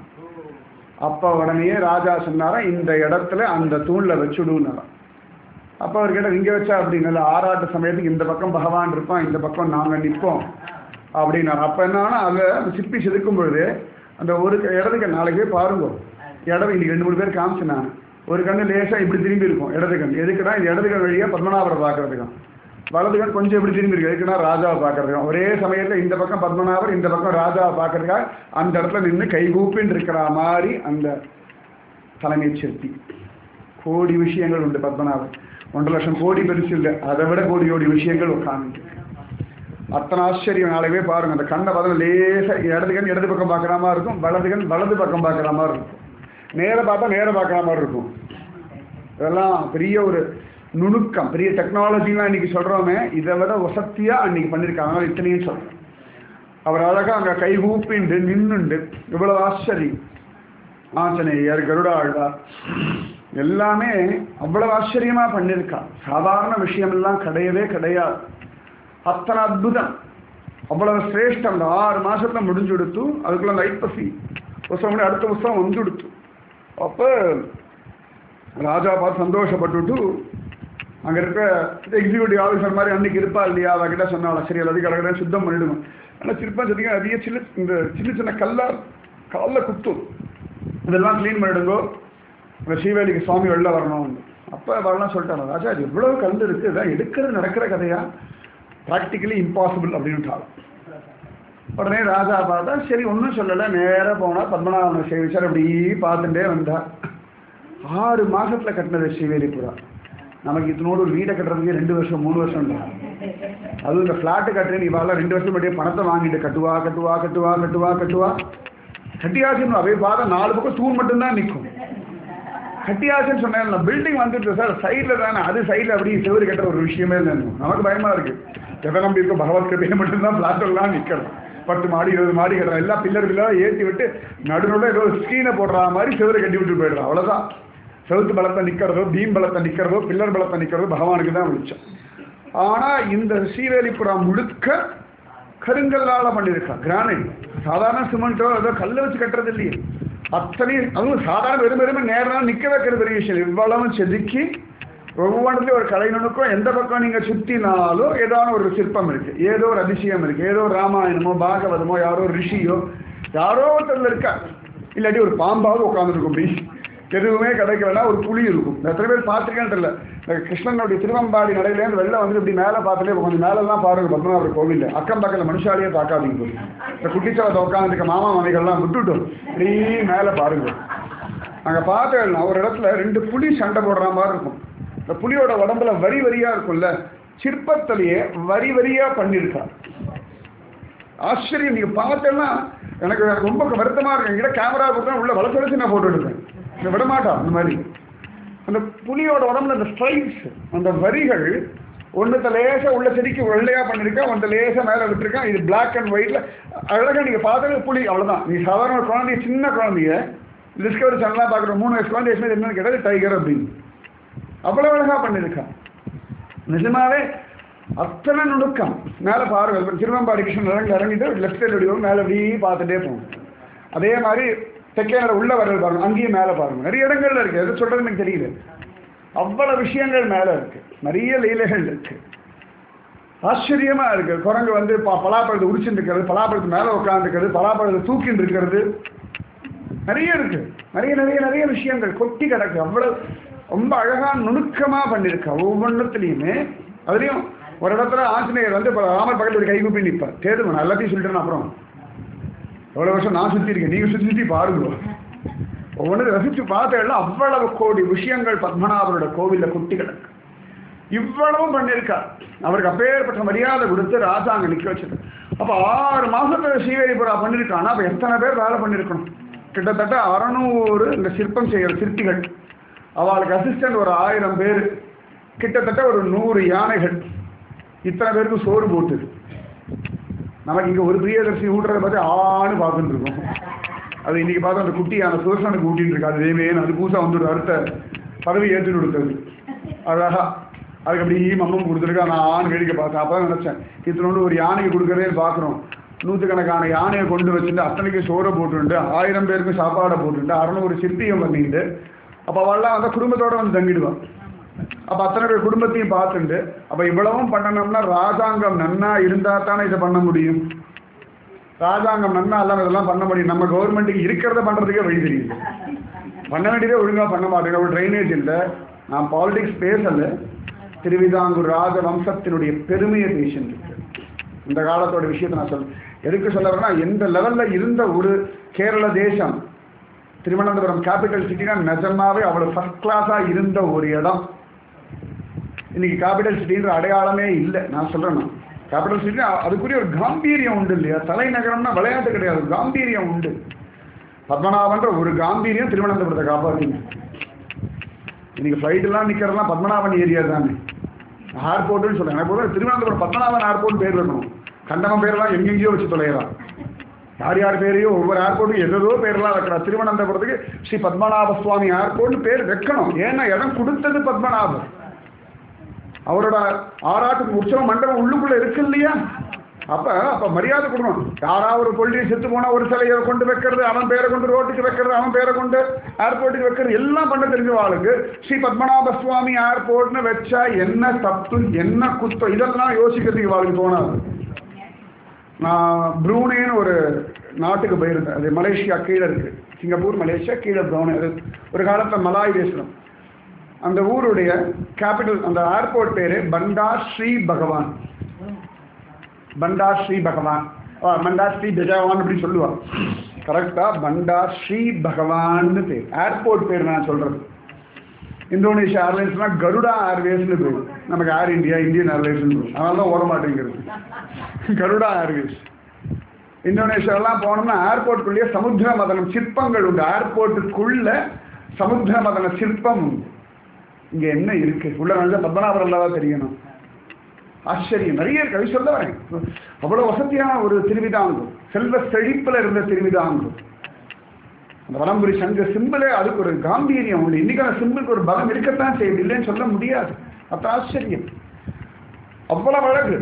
அப்போ உடனே ராஜா சொன்னாரா இந்த இடத்துல அந்த தூண்ல வச்சுடுன்னாராம் அப்போ அவர் கேட்டார் இங்க வச்சா அப்படின்னால ஆறாட்டு சமயத்துக்கு இந்த பக்கம் பகவான் இருப்பான் இந்த பக்கம் நாங்க நிற்போம் அப்படின்னாரு அப்ப என்னன்னா அதை அந்த சிற்பி செதுக்கும் பொழுது அந்த ஒரு க- இடத்துக்கு நாளைக்கு போய் பாருங்க இடம் இன்னைக்கு ரெண்டு மூணு பேர் காமிச்சேன் நான் ஒரு கண்ணு லேசா இப்படி திரும்பி இருக்கும் இடது கண் எதுக்குன்னா இந்த இடது கண் வழியா பத்மநாபரை பார்க்கறதுக்கும் வலது கண் கொஞ்சம் இப்படி திரும்பி இருக்கு எதுக்குன்னா ராஜாவை பார்க்கறதுக்கும் ஒரே சமயத்துல இந்த பக்கம் பத்மநாபர் இந்த பக்கம் ராஜாவை பார்க்கறதுக்காக அந்த இடத்துல நின்று கைகூப்பின்னு இருக்கிற மாதிரி அந்த தலைமை சிற்பி கோடி விஷயங்கள் உண்டு பத்மநாபன் ஒன்றரை லட்சம் கோடி பெருசு இல்லை அதை விட கோடி கோடி விஷயங்கள் உட்காந்து அத்தனை ஆச்சரியம் நாளைக்கே பாருங்க அந்த கண்ணை பார்த்தா லேசா இடது கண் இடது பக்கம் பார்க்குற மாதிரி இருக்கும் வலது கண் வலது பக்கம் பார்க்குற மாதிரி இருக்கும் நேர பார்த்தா நேர பார்க்குற மாதிரி இருக்கும் இதெல்லாம் பெரிய ஒரு நுணுக்கம் பெரிய டெக்னாலஜிலாம் இன்னைக்கு சொல்றோமே இதை விட வசத்தியா அன்னைக்கு பண்ணியிருக்காங்க அதனால இத்தனையும் சொல்றேன் அவர் அழகா அங்க கை கூப்பிண்டு நின்னுண்டு இவ்வளவு ஆச்சரியம் ஆஞ்சநேயர் கருடாழ்வார் எல்லாமே அவ்வளவு ஆச்சரியமா பண்ணியிருக்கா சாதாரண விஷயம் எல்லாம் கிடையவே கிடையாது அத்தனை அற்புதம் அவ்வளவு சிரேஷ்டம் அந்த ஆறு மாசத்துல முடிஞ்சுடுத்து அதுக்குள்ள அந்த ஐப்பசி உற்சவம் முடிஞ்சு அடுத்த உற்சவம் வந்துடுத்து அப்போ ராஜா பார்த்து சந்தோஷப்பட்டுட்டு அங்கே இருக்க எக்ஸிக்யூட்டிவ் ஆஃபீஸர் மாதிரி அன்னைக்கு இருப்பா இல்லையா அவகிட்ட சொன்னாலும் சரி எல்லாத்தையும் கடற்கரை சுத்தம் பண்ணிடுவோம் ஆனால் சிற்பம் சொன்னீங்க அதிக சின்ன இந்த சின்ன சின்ன கல்லா காலில் குத்தும் இதெல்லாம் க்ளீன் பண்ணிடுங்கோ இந்த ஸ்ரீவேலிக்கு சுவாமி வெளில வரணும் அப்போ வரலாம் சொல்லிட்டாங்க ராஜா இது எவ்வளோ கல் இருக்குது இதான் எடுக்கிறது நடக்கிற கதையா ப்ராக்டிக்கலி இம்பாசிபிள் அப்படின்ட்டாலும் உடனே ராஜா பார்த்தா சரி ஒன்றும் சொல்லலை நேராக போனால் பத்மநாபனை சேவிச்சார் அப்படி பார்த்துட்டே வந்தா ஆறு மாசத்துல கட்டினது ஸ்ரீவேலிபுரா நமக்கு இதனோடு ஒரு வீடை கட்டுறதுக்கு ரெண்டு வருஷம் மூணு வருஷம் தான் அதுவும் இந்த ஃப்ளாட்டு கட்டுறேன் இவாள ரெண்டு வருஷம் மட்டும் பணத்தை வாங்கிட்டு கட்டுவா கட்டுவா கட்டுவா கட்டுவா கட்டுவா கட்டியாச்சுன்னு அவை பார்த்தா நாலு பக்கம் தூண் மட்டும்தான் நிற்கும் கட்டியாச்சுன்னு சொன்னேன் பில்டிங் வந்துட்டு சார் சைடில் தானே அது சைடில் அப்படி செவரு கட்டுற ஒரு விஷயமே இல்லை நமக்கு பயமா இருக்கு எதை நம்பி இருக்க பகவத் கிருபையை மட்டும்தான் பிளாட் எல்லாம் நிற்கணும் பத்து மாடி இருபது மாடி கட்டுறோம் எல்லா பில்லர் பில்லராக ஏற்றி விட்டு நடுநடுவில் ஏதோ ஸ்க்ரீனை போடுற மாதிரி செவரு கட்டி விட்டு போயிடுறோம் அவ்வளோதான் செவுத்து பலத்தை நிற்கிறதோ பீம் பலத்தை நிற்கிறதோ பில்லர் பலத்தை நிற்கிறதோ பகவானுக்கு தான் வெளிச்சம் ஆனால் இந்த ஸ்ரீவேலிபுரம் முழுக்க கருங்கல்லால பண்ணியிருக்கா கிரானைட் சாதாரண சிமெண்ட்டோ ஏதோ கல்லை வச்சு கட்டுறது இல்லையே அத்தனை அதுவும் சாதாரண வெறும் வெறும் நேரம் நிற்க வைக்கிற பெரிய விஷயம் இவ்வளவும் செதுக்கி ஒவ்வொன்றுலையும் ஒரு கலை நுணுக்கம் எந்த பக்கம் நீங்க சுத்தினாலும் ஏதாவது ஒரு சிற்பம் இருக்கு ஏதோ ஒரு அதிசயம் இருக்கு ஏதோ ஒரு ராமாயணமோ பாகவதமோ யாரோ ஒரு ரிஷியோ யாரோ ஒருத்தர்ல இருக்கா இல்லாட்டி ஒரு பாம்பாவது உட்காந்துருக்கும் அப்படி எதுவுமே கிடைக்கலன்னா ஒரு புலி இருக்கும் எத்தனை பேர் பார்த்துருக்கேன்னு தெரியல இந்த கிருஷ்ணனுடைய திருவம்பாடி நடையிலேருந்து வெளில வந்து இப்படி மேலே பார்த்துட்டே கொஞ்சம் மேலெல்லாம் பாருங்க பத்மநாபர் கோவில் அக்கம் பக்கத்தில் மனுஷாலேயே பார்க்காதீங்க போய் இந்த குட்டிச்சாலத்தை உட்காந்துருக்க மாமா மனைகள்லாம் விட்டுட்டோம் இப்படி மேலே பாருங்க அங்கே பார்த்தேன்னா ஒரு இடத்துல ரெண்டு புலி சண்டை போடுற மாதிரி இருக்கும் இந்த புலியோட உடம்புல வரி வரியா இருக்கும்ல சிற்பத்திலேயே வரி வரியா பண்ணியிருக்கா ஆச்சரியம் நீங்க பார்த்தேன்னா எனக்கு எனக்கு ரொம்ப வருத்தமா இருக்கு என்கிட்ட கேமரா கொடுத்தா உள்ள வளர்ச்சி வளர்ச்சி நான் போட்டோ எடுப்பேன் இதை விட மாட்டான் அந்த மாதிரி அந்த புலியோட உடம்புல அந்த ஸ்ட்ரைப்ஸ் அந்த வரிகள் ஒன்றுத்த லேசா உள்ள செடிக்கு வெள்ளையா பண்ணிருக்கேன் ஒன்று லேசா மேலே விட்டுருக்கேன் இது பிளாக் அண்ட் ஒயிட்ல அழகா நீங்க பார்த்தது புலி அவ்வளவுதான் நீ சாதாரண ஒரு குழந்தைய சின்ன குழந்தைய டிஸ்கவரி சேனலாக பார்க்குற மூணு வயசு குழந்தை வயசு என்னன்னு கேட்டது டைகர் அப்படின்னு அவ்வளவு அழகா பண்ணியிருக்கான் நிஜமாவே அத்தனை நுணுக்கம் மேலே பாருங்க இப்ப திருவம்பாடி கிருஷ்ணன் இறங்கி இறங்கிட்டு லெஃப்ட் சைடு வடிவம் மேலே அப்படியே பார்த்துட்டே போகும் அதே மாதிரி தெக்கேனோட உள்ள வர்றது பாருங்க அங்கேயும் மேலே பாருங்க நிறைய இடங்கள்ல இருக்கு எது சொல்றது எனக்கு தெரியல அவ்வளவு விஷயங்கள் மேலே இருக்கு நிறைய லீலைகள் இருக்கு ஆச்சரியமா இருக்கு குரங்கு வந்து ப- பலாப்பழத்தை உரிச்சுட்டு இருக்கிறது பலாப்பழத்து மேலே உட்காந்துருக்கிறது பலாப்பழத்தை தூக்கிட்டு இருக்கிறது நிறைய இருக்கு நிறைய நிறைய நிறைய விஷயங்கள் கொட்டி கிடக்கு அவ்வளவு ரொம்ப அழகா நுணுக்கமா பண்ணியிருக்கா ஒவ்வொன்றத்துலையுமே அதுலயும் ஒரு இடத்துல ஆஞ்சநேயர் வந்து இப்ப ராமர் பக்கத்துல ஒரு கைகூப்பி நிற்பார் தேடுங்க நான் எல்லாத்தையும் சொல்லிட்டேன் அப்புறம் எவ்வளவு வருஷம் நான் சுத்தி இருக்கேன் நீங்க சுத்தி சுத்தி பாருங்க ஒவ்வொன்று ரசிச்சு பார்த்தேன்னா அவ்வளவு கோடி விஷயங்கள் பத்மநாபரோட கோவில்ல கொட்டி கிடக்கு இவ்வளவும் பண்ணியிருக்கார் அவருக்கு அப்பேற்பட்ட மரியாதை கொடுத்து ராஜா அங்க நிக்க வச்சது அப்ப ஆறு மாசத்துல ஸ்ரீவேலிபுரா பண்ணியிருக்கானா அப்ப எத்தனை பேர் வேலை பண்ணியிருக்கணும் கிட்டத்தட்ட அறநூறு இந்த சிற்பம் செய்கிற சிற்பிகள் அவளுக்கு அசிஸ்டன்ட் ஒரு ஆயிரம் பேர் கிட்டத்தட்ட ஒரு நூறு யானைகள் இத்தனை பேருக்கு சோறு போட்டு நமக்கு இங்க ஒரு பிரியதர்சி ஊட்டுறத பார்த்து ஆன்னு பார்த்துட்டு இருக்கோம் அது இன்னைக்கு பார்த்தா அந்த குட்டியான சுதர்சனுக்கு ஊட்டிட்டு இருக்கு அது தேவே அது பூசா வந்து அடுத்த பதவி ஏற்றி கொடுத்தது அழகா அதுக்கு அப்படி மம்மம் கொடுத்துருக்கு நான் ஆண் வேடிக்கை பார்த்தேன் அப்போ தான் நினச்சேன் இத்தனோடு ஒரு யானைக்கு கொடுக்கறதே பார்க்குறோம் நூற்றுக்கணக்கான யானையை கொண்டு வச்சுட்டு அத்தனைக்கு சோறை போட்டுண்டு ஆயிரம் பேருக்கு சாப்பாடை போட்டுண்டு அறநூறு சிற்பியம் பண்ணிட்டு அப்போ அவள்லாம் வந்து குடும்பத்தோட வந்து தங்கிடுவான் அப்போ அத்தனை பேர் குடும்பத்தையும் பார்த்துண்டு அப்போ இவ்வளவும் பண்ணணும்னா ராஜாங்கம் நன்னா இருந்தால் தானே இதை பண்ண முடியும் ராஜாங்கம் நன்னா இல்லாமல் இதெல்லாம் பண்ண முடியும் நம்ம கவர்மெண்ட்டுக்கு இருக்கிறத பண்ணுறதுக்கே வழி தெரியுது பண்ண வேண்டியதே ஒழுங்காக பண்ண மாட்டேங்க ஒரு ட்ரைனேஜ் இல்லை நான் பாலிடிக்ஸ் பேசலை திருவிதாங்கூர் ராஜ வம்சத்தினுடைய பெருமையை பேசிட்டு இருக்கேன். இந்த காலத்தோட விஷயத்தை நான் சொல்ல எதுக்கு சொல்ல வரேன்னா எந்த லெவலில் இருந்த ஒரு கேரள தேசம் திருவனந்தபுரம் கேபிட்டல் சிட்டினா நிஜமாவே அவ்வளோ ஃபர்ஸ்ட் கிளாஸாக இருந்த ஒரு இடம் இன்னைக்கு கேபிட்டல் சிட்டின்ற அடையாளமே இல்லை நான் சொல்கிறேன் நான் கேபிட்டல் சிட்டி அதுக்குரிய ஒரு காம்பீரியம் உண்டு இல்லையா தலைநகரம்னா விளையாட்டு கிடையாது காம்பீரியம் உண்டு பத்மநாபன்ற ஒரு காம்பீரியம் திருவனந்தபுரத்தை காப்பாற்றிங்க இன்னைக்கு ஃப்ளைட்டெல்லாம் நிற்கிறதுலாம் பத்மநாபன் ஏரியா தானே ஏர்போர்ட்டுன்னு சொல்லுங்க எனக்கு பொதுவா திருவனந்தபுரம் பத்மநாபன் ஏர்போர்ட் பேர் வைக்கணும் கண்டமம் பேர்லாம் எங்கெங்கேயோ வச்சு தொலைகிறான் யார் யார் பேரையோ ஒவ்வொரு ஏர்போர்ட்டுக்கும் எதோ பேர்லாம் வைக்கிறா திருவனந்தபுரத்துக்கு ஸ்ரீ பத்மநாப சுவாமி ஏர்போர்ட்னு பேர் வைக்கணும் ஏன்னா இடம் கொடுத்தது பத்மநாபர் அவரோட ஆறாட்டுக்கு உற்சவ மண்டபம் உள்ளுக்குள்ள இருக்கு இல்லையா அப்ப அப்ப மரியாதை கொடுக்கணும் யாராவது ஒரு கொள்கை செத்து போனா ஒரு சிலையை கொண்டு வைக்கிறது அவன் பேரை கொண்டு ரோட்டுக்கு வைக்கிறது அவன் பேரை கொண்டு ஏர்போர்ட்டுக்கு வைக்கிறது எல்லாம் பண்ண தெரிஞ்ச ஆளுக்கு ஸ்ரீ பத்மநாப சுவாமி ஏர்போர்ட்னு வச்சா என்ன தப்பு என்ன குத்தம் இதெல்லாம் யோசிக்கிறதுக்கு இவாளுக்கு தோணாது நான் ப்ரூனேன்னு ஒரு நாட்டுக்கு போயிருந்தேன் அது மலேசியா கீழே இருக்கு சிங்கப்பூர் மலேசியா கீழே ப்ரௌனே அது ஒரு காலத்தில் மலாய் தேசம் அந்த ஊருடைய கேபிட்டல் அந்த ஏர்போர்ட் பேரு பண்டார் ஸ்ரீ பகவான் பண்டார் ஸ்ரீ பகவான் ஆ, பண்டார் ஸ்ரீ பகவான் அப்படி சொல்லுவாங்க கரெக்டா பண்டார் ஸ்ரீ பகவான்னு பேர் ஏர்போர்ட் பேர் நான் சொல்றது இந்தோனேஷியா ஏர்லைன்ஸ்னா கருடா ஏர்வேஸ்னு பேர் நமக்கு ஏர் இந்தியா இந்தியன் ஏர்லைன்ஸ்னு பேர் அதனால தான் ஓட மாட்டேங்கிறது கருடா ஏர்வேஸ் இந்தோனேஷியாலாம் போனோம்னா ஏர்போர்ட்டுக்குள்ளேயே சமுத்திர மதனம் சிற்பங்கள் உண்டு ஏர்போர்ட்டுக்குள்ள சமுத்திர மதன சிற்பம் உண்டு இங்க என்ன இருக்கு உள்ள நல்ல பத்மநாபரம் தான் தெரியணும் ஆச்சரியம் நிறைய இருக்கு அது சொல்ல வரேன் அவ்வளவு வசதியான ஒரு திருவிதாங்கூர் செல்வ செழிப்புல இருந்த திருவிதாங்கூர் அந்த வலம்புரி சங்க சிம்பிளே அதுக்கு ஒரு காம்பீரியம் உண்டு இன்னைக்கு அந்த சிம்பிளுக்கு ஒரு பலம் இருக்கத்தான் செய்யுது இல்லைன்னு சொல்ல முடியாது அப்ப ஆச்சரியம் அவ்வளவு அழகு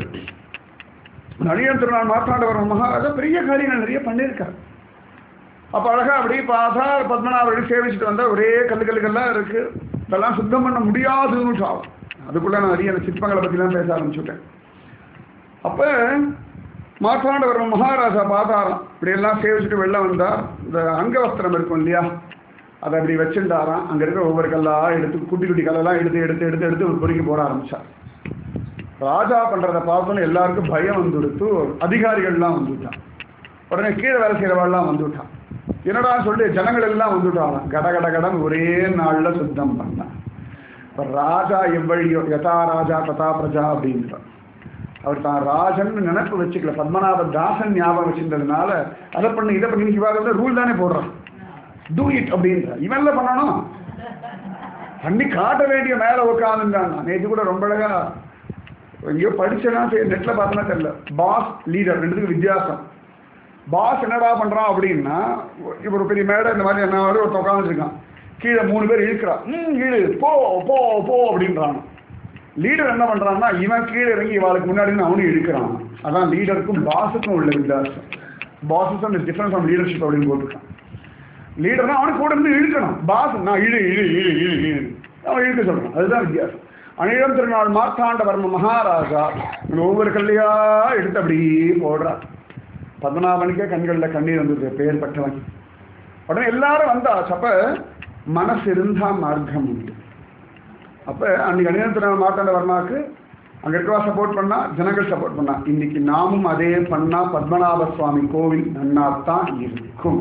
நடிகன் திருநாள் மாற்றாண்டவர் மகாராஜா பெரிய காரியங்கள் நிறைய பண்ணியிருக்கார் அப்ப அழகா அப்படி பார்த்தா பத்மநாபரை சேவிச்சுட்டு வந்தா ஒரே கல்லு கல்லுகள்லாம் இருக்கு இதெல்லாம் சுத்தம் பண்ண முடியாதுன்னு சாவும் அதுக்குள்ள நான் நிறைய அந்த சிற்பங்களை பத்திலாம் பேச ஆரம்பிச்சுட்டேன் அப்ப மாற்றாண்டவர் மகாராஜா பார்த்தாராம் இப்படி எல்லாம் சேவிச்சுட்டு வெளில வந்தார் இந்த அங்கவஸ்திரம் இருக்கும் இல்லையா அதை அப்படி வச்சுட்டாராம் அங்க இருக்க ஒவ்வொரு கல்லா எடுத்து குட்டி குட்டி கல்லெல்லாம் எடுத்து எடுத்து எடுத்து எடுத்து ஒரு பொறுக்கி போட ஆரம்பிச்சார் ராஜா பண்றதை பார்த்தோன்னு எல்லாருக்கும் பயம் வந்துடுத்து அதிகாரிகள்லாம் வந்துட்டான் உடனே கீழே வேலை செய்யறவாள்லாம் வந்துட்டான் என்னடா சொல்லி ஜனங்கள் எல்லாம் வந்துட்டாலாம் கட கட கடன் ஒரே நாள்ல சுத்தம் பண்ணான் இப்ப ராஜா எவ்வழியோ யதா ராஜா ததா பிரஜா அப்படின்றான் அவர் தான் ராஜன் நினைப்பு வச்சுக்கல பத்மநாப தாசன் ஞாபகம் வச்சிருந்ததுனால அதை பண்ணு இதை பண்ணி இவாக ரூல் தானே போடுறான் டூ இட் அப்படின்ற இவன்ல பண்ணணும் பண்ணி காட்ட வேண்டிய மேல உட்காந்துட்டான் நேற்று கூட ரொம்ப அழகா எங்கேயோ படிச்சேன்னா சரி நெட்ல பார்த்தனா தெரியல பாஸ் லீடர் ரெண்டுத்துக்கு வித்தியாசம் பாஸ் என்னடா பண்றான் அப்படின்னா இப்போ ஒரு பெரிய மேடை இந்த மாதிரி என்ன மாதிரி ஒருத்தன் உட்காந்துருக்கான் கீழே மூணு பேர் இழுக்கிறான் ம் இழு போ போ போ அப்படின்றான் லீடர் என்ன பண்றான்னா இவன் கீழே இறங்கி இவாளுக்கு முன்னாடி இருந்து அவனும் இழுக்கிறான் அதான் லீடருக்கும் பாஸுக்கும் உள்ள வித்தியாசம் bosses is difference of leadership அப்படின்னு போட்டிருக்கான் லீடர்னா அவனுக்கு கூட இருந்து இழுக்கணும் பாஸ் நான் இழு இழு இழு இழு இழு அவன் இழுக்க சொல்றான் அதுதான் வித்தியாசம் அனிழம் திருநாள் மார்த்தாண்டவர்ம மகாராஜா இந்த ஒவ்வொரு கல்லையா எடுத்து அப்படியே போடுறான் பத்மநாபனுக்கே கண்களில் கண்ணீர் வந்தது பேர் பட்டவன் உடனே எல்லாரும் வந்தாச்சு அப்ப மனசு இருந்தா மார்க்கம் உண்டு அப்ப அன்னைக்கு அனிழம் திருநாள் மார்த்தாண்டவர்மாக்கு அங்க இருக்கவா சப்போர்ட் பண்ணா ஜனங்கள் சப்போர்ட் பண்ணா இன்னைக்கு நாமும் அதே பண்ணா பத்மநாப சுவாமி கோவில் நன்னாத்தான் இருக்கும்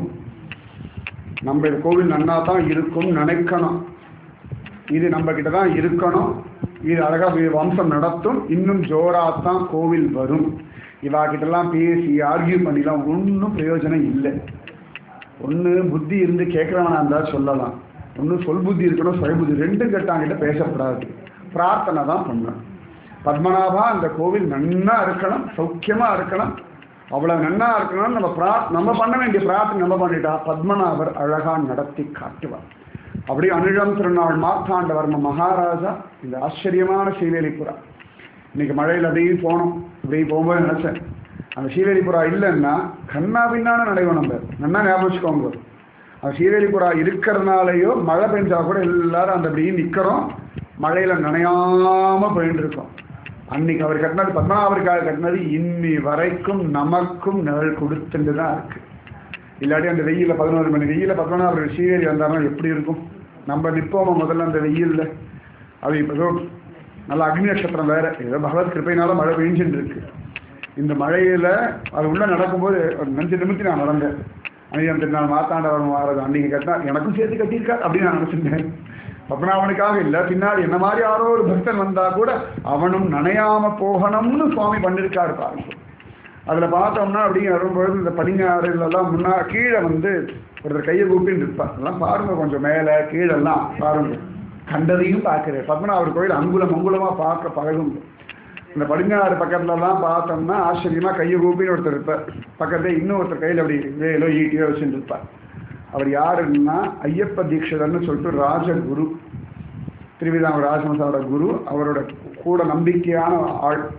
நம்ம இந்த கோவில் நன்னா தான் இருக்கும் நினைக்கணும் இது நம்ம கிட்ட தான் இருக்கணும் இது அழகா வி- வம்சம் நடத்தும் இன்னும் ஜோராத்தான் கோவில் வரும் இவா கிட்டலாம் பேசி ஆர்கியூ பண்ணிலாம் ஒன்றும் பிரயோஜனம் இல்லை ஒன்று புத்தி இருந்து கேட்குறவனா இருந்தால் சொல்லலாம் ஒன்று சொல் புத்தி இருக்கணும் சுய புத்தி ரெண்டும் கெட்டாங்கிட்ட பேசக்கூடாது பிரார்த்தனை தான் பண்ணணும் பத்மநாபா அந்த கோவில் நன்னா இருக்கணும் சௌக்கியமா இருக்கணும் அவ்வளவு நன்னா இருக்கணும்னு நம்ம பிரா நம்ம பண்ண வேண்டிய பிரார்த்தனை நம்ம பண்ணிட்டா பத்மநாபர் அழகா நடத்தி காட்டுவார் அப்படி அனுழம் திருநாள் மார்த்தாண்டவர்ம மகாராஜா இந்த ஆச்சரியமான ஸ்ரீவேலிபுரா இன்னைக்கு மழையில் அப்படியே போனோம் அப்படியே போகும்போது நினைச்சேன் அந்த ஸ்ரீவேலிபுரா இல்லைன்னா கண்ணா பின்னான நடைவோம் நம்ம நன்னா ஞாபகம் வச்சுக்கோங்க அந்த ஸ்ரீவேலிபுரா இருக்கிறதுனாலயோ மழை பெஞ்சா கூட எல்லாரும் அந்த அப்படியே நிக்கிறோம் மழையில நனையாம போயிட்டு இருக்கோம் அன்னைக்கு அவர் கட்டினது பத்மநாபருக்காக கட்டினது இன்னி வரைக்கும் நமக்கும் நிழல் கொடுத்துட்டு தான் இருக்கு இல்லாட்டி அந்த வெயில்ல பதினோரு மணி வெயில்ல பத்மநாபர் ஸ்ரீவேலி வந்தாருன்னா எப்படி இருக்கும் நம்ம நிப்போமா முதல்ல அந்த வெயில்ல அது இப்போ ஏதோ நல்ல அக்னி நட்சத்திரம் வேற ஏதோ பகவத் கிருப்பையினால மழை பெஞ்சுட்டு இருக்கு இந்த மழையில அது உள்ள நடக்கும்போது ஒரு நஞ்சு நிமித்தி நான் நடந்தேன் அன்னைக்கு திருநாள் மாத்தாண்டவரம் மாறது அன்னைக்கு கட்டினா எனக்கும் சேர்த்து கட்டியிருக்கார் அப்படின்னு நான் நினைச்சிருந்தேன் பத்மநாபனுக்காக இல்லை பின்னாடி என்ன மாதிரி யாரோ ஒரு பக்தன் வந்தா கூட அவனும் நனையாம போகணும்னு சுவாமி பண்ணிருக்காரு பாருங்க அதுல பார்த்தோம்னா அப்படி வரும்பொழுது இந்த படிஞ்சாறுலாம் முன்னா கீழே வந்து ஒருத்தர் கையை கூப்பின்னு இருப்பார் எல்லாம் பாருங்க கொஞ்சம் மேலே கீழெல்லாம் பாருங்க கண்டதையும் பார்க்கிறேன் பத்மநாபர் கோயில் அங்குலம் அங்குலமா பார்க்க பழகும் இந்த படிஞ்சாறு பக்கத்துலலாம் பார்த்தோம்னா ஆச்சரியமா கையை கூப்பின்னு ஒருத்தர் இருப்பார் பக்கத்துல இன்னொருத்தர் கையில் அப்படி வேலோ ஈட்டியோ வச்சுட்டு இருப்பார் அவர் யாருன்னா ஐயப்ப தீட்சிதர்னு சொல்லிட்டு ராஜகுரு திருவிதாங்கூர் ராஜமசாவோட குரு அவரோட கூட நம்பிக்கையான ஆள்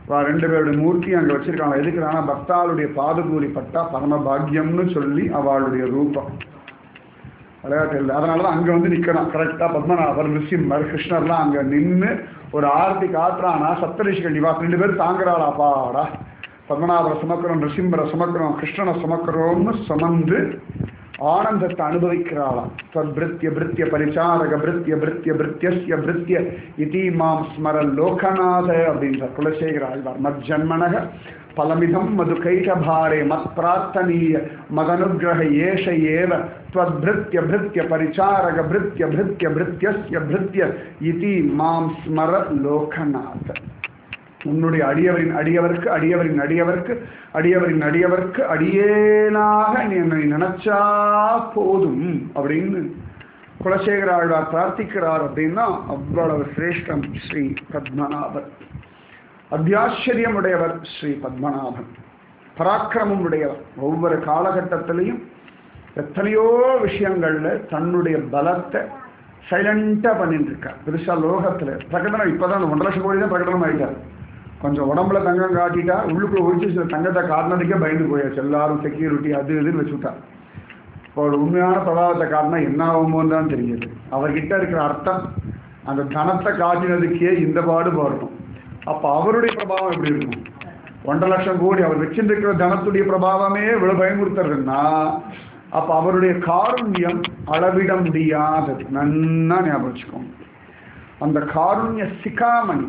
வா ரெண்டு பேருடைய மூர்த்தி அங்கே வச்சிருக்காங்க எதுக்குறானா பக்தாளுடைய பாதுகூலி பட்டா பரம பாக்யம்னு சொல்லி அவளுடைய ரூபம் விளையாட்டு இல்லை அதனால தான் அங்கே வந்து நிற்கணும் கரெக்டாக பத்மநாபர் நிருசிம்மர் கிருஷ்ணர்லாம் அங்கே நின்று ஒரு ஆரத்தி காட்டுறானா சப்தரிஷிகள் நிவாஸ் ரெண்டு பேரும் தாங்குறாளா பாடா பத்மநாபரை சுமக்கிறோம் நிருசிம்மரை சுமக்கிறோம் கிருஷ்ணனை சுமக்கிறோம்னு சுமந்து ஆனந்தத்தை அனுபவிக்கிறாளாம் ஸ்வபிருத்திய பிருத்திய பரிசாரக பிருத்திய பிருத்திய பிருத்தியஸ்ய பிருத்திய இதி மாம் ஸ்மர லோகநாத அப்படின்ற குலசேகர ஆழ்வார் மஜ்ஜன்மனக பலமிதம் மது கைஷபாரே மத் பிரார்த்தனீய மதனுகிரக ஏஷ ஏவ त्वद्भृत्य भृत्य परिचारक भृत्य भृत्य भृत्यस्य भृत्य इति மாம் ஸ்மர லோகநாத உன்னுடைய அடியவரின் அடியவர்க்கு அடியவரின் அடியவர்க்கு அடியவரின் அடியவர்க்கு அடியேனாக நீ என்னை நினைச்சா போதும் அப்படின்னு குலசேகர ஆழ்வார் பிரார்த்திக்கிறார் அப்படின்னா அவ்வளவு சிரேஷ்டம் ஸ்ரீ பத்மநாபன் அத்தியாச்சரியம் உடையவர் ஸ்ரீ பத்மநாபன் பராக்கிரமம் உடையவர் ஒவ்வொரு காலகட்டத்திலையும் எத்தனையோ விஷயங்கள்ல தன்னுடைய பலத்தை சைலண்டா பண்ணிட்டு இருக்கார் பெருசா லோகத்துல பிரகடனம் இப்பதான் ஒன்றரை லட்சம் கோடி தான் பிரகடனம் ஆயிட்டார் கொஞ்சம் உடம்புல தங்கம் காட்டிட்டா உள்ளுக்குள்ள ஒழிச்சு சில தங்கத்தை காட்டினதுக்கே பயந்து போயாச்சு எல்லாரும் செக்யூரிட்டி அது இதுன்னு வச்சுட்டார் இப்போ ஒரு உண்மையான பிரபாவத்தை காட்டினா என்ன ஆகுமோன்னு தான் தெரியுது அவர்கிட்ட இருக்கிற அர்த்தம் அந்த தனத்தை காட்டினதுக்கே இந்த பாடு பாடணும் அப்போ அவருடைய பிரபாவம் எப்படி இருக்கும் ஒன்றரை லட்சம் கோடி அவர் வச்சிருக்கிற தனத்துடைய பிரபாவமே இவ்வளவு பயமுறுத்துறதுன்னா அப்ப அவருடைய காருண்யம் அளவிட முடியாதது நன்னா ஞாபகம் வச்சுக்கோங்க அந்த காருண்ய சிகாமணி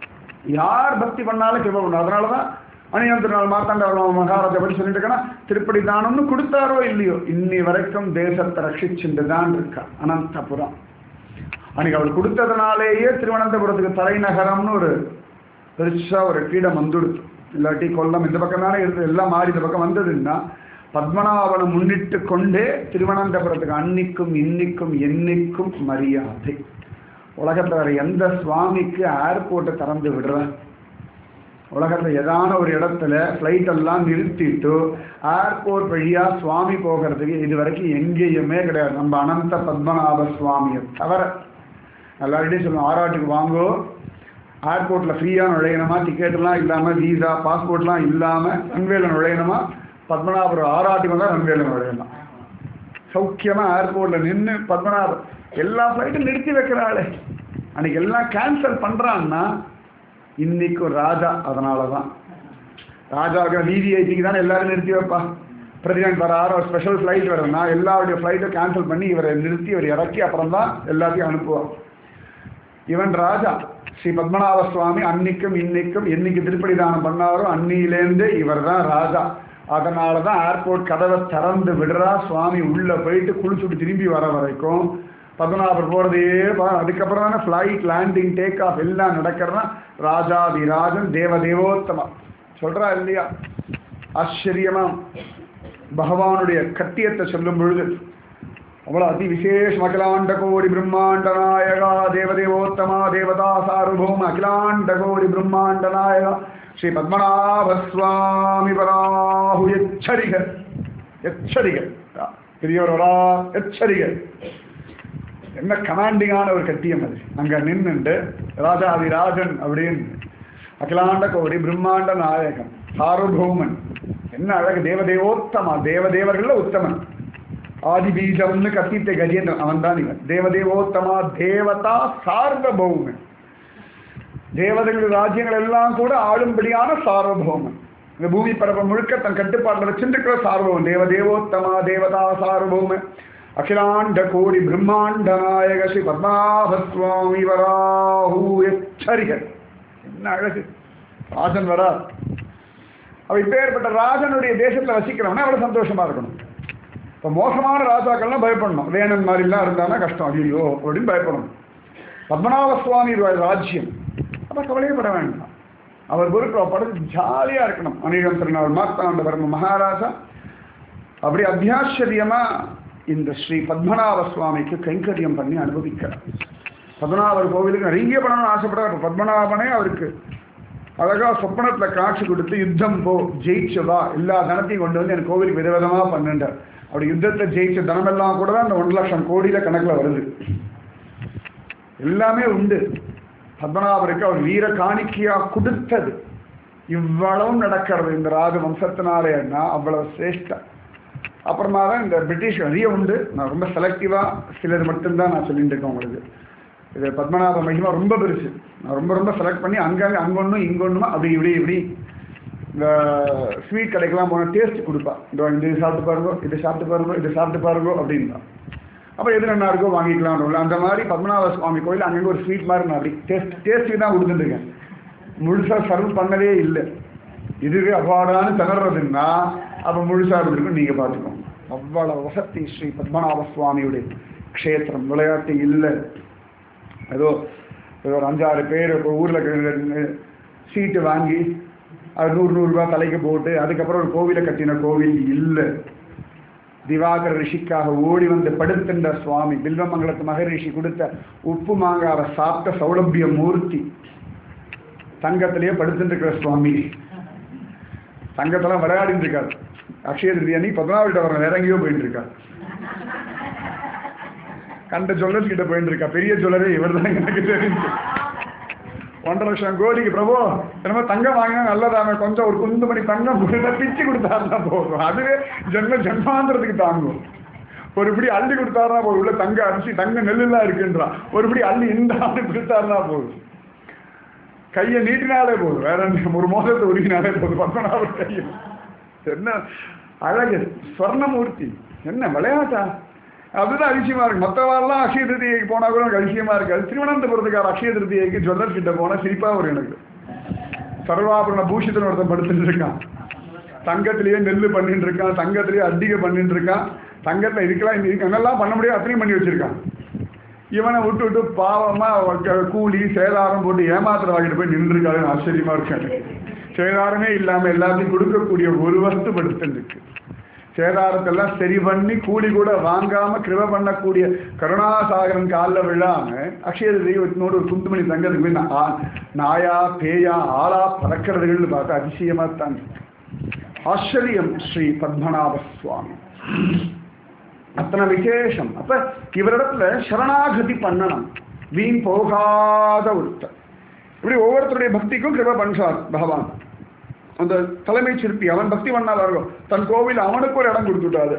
யார் பக்தி பண்ணாலும் கிருப பண்ணும் அதனாலதான் அணியந்த நாள் மார்த்தாண்ட மகாராஜா படி சொல்லிட்டு இருக்கா திருப்படி தானம்னு கொடுத்தாரோ இல்லையோ இன்னி வரைக்கும் தேசத்தை ரட்சிச்சுட்டு தான் இருக்கா அனந்தபுரம் அன்னைக்கு அவர் கொடுத்ததுனாலேயே திருவனந்தபுரத்துக்கு தலைநகரம்னு ஒரு பெருசா ஒரு கீடம் வந்துடுது இல்லாட்டி கொல்லம் இந்த பக்கம் தானே இருந்து எல்லாம் மாறி இந்த பக்கம் வந்ததுன்னா பத்மநாபனை முன்னிட்டு கொண்டே திருவனந்தபுரத்துக்கு அன்னிக்கும் இன்னிக்கும் என்னைக்கும் மரியாதை உலகத்தில் வேற எந்த சுவாமிக்கு ஏர்போர்ட்டை திறந்து விடுற உலகத்தில் ஏதான ஒரு இடத்துல ஃப்ளைட் எல்லாம் நிறுத்திட்டு ஏர்போர்ட் வழியா சுவாமி போகிறதுக்கு இது வரைக்கும் எங்கேயுமே கிடையாது நம்ம அனந்த பத்மநாப சுவாமியை தவிர எல்லார்கிட்டையும் சொல்லுவோம் ஆராட்டுக்கு வாங்கோ ஏர்போர்ட்டில் ஃப்ரீயாக நுழையணுமா டிக்கெட்லாம் இல்லாமல் வீசா பாஸ்போர்ட்லாம் இல்லாமல் ரன்வேல நுழையணுமா பத்மநாபர் ஆராட்டி வந்தால் ரன்வேல நுழையலாம் சௌக்கியமாக ஏர்போர்ட்டில் நின்று பத்மநாபர் எல்லா ஃப்ளைட்டும் நிறுத்தி வைக்கிறாளே அன்னைக்கு எல்லாம் கேன்சல் பண்ணுறான்னா இன்னைக்கும் ராஜா அதனால தான் ராஜாவுக்கு விவிஐபிக்கு தானே எல்லாரும் நிறுத்தி வைப்பா பிரசிடென்ட் வராரு ஒரு ஸ்பெஷல் ஃப்ளைட் வருதுன்னா எல்லாருடைய ஃப்ளைட்டும் கேன்சல் பண்ணி இவரை நிறுத்தி இவர் இறக்கி அப்புறம் தான் எல்லாத்தையும் அனுப்புவார் இவன் ராஜா ஸ்ரீ பத்மநாப சுவாமி அன்னைக்கும் இன்னைக்கும் என்னைக்கு திருப்படி தானம் பண்ணாரோ அன்னியிலேருந்து இவர் தான் ராஜா அதனால தான் ஏர்போர்ட் கதவை திறந்து விடுறா சுவாமி உள்ள போயிட்டு குளிச்சுட்டு திரும்பி வர வரைக்கும் பத்மநாபர் போறதே பா- அதுக்கப்புறம் தானே ஃப்ளைட் லேண்டிங் டேக் ஆஃப் எல்லாம் நடக்கிறதா ராஜா விராஜன் தேவ தேவோத்தமா சொல்றா இல்லையா ஆச்சரியமா பகவானுடைய கட்டியத்தை சொல்லும் பொழுது அவ்வளோ அதி விசேஷம் அகிலாண்ட கோடி பிரம்மாண்ட நாயகா தேவதேவோத்தமா தேவதா சார்வபௌம அகிலாண்ட கோடி பிரம்மாண்ட நாயகா ஸ்ரீ பத்மநாப சுவாமி வராஹு எச்சரிக எச்சரிக பெரியவரா எச்சரிக என்ன கமாண்டிங்கான ஒரு கட்டியம் அது அங்க நின்னுண்டு ராஜாதிராஜன் அப்படின்னு அகிலாண்ட கோடி பிரம்மாண்ட நாயகன் சார்வபௌமன் என்ன அழகு தேவதேவோத்தமா தேவதேவர்கள்ல உத்தமன் ஆதிபீஜம்னு கத்தித்த கஜேந்திரன் அவன் தான் இவன் தேவதேவோத்தமா தேவதா சார்வபௌமன் தேவதைகள் ராஜ்யங்கள் எல்லாம் கூட ஆளும்படியான சார்வபௌமன் இந்த பூமி பரப்ப முழுக்க தன் கட்டுப்பாட்டில் வச்சிருக்கிற சார்வபௌமன் தேவதேவோத்தமா தேவதா சார்வபௌமன் அகிலாண்ட கோடி பிரம்மாண்ட நாயக ஸ்ரீ பத்மநாப சுவாமி வராஹூ எச்சரிகர் என்ன அழகு ராஜன் வரா அவ இப்பேற்பட்ட ராஜனுடைய தேசத்துல வசிக்கிறவனே அவ்வளவு சந்தோஷமா இருக்கணும் இப்போ மோசமான ராஜாக்கள்லாம் பயப்படணும் வேணன் மாதிரிலாம் இருந்தானா கஷ்டம் ஐயோ அப்படின்னு பயப்படணும் பத்மநாப சுவாமி ரா- ராஜ்யம் அப்ப கவலையப்பட வேண்டாம் அவர் பொறுப்பு படுத்து ஜாலியா இருக்கணும் அநீகம் திருநாள் மார்த்தாண்ட வர்ம மகாராஜா அப்படி அத்தியாச்சரியமா இந்த ஸ்ரீ பத்மநாப சுவாமிக்கு கைங்கரியம் பண்ணி அனுபவிக்கிறார் பத்மநாபர் கோவிலுக்கு நிறைய பண்ணணும்னு ஆசைப்படுறார் பத்மநாபனே அவருக்கு அழகா சொப்பனத்துல காட்சி கொடுத்து யுத்தம் போ ஜெயிச்சு வா எல்லா தனத்தையும் கொண்டு வந்து எனக்கு கோவிலுக்கு விதவிதமா பண்ணுண்டார் அப்படி யுத்தத்துல ஜெயிச்ச தனமெல்லாம் கூட தான் அந்த ஒன்றரை லட்சம் கோடியில கணக்குல வருது எல்லாமே உண்டு பத்மநாபருக்கு அவர் வீர காணிக்கையா கொடுத்தது இவ்வளவும் நடக்கிறது இந்த ராஜ வம்சத்தினாலேன்னா அவ்வளவு சிரேஷ்டம் அப்புறமா தான் இந்த பிரிட்டிஷ் நிறைய உண்டு நான் ரொம்ப செலக்டிவாக சிலது மட்டும்தான் நான் சொல்லிட்டு இருக்கேன் உங்களுக்கு இது பத்மநாப மகிமா ரொம்ப பெருசு நான் ரொம்ப ரொம்ப செலக்ட் பண்ணி அங்கங்கே அங்கொன்னும் இங்கொன்னும் அப்படி இப்படி இப்படி இந்த ஸ்வீட் கடைக்கெல்லாம் போன டேஸ்ட் கொடுப்பா இந்த இந்த இது சாப்பிட்டு பாருங்க இது சாப்பிட்டு பாருங்க இது சாப்பிட்டு பாருங்க அப்படின்னா அப்போ எது நல்லா இருக்கோ வாங்கிக்கலாம் அந்த மாதிரி பத்மநாப சுவாமி கோயில் அங்கங்கே ஒரு ஸ்வீட் மாதிரி நான் அப்படி டேஸ்ட் டேஸ்ட்டுக்கு தான் கொடுத்துட்டுருக்கேன் முழுசாக சர்வ் பண்ணதே இல்லை இதுவே அபாடான்னு திணறதுன்னா அப்போ முழுசாக இருந்திருக்கும் நீங்கள் பார்த்துக்கோங்க அவ்வளவு வசதி ஸ்ரீ பத்மநாப சுவாமியுடைய க்ஷேத்திரம் விளையாட்டு இல்லை ஏதோ ஏதோ ஒரு அஞ்சாறு பேர் இப்போ ஊரில் சீட்டு வாங்கி அது நூறு நூறுரூவா தலைக்கு போட்டு அதுக்கப்புறம் ஒரு கோவிலை கட்டின கோவில் இல்லை திவாகர ரிஷிக்காக ஓடி வந்து படுத்துன்ற சுவாமி பில்வமங்கலத்து மகரிஷி கொடுத்த உப்பு மாங்காவை சாப்பிட்ட சௌலபிய மூர்த்தி தங்கத்திலேயே படுத்துட்டு இருக்கிற சுவாமி தங்கத்தெல்லாம் விளையாடிட்டு இருக்காரு அக்ஷய திருதியானி பதினாறு வர வேற எங்கேயோ போயிட்டு இருக்காரு கண்ட ஜுவல்லர்ஸ் கிட்ட போயிட்டு இருக்கா பெரிய ஜுவல்லரே இவர் தான் எனக்கு தெரிஞ்சு ஒன்றரை லட்சம் கோடிக்கு பிரபு என்னமோ தங்கம் வாங்கினா நல்லதாமே கொஞ்சம் ஒரு குந்து மணி தங்கம் கொடுத்தா பிச்சு கொடுத்தாருன்னா போதும் அதுவே ஜென்ம ஜென்மாந்திரத்துக்கு தாங்கும் ஒரு இப்படி அள்ளி கொடுத்தாருன்னா போதும் உள்ள தங்க அரிசி தங்க நெல்லுலாம் இருக்குன்றான் ஒரு இப்படி அள்ளி இந்த ஆண்டு கொடுத்தாருன்னா போதும் கையை நீட்டினாலே போதும் வேற என்ன ஒரு மோதத்தை உருகினாலே போதும் பத்மநாபர் கையில் என்ன அழகு ஸ்வர்ணமூர்த்தி என்ன விளையாட்டா அதுதான் அதிசயமா இருக்கு மற்றவாரெல்லாம் அக்ஷய திருதியைக்கு போனா கூட எனக்கு அதிசயமா இருக்காது திருவனந்தபுரத்துக்கார அக்ஷய திருதியைக்கு ஜுவல்லர் கிட்ட போனா சிரிப்பா வரும் எனக்கு சர்வாபரண பூஷிதன் ஒருத்தன் படுத்துட்டு இருக்கான் தங்கத்திலேயே நெல் பண்ணிட்டு இருக்கான் தங்கத்திலேயே அட்டிகை பண்ணிட்டு இருக்கான் தங்கத்துல இதுக்கெல்லாம் இந்த இதுக்கு என்னெல்லாம் பண்ண முடியும் அத்தனையும் பண்ணி வச்சிருக்கான் இவனை விட்டு விட்டு பாவமா அவ- கூலி சேதாரம் போட்டு ஏமாத்திர வாங்கிட்டு போய் நின்றுருக்காருன்னு ஆச்சரியமா இருக்கு எனக்கு சேதாரமே இல்லாம எல்லாத்தையும் கொடுக்கக்கூடிய ஒரு வஸ்து படுத்துட்டு இருக்கு சேதாரத்தெல்லாம் சரி பண்ணி கூலி கூட வாங்காம கிருப பண்ணக்கூடிய கருணாசாகரன் காலில் விழாம அக்ஷய தெய்வத்தினோடு ஒரு குந்துமணி தங்கத்துக்கு போய் நா- ஆ- நாயா பேயா ஆளா பறக்கிறதுகள்னு பார்த்தா அதிசயமா தான் இருக்கு. ஆச்சரியம் ஸ்ரீ பத்மநாப சுவாமி அத்தனை விசேஷம் அப்ப இவரிடத்துல சரணாகதி பண்ணணும் வீண் போகாத ஒருத்தர் இப்படி ஒவ்வொருத்தருடைய பக்திக்கும் கிருப பண்றார் பகவான் அந்த தலைமை சிற்பி அவன் பக்தி பண்ணாத இருக்கும் தன் கோவில் அவனுக்கு ஒரு இடம் கொடுத்துட்டாரு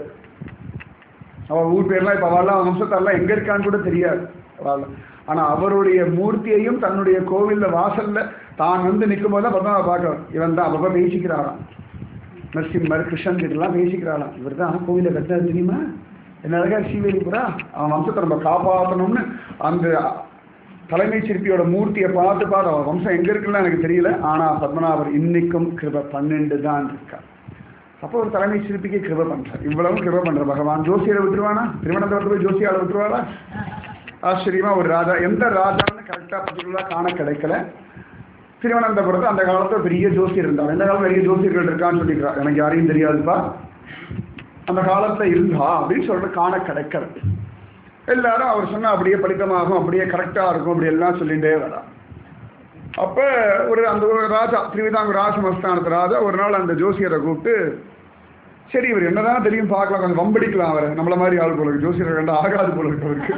அவன் ஊர் பேர்லாம் இப்ப அவெல்லாம் வம்சத்தாரெல்லாம் எங்க இருக்கான்னு கூட தெரியாது அவெல்லாம். ஆனா அவருடைய மூர்த்தியையும் தன்னுடைய கோவில்ல வாசல்ல தான் வந்து நிற்கும் போது தான் பத்மநாப பார்க்கலாம் இவன் தான் அப்பப்ப பேசிக்கிறாராம் நரசிம்மர் கிருஷ்ணன் கிட்டலாம் பேசிக்கிறாளாம் இவர் தான் கோவிலை கட்டாரு தெரியுமா என்ன அழகா ஸ்ரீவேலிபுரா அவன் வம்சத்தை நம்ம காப்பாற்றணும்னு அந்த தலைமை சிற்பியோட மூர்த்தியை பார்த்து பார்த்து அவன் வம்சம் எங்க இருக்குன்னு எனக்கு தெரியல ஆனா பத்மநாபர் இன்னைக்கும் கிருப பன்னெண்டு தான் இருக்கா அப்போ ஒரு தலைமை சிற்பிக்கு கிருப பண்றார் இவ்வளவும் கிருப பண்ற பகவான் ஜோசியரை விட்டுருவானா திருவனந்தபுரத்து போய் ஜோசியால விட்டுருவாரா ஆச்சரியமா ஒரு ராஜா எந்த ராஜான்னு கரெக்டா பர்டிகுலரா காண கிடைக்கல திருவனந்தபுரத்து அந்த காலத்துல பெரிய ஜோசியர் இருந்தார் எந்த காலம் பெரிய ஜோசியர்கள் இருக்கான்னு சொல்லிக்கிறார் எனக்கு யாரையும் தெரியாதுப்பா அந்த காலத்துல இருந்தா அப்படின்னு சொல்லிட்டு காண கிடைக்கிறது எல்லாரும் அவர் சொன்னா அப்படியே பலிதமாகும் அப்படியே கரெக்டா இருக்கும் அப்படி எல்லாம் சொல்லிட்டே வரா அப்ப ஒரு அந்த ஒரு ராஜா திருவிதாங்கூர் ராஜமஸ்தானத்து ராஜா ஒரு நாள் அந்த ஜோசியரை கூப்பிட்டு சரி இவர் என்னதான் தெரியும் பார்க்கலாம் கொஞ்சம் வம்படிக்கலாம் அவரை நம்மள மாதிரி ஆள் போல இருக்கு ஜோசியரை கண்டா ஆகாது போல இருக்கு அவருக்கு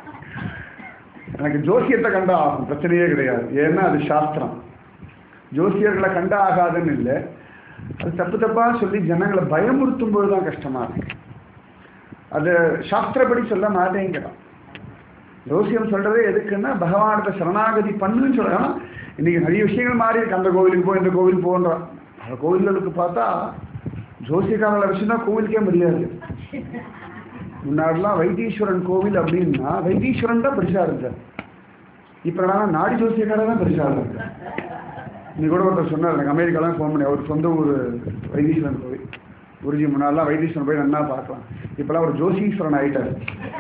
எனக்கு ஜோசியத்தை கண்டா ஆகும் பிரச்சனையே கிடையாது ஏன்னா அது சாஸ்திரம் ஜோசியர்களை கண்டா ஆகாதுன்னு இல்லை அது தப்பு தப்பா சொல்லி ஜனங்களை பயமுறுத்தும் போது தான் கஷ்டமா இருக்கு அது சாஸ்திரப்படி சொல்ல மாட்டேங்கிறான் ஜோசியம் சொல்றதே எதுக்குன்னா பகவானத்தை சரணாகதி பண்ணுன்னு சொல்றான் இன்னைக்கு நிறைய விஷயங்கள் மாறி இருக்கு அந்த கோவிலுக்கு போய் இந்த கோவில் போன்றான் அந்த கோவில்களுக்கு பார்த்தா ஜோசியக்காரங்களை வச்சுதான் கோவிலுக்கே முடியாது முன்னாடிலாம் வைத்தீஸ்வரன் கோவில் அப்படின்னா வைத்தீஸ்வரன் தான் பெருசா இருந்தார் இப்ப நான் நாடி ஜோசியக்காரர் தான் பெருசா இருந்தார் இன்னைக்கு கூட ஒருத்தர் சொன்னார் எனக்கு அமெரிக்காலாம் ஃபோன் பண்ணி அவர் சொந்த ஊர் வைத்தீஸ்வரன் கோவில் குருஜி முன்னாடிலாம் வைத்தீஸ்வரன் போய் நல்லா பார்க்கலாம் இப்பெல்லாம் ஒரு ஜோசீஸ்வரன் ஆயிட்டார்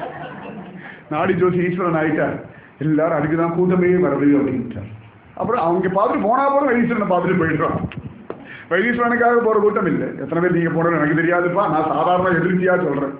நாடி ஜோசி ஈஸ்வரன் ஆயிட்டார் எல்லாரும் அதுக்கு தான் கூட்டமே வருது அப்படின்ட்டார் அப்புறம் அவங்க பார்த்துட்டு போனா போதும் வைத்தீஸ்வரனை பார்த்துட்டு போயிடுறான் வைத்தீஸ்வரனுக்காக போற கூட்டம் இல்லை எத்தனை பேர் நீங்க போறோம் எனக்கு தெரியாதுப்பா நான் சாதாரண எதிர்ச்சியா சொல்றேன்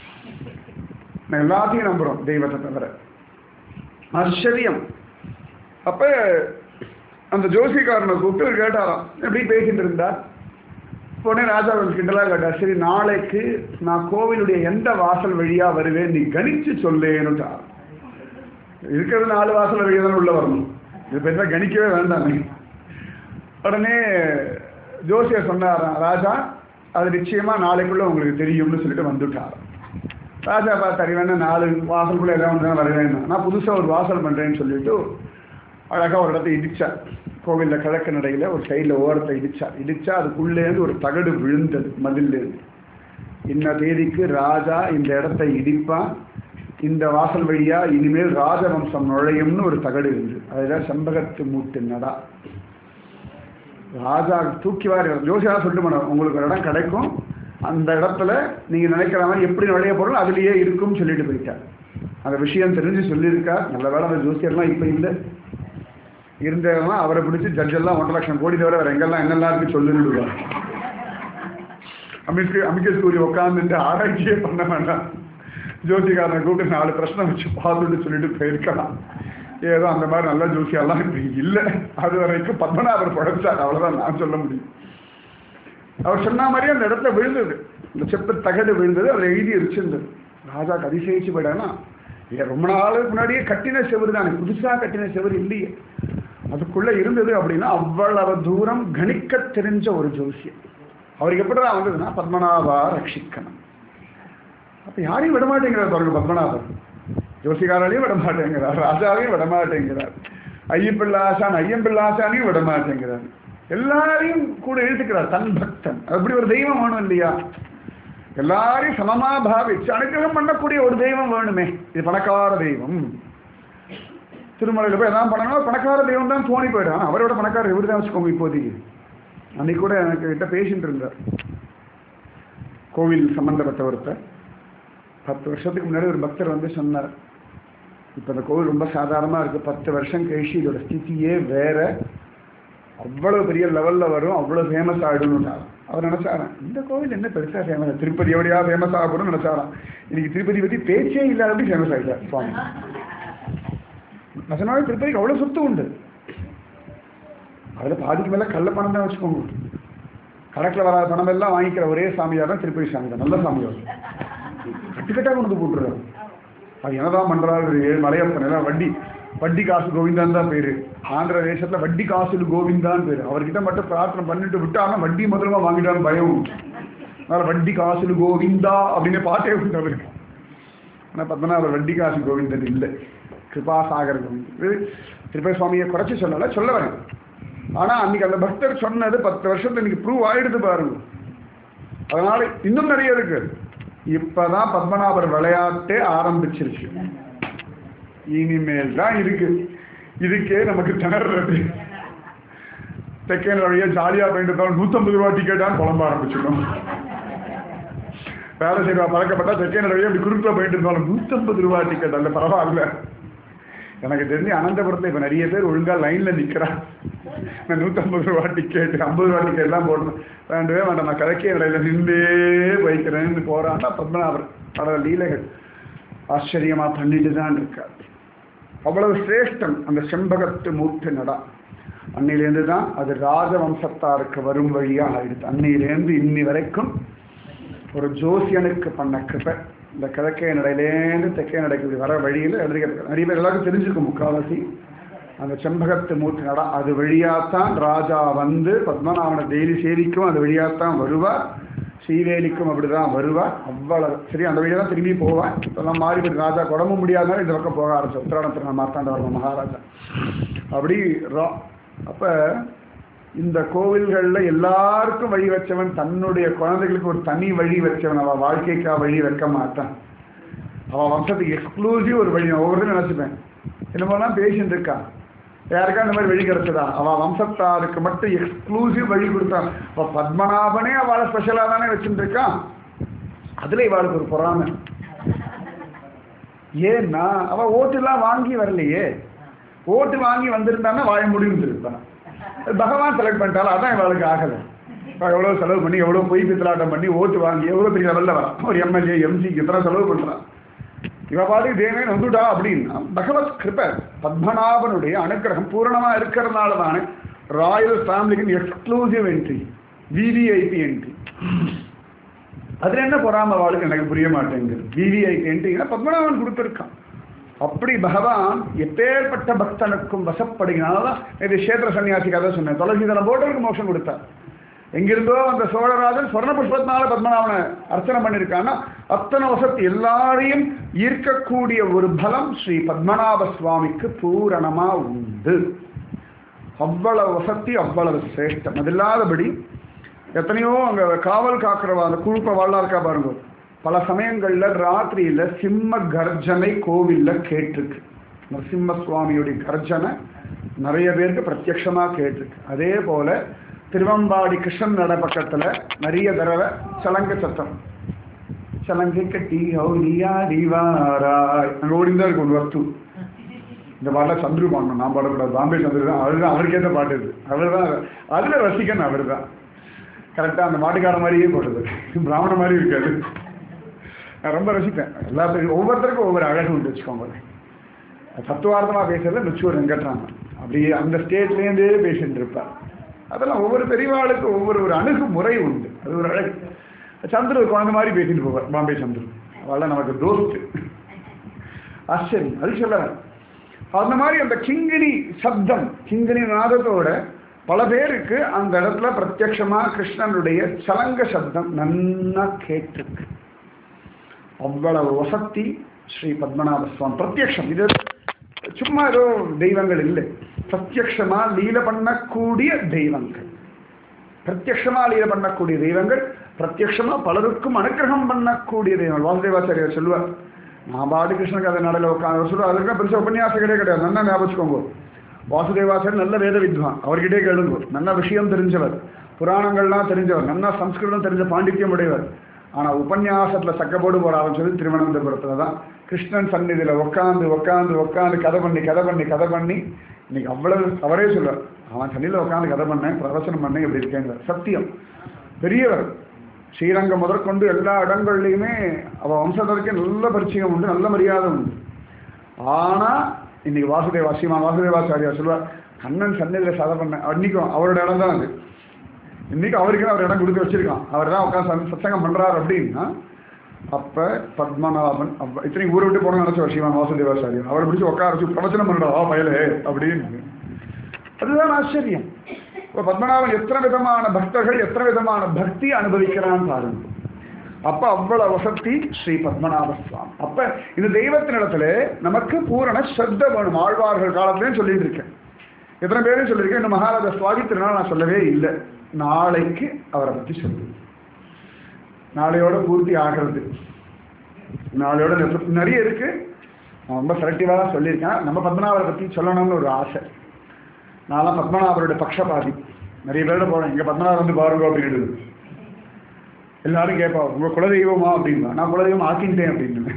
நான் எல்லாத்தையும் நம்புறோம் தெய்வத்தை தவிர ஆச்சரியம் அப்ப அந்த ஜோசிக்காரனை கூப்பிட்டு இவர் கேட்டாராம் எப்படி பேசிட்டு இருந்தார் உடனே ராஜா கிண்டலா கேட்டார் சரி நாளைக்கு நான் கோவிலுடைய எந்த வாசல் வழியா வருவேன் நீ கணிச்சு சொல்லேன்னுட்டார் இருக்கிறது நாலு வாசல் வழியா தானே உள்ள வரணும் இது பெருசா கணிக்கவே வேண்டாமே உடனே ஜோசியர் சொன்னாராம் ராஜா அது நிச்சயமா நாளைக்குள்ள உங்களுக்கு தெரியும்னு சொல்லிட்டு வந்துட்டாராம் ராஜா பார்த்தாரு வேணா நாலு வாசலுக்குள்ள எல்லாம் வந்து வரவேணும் நான் புதுசாக ஒரு வாசல் பண்ணுறேன்னு சொல்லிட்டு அழகாக ஒரு இடத்த இடிச்சார் கோவிலில் கிழக்கு நடையில் ஒரு சைடில் ஓரத்தை இடிச்சார் இடிச்சா அதுக்குள்ளேருந்து ஒரு தகடு விழுந்தது மதில்லேருந்து இன்ன தேதிக்கு ராஜா இந்த இடத்தை இடிப்பான் இந்த வாசல் வழியா இனிமேல் ராஜவம்சம் நுழையும்னு ஒரு தகடு இருந்தது அதுதான் செம்பகத்து மூட்டு நடா ராஜா தூக்கி வாரி ஜோசியா சொல்லிட்டு போனார் உங்களுக்கு ஒரு இடம் கிடைக்கும் அந்த இடத்துல நீங்க நினைக்கிற மாதிரி எப்படி நுழைய போறோம் அதுலயே இருக்கும்னு சொல்லிட்டு போயிட்டார் அந்த விஷயம் தெரிஞ்சு சொல்லியிருக்கார் நல்ல வேலை அந்த ஜோசியர்லாம் இப்போ இல்லை இருந்தவங்க அவரை பிடிச்சி ஜட்ஜெல்லாம் ஒன்றரை லட்சம் கோடி தவிர வேற எங்கெல்லாம் என்னெல்லாம் இருக்கு சொல்லிடுவார் அமிக்கு அமிகேஷ் கூறி உட்காந்துட்டு ஆராய்ச்சியே பண்ண வேண்டாம் ஜோசிகாரனை கூப்பிட்டு நாலு பிரச்சனை வச்சு பார்த்துட்டு சொல்லிட்டு போயிருக்கலாம் ஏதோ அந்த மாதிரி நல்ல ஜோசியெல்லாம் இப்ப இல்லை அது வரைக்கும் பத்மநாபர் படைச்சார் அவ்வளவுதான் நான் சொல்ல முடியும் அவர் சொன்ன மாதிரியே அந்த இடத்துல விழுந்தது இந்த செப்பு தகடு விழுந்தது அவர் எழுதி வச்சிருந்தது ராஜாக்கு அதிசயிச்சு போயிடானா ஏன் ரொம்ப நாளுக்கு முன்னாடியே கட்டின செவரு தானே புதுசா கட்டின செவரு இல்லையே அதுக்குள்ள இருந்தது அப்படின்னா அவ்வளவு தூரம் கணிக்க தெரிஞ்ச ஒரு ஜோசியம் அவருக்கு எப்படிடா வந்ததுன்னா பத்மநாபா ரட்சிக்கணும் அப்ப யாரையும் விட மாட்டேங்கிறார் பாருங்க பத்மநாபர் ஜோசிகாராலையும் விட மாட்டேங்கிறார் ராஜாவையும் விட மாட்டேங்கிறார் ஐயப்பிள்ளாசான் ஐயம்பிள்ளாசானையும் விட மாட்டேங்கிறார் எல்லாரையும் கூட இழுத்துக்கிறார் தன் பக்தன் அப்படி ஒரு தெய்வம் வேணும் இல்லையா எல்லாரையும் சமமா பாவிச்சு அனுகிரகம் பண்ணக்கூடிய ஒரு தெய்வம் வேணுமே இது பணக்கார தெய்வம் திருமலையில் போய் எதாவது பண்ணணும் பணக்கார தெய்வம் தான் தோணி போயிடும் அவரோட பணக்காரர் இவர் தான் வச்சுக்கோங்க இப்போதைக்கு அன்னைக்கு கூட எனக்கு கிட்ட பேசிட்டு இருந்தார் கோவில் சம்பந்தப்பட்ட ஒருத்தர் பத்து வருஷத்துக்கு முன்னாடி ஒரு பக்தர் வந்து சொன்னார் இப்போ இந்த கோவில் ரொம்ப சாதாரணமாக இருக்குது பத்து வருஷம் கழிச்சு இதோட ஸ்திதியே வேற அவ்வளோ பெரிய லெவலில் வரும் அவ்வளோ ஃபேமஸ் ஆகிடும்னுட்டார் அவர் நினச்சாராம் இந்த கோவில் என்ன பெருசாக ஃபேமஸ் திருப்பதி எவ்வளியா ஃபேமஸ் ஆக போகிறோம்னு நினச்சாராம் இன்னைக்கு திருப்பதி பற்றி பேச்சே இல்லாதபடி ஃபேமஸ் ஆகிட்டார் சுவாமி நிஜமாவே திருப்பதிக்கு அவ்வளோ சொத்து உண்டு அதில் பாதிக்கு மேலே கள்ள பணம் தான் வச்சுக்கோங்க கணக்கில் வராத பணம் எல்லாம் வாங்கிக்கிற ஒரே சாமியார் தான் திருப்பதி சாமி தான் நல்ல சாமியார் கட்டுக்கட்டாக கொண்டு வந்து போட்டுருக்காரு அது என்னதான் பண்றாரு ஏழு மலையப்பன் எல்லாம் வட்டி வட்டி காசு கோவிந்தான் தான் பேரு ஆந்திர தேசத்துல வட்டி காசு கோவிந்தான் பேரு அவர்கிட்ட மட்டும் பிரார்த்தனை பண்ணிட்டு விட்டாங்கன்னா வட்டி முதல்ல வாங்கிட்டான்னு பயம் உண்டு. அதனால வட்டி காசு கோவிந்தா அப்படின்னு பாட்டே உண்டு அவருக்கு ஆனா பத்மநாபர் வட்டி காசு கோவிந்தன் இல்லை கிருபாசாகர் கோவிந்தன் இது திருப்பதி சுவாமியை குறைச்சி சொல்லல சொல்ல வரேன் ஆனா அன்னைக்கு அந்த பக்தர் சொன்னது பத்து வருஷத்துல இன்னைக்கு ப்ரூவ் ஆயிடுது பாருங்க அதனால இன்னும் நிறைய இருக்கு இப்பதான் பத்மநாபர் விளையாட்டே ஆரம்பிச்சிருச்சு இனிமேல் தான் இருக்கு இதுக்கே நமக்கு திணறது செகண்ட் வழியா ஜாலியா போயிட்டு இருந்தாலும் நூத்தம்பது ரூபா டிக்கெட்டான்னு குழம்ப ஆரம்பிச்சிடும் வேலை செய்வா பழக்கப்பட்டா செகண்ட் வழியா இப்படி குறுக்கில் போயிட்டு இருந்தாலும் நூத்தம்பது ரூபா டிக்கெட் அல்ல பரவாயில்ல எனக்கு தெரிஞ்சு அனந்தபுரத்தில் இப்போ நிறைய பேர் ஒழுங்கா லைன்ல நிக்கிறா நான் நூற்றம்பது ரூபா டிக்கெட் ஐம்பது ரூபா டிக்கெட் எல்லாம் போடணும் வேண்டவே வேண்டாம் நான் கலக்கிய நிலையில நின்றே வைக்கிறேன்னு போறான்னா பத்மநாபர் பல லீலைகள் ஆச்சரியமா பண்ணிட்டு தான் இருக்கார் அவ்வளவு சிரேஷ்டம் அந்த செம்பகத்து மூட்டு நடா அன்னையிலேருந்து தான் அது ராஜவம்சத்தாருக்கு வரும் வழியா ஆயிடுது அன்னையிலேருந்து இன்னி வரைக்கும் ஒரு ஜோசியனுக்கு பண்ண கிருபை இந்த கிழக்கே நடையிலேருந்து தெற்கே நடைக்கு இப்படி வர வழியில் எழுதிக்கிறது நிறைய பேர் எல்லாருக்கும் தெரிஞ்சிருக்கும் முக்காவாசி அந்த செம்பகத்து மூர்த்தி நடா அது வழியாத்தான் ராஜா வந்து பத்மநாபனை டெய்லி சேவிக்கும் அது வழியாத்தான் வருவார் ஸ்ரீவேலிக்கும் அப்படிதான் வருவார் அவ்வளவு சரி அந்த வழியா தான் திரும்பி போவார் இப்பெல்லாம் மாறி போய் ராஜா குடம்ப முடியாதனால இந்த பக்கம் போக ஆரம்பிச்சு உத்தராடத்தில் மார்த்தாண்டவர்ம மகாராஜா அப்படி ரா அப்ப இந்த கோவில்கள்ல எல்லாருக்கும் வழி வச்சவன் தன்னுடைய குழந்தைகளுக்கு ஒரு தனி வழி வச்சவன் அவன் வாழ்க்கைக்கா வழி வைக்க மாட்டான் அவன் வம்சத்துக்கு எக்ஸ்க்ளூசிவ் ஒரு வழி நான் ஒவ்வொரு நினைச்சுப்பேன் என்னமோலாம் பேசிட்டு இருக்கான் யாருக்கா இந்த மாதிரி வழி கிடைச்சதா அவன் வம்சத்தாருக்கு மட்டும் எக்ஸ்க்ளூசிவ் வழி கொடுத்தான் இப்போ பத்மநாபனே அவளை ஸ்பெஷலாக தானே வச்சுட்டு இருக்கான் அதுல இவாளுக்கு ஒரு பொறாமை ஏன்னா அவ ஓட்டுலாம் வாங்கி வரலையே ஓட்டு வாங்கி வந்திருந்தான்னா வாய முடியும் இருப்பான் பகவான் செலக்ட் பண்ணிட்டாலும் அதான் இவளுக்கு ஆகலை இவ எவ்வளோ செலவு பண்ணி எவ்வளோ பொய் பித்தலாட்டம் பண்ணி ஓட்டு வாங்கி எவ்வளோ பெரிய லெவலில் வரான் ஒரு எம்எல்ஏ எம்சிக்கு இத்தனை செலவு பண்ணுறான் இவ பாட்டுக்கு தேவன் வந்துட்டா அப்படின்னா பகவத் கிருப பத்மநாபனுடைய அனுக்கிரகம் பூரணமா இருக்கிறதுனால தானே ராயல் ஃபேமிலிக்கு எக்ஸ்க்ளூசிவ் என்ட்ரி விவிஐபி என்ட்ரி அதுல என்ன பொறாம வாழ்க்கை எனக்கு புரிய மாட்டேங்குது விவிஐபி என்ட்ரினா பத்மநாபன் கொடுத்துருக்கான் அப்படி பகவான் எப்பேற்பட்ட பக்தனுக்கும் வசப்படுகிறான் இது கஷேத்திர சன்னியாசி கதை சொன்னேன் துளசிதளம் போட்டவருக்கு மோட்சம் கொடுத்தார் எங்கிருந்தோ அந்த சோழராஜன் சொர்ண புஷ்பத்தினால பத்மநாபனை அர்ச்சனை பண்ணியிருக்கான்னா அத்தனை வசதி எல்லாரையும் ஈர்க்கக்கூடிய ஒரு பலம் ஸ்ரீ பத்மநாப சுவாமிக்கு பூரணமா உண்டு அவ்வளவு வசதி அவ்வளவு சிரேஷ்டம் அது இல்லாதபடி எத்தனையோ அங்க காவல் காக்கிறவா அந்த குழுப்ப வாழா இருக்கா பாருங்க பல சமயங்கள்ல ராத்திரியில சிம்ம கர்ஜனை கோவில்ல கேட்டிருக்கு நரசிம்ம சுவாமியுடைய கர்ஜனை நிறைய பேருக்கு பிரத்யக்ஷமா கேட்டிருக்கு அதே போல திருவம்பாடி கிருஷ்ணன் நட பக்கத்துல நிறைய தடவை சலங்க சத்தம் சலங்கை கட்டி ஹௌலியா தீவாராய் அங்க ஓடிந்தான் இருக்கு ஒரு வஸ்து இந்த பாட்டில் சந்துரு பாடணும் நான் பாடக்கூடாது பாம்பே சந்துரு தான் அவர் தான் அவருக்கு ஏற்ற பாட்டு இது அவர் தான் அதில் ரசிகன் அவர் தான் கரெக்டாக அந்த மாட்டுக்கார மாதிரியே போட்டது பிராமண மாதிரி இருக்காது நான் ரொம்ப ரசிப்பேன் எல்லா பேரும் ஒவ்வொருத்தருக்கும் ஒவ்வொரு அழகு உண்டு வச்சுக்கோங்க தத்துவார்த்தமாக பேசுறது மெச்சூர் வெங்கட்ராமன் அப்படியே அந்த ஸ்டேஜ்லேருந்தே பேசிட்டு இருப்பார் அதெல்லாம் ஒவ்வொரு பெரியவாளுக்கும் ஒவ்வொரு ஒரு அணுகுமுறை உண்டு அது ஒரு அழகு சந்துரு குழந்தை மாதிரி பேசிட்டு போவார் பாம்பே சந்துரு அவள் நமக்கு தோஸ்து ஆச்சரியம் அது சொல்லலாம் அந்த மாதிரி அந்த கிங்கிணி சப்தம் கிங்கிணி நாதத்தோட பல பேருக்கு அந்த இடத்துல பிரத்யக்ஷமா கிருஷ்ணனுடைய சலங்க சப்தம் நன்னா கேட்டிருக்கு அவ்வளவு வசத்தி ஸ்ரீ பத்மநாப சுவாமி பிரத்யக்ஷம் இது சும்மா ஏதோ தெய்வங்கள் இல்லை பிரத்யக்ஷமா லீல பண்ணக்கூடிய தெய்வங்கள் பிரத்யக்ஷமா லீல பண்ணக்கூடிய தெய்வங்கள் பிரத்யக்ஷமா பலருக்கும் அனுகிரகம் பண்ணக்கூடிய தெய்வங்கள் வாசுதேவாச்சாரியர் சொல்லுவார் நான் பாடி கிருஷ்ண கதை நடல உட்காந்து சொல்லுவார் அதுக்கு பெருசாக உபன்யாசகரே கிடையாது நல்லா ஞாபகம் வாசுதேவாசர் நல்ல வேத வித்வான் அவர்கிட்டே கேளுங்க நல்ல விஷயம் தெரிஞ்சவர் புராணங்கள்லாம் தெரிஞ்சவர் நல்ல சம்ஸ்கிருதம் தெரிஞ்ச பாண்டித்யம் உடையவர் ஆனால் உபன்யாசத்தில் சக்கப்போடு போட ஆரம்பிச்சது திருவனந்தபுரத்தில் தான் கிருஷ்ணன் சந்நிதியில் உட்காந்து உட்காந்து உட்காந்து கதை பண்ணி கதை பண்ணி கதை பண்ணி இன்னைக்கு அவ்வளவு அவரே சொல்லுவார் அவன் சன்னியில் உட்காந்து கதை பண்ணேன் பிரவசனம் பண்ணேன் இப்படி இருக்கேங்க சத்தியம் பெரியவர் ஸ்ரீரங்கம் முதற்கொண்டு எல்லா இடங்கள்லையுமே அவள் வம்சத்திற்கே நல்ல பரிச்சயம் உண்டு நல்ல மரியாதை உண்டு ஆனால் இன்னைக்கு வாசுதேவா ஸ்ரீமா வாசுதேவாச்சாரியா சொல்லுவார் கண்ணன் சந்நிதியில் சதை பண்ணேன் அன்னைக்கும் அவரோட இடம் தான் அது இன்னைக்கு அவருக்கு அவர் இடம் கொடுத்து வச்சிருக்கான் அவர் தான் உட்காந்து சத்சங்கம் பண்றாரு அப்படின்னா அப்ப பத்மநாபன் அப்ப இத்தனை ஊரை விட்டு போன நினைச்ச ஸ்ரீமான் வாசுதேவாச்சாரியா அவரை பிடிச்சி உட்கார வச்சு பிரவச்சனம் பண்ணுறா பயலே அப்படின்னு அதுதான் ஆச்சரியம் இப்போ பத்மநாபன் எத்தனை விதமான பக்தர்கள் எத்தனை விதமான பக்தி அனுபவிக்கிறான்னு பாருங்க அப்ப அவ்வளவு வசதி ஸ்ரீ பத்மநாப சுவாமி அப்ப இந்த தெய்வத்தினிடத்துல நமக்கு பூரண ஸ்ரத்த வேணும் ஆழ்வார்கள் காலத்திலேயும் சொல்லிட்டு இருக்கேன் எத்தனை பேரும் சொல்லியிருக்கேன் இந்த மகாராஜா சுவாமி திருநாள் நான் சொல்லவே இல்லை நாளைக்கு அவரை பற்றி சொல்லு நாளையோட பூர்த்தி ஆகிறது நாளையோட நெருப்பு- நிறைய இருக்கு நான் ரொம்ப செலக்டிவாக தான் சொல்லியிருக்கேன் நம்ம பத்மநாபரை பற்றி சொல்லணும்னு ஒரு ஆசை நான்லாம் பத்மநாபருடைய பக்ஷபாதி நிறைய பேரோட போகிறேன் எங்கள் பத்மநாபர் வந்து பாருங்க அப்படின்னு எல்லாரும் கேட்பா உங்க குலதெய்வமா அப்படின்னா நான் குலதெய்வம் ஆக்கிட்டேன் அப்படின்னு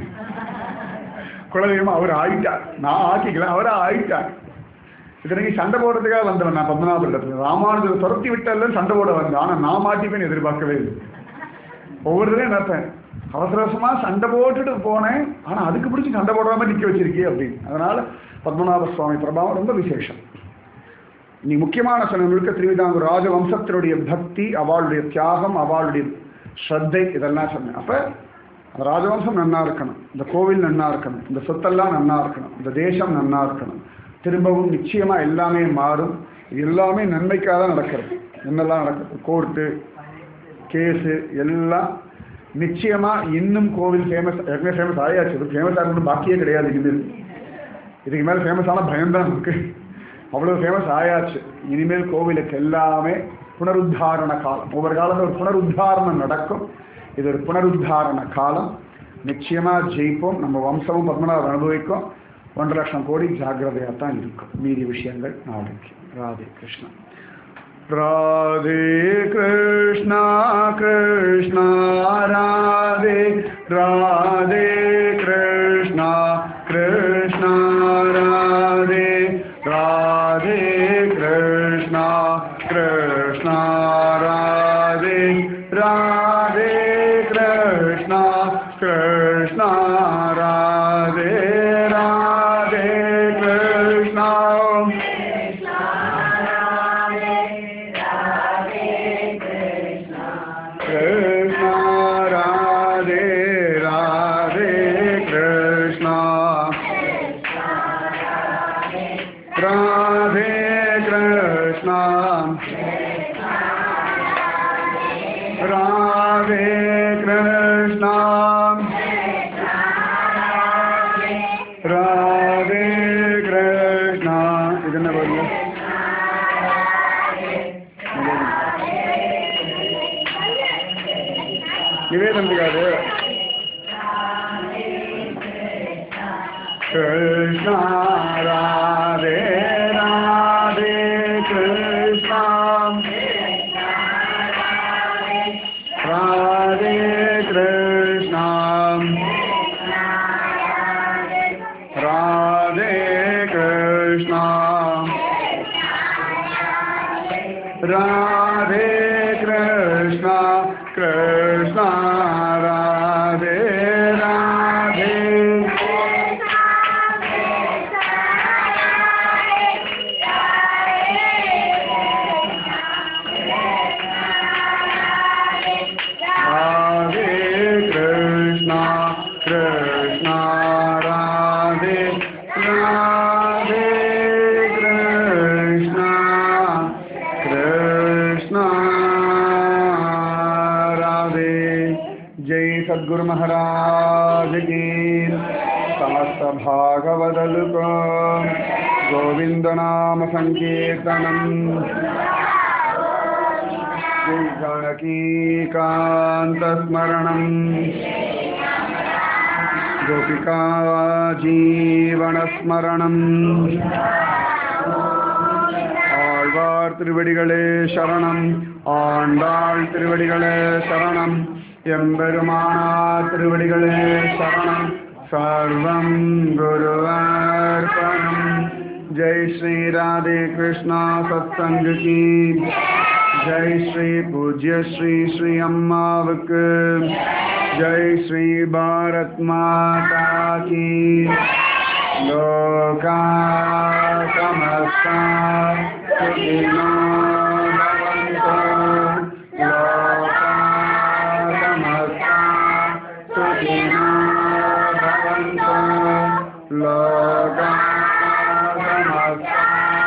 குலதெய்வம் அவர் ஆயிட்டார் நான் ஆக்கிக்கல அவரா ஆயிட்டார் இத்தனைக்கு சண்டை போடுறதுக்காக வந்தவன் நான் பத்மநாபத்தில் ராமானுஜர் துரத்தி விட்டல்ல சண்டை போட வந்தேன் ஆனால் நான் மாட்டிப்பேன்னு எதிர்பார்க்கவே இல்லை ஒவ்வொருத்தரையும் நினைப்பேன் அவசர அவசரமா சண்டை போட்டுட்டு போனேன் ஆனா அதுக்கு பிடிச்சி சண்டை போடாம நிக்க வச்சிருக்கே அப்படின்னு அதனால பத்மநாப சுவாமி பிரபாவம் ரொம்ப விசேஷம் நீ முக்கியமான சொன்ன முழுக்க திருவிதாங்கூர் ராஜவம்சத்தினுடைய பக்தி அவளுடைய தியாகம் அவளுடைய ஸ்ரத்தை இதெல்லாம் சொன்னேன் அப்ப அந்த ராஜவம்சம் நன்னா இருக்கணும் இந்த கோவில் நன்னா இருக்கணும் இந்த சொத்தெல்லாம் நன்னா இருக்கணும் இந்த தேசம் நன்னா இருக்கணும் திரும்பவும் நிச்சயமா எல்லாமே மாறும் இது எல்லாமே நன்மைக்காக தான் நடக்கிறது என்னெல்லாம் நடக்குது கோர்ட்டு கேஸு எல்லாம் நிச்சயமா இன்னும் கோவில் ஃபேமஸ் ஏற்கனவே ஃபேமஸ் ஆயாச்சு இது ஃபேமஸ் ஆகணும் பாக்கியே கிடையாது இனிமேல் இதுக்கு மேலே ஃபேமஸான பயம்தான் நமக்கு அவ்வளோ ஃபேமஸ் ஆயாச்சு இனிமேல் கோவிலுக்கு எல்லாமே புனருத்தாரண காலம் ஒவ்வொரு காலத்தில் ஒரு புனருத்தாரணம் நடக்கும் இது ஒரு புனருத்தாரண காலம் நிச்சயமா ஜெயிப்போம் நம்ம வம்சமும் பத்மநாபம் அனுபவிக்கும் ஒன்றரை லட்சம் கோடி ஜாக்கிரதையாக தான் இருக்கும் மீதி விஷயங்கள் நாளைக்கு ராதே கிருஷ்ணன் राधे कृष्णा कृष्णा राधे राधे कृष्णा कृष्णा राधे राधे कृष्णा कृष्णा राधे राधे कृष्णा कृष्णा राधे राधे कृष्णा कृष्णा राधे राधे कृष्णा कृष्ण राधे कृष्ण राधे कृष्ण ಇದನ್ನ ಬರಲಿ ನಿವೇದನೆ ಅದು कृष्ण राधे राधे कृष्ण राधे कृष्ण राधे कृष्ण राधे कृष्ण कृष्ण राधे राधे राधे कृष्ण कृष्ण राधे राधे कृष्ण कृष्ण राधे जय सद्गुरु महाराज की समस्त भागवदलुक गोविंद नाम संकीर्तनम श्रीजानकीकान्तस्मरणम् गोपिका जीवनस्मरणम् ஆழ்வார் திருவடிகளே சரணம் ஆண்டாள் திருவடிகளே சரணம் எம்பெருமானார் திருவடிகளே சரணம் சர்வம் குருவார்ப்பணம் ஜெய் ஸ்ரீ ராதே கிருஷ்ணா சத்சங்க கீ ஜெய் ஸ்ரீ பூஜ்ய ஸ்ரீ ஸ்ரீ அம்மாவுக்கு ஜெய் ஸ்ரீ பாரத் மாதா கீ लोका समस्ता सुखिनो भवन्तु लोका समस्ता सुखिनो भवन्तु लोका समस्ता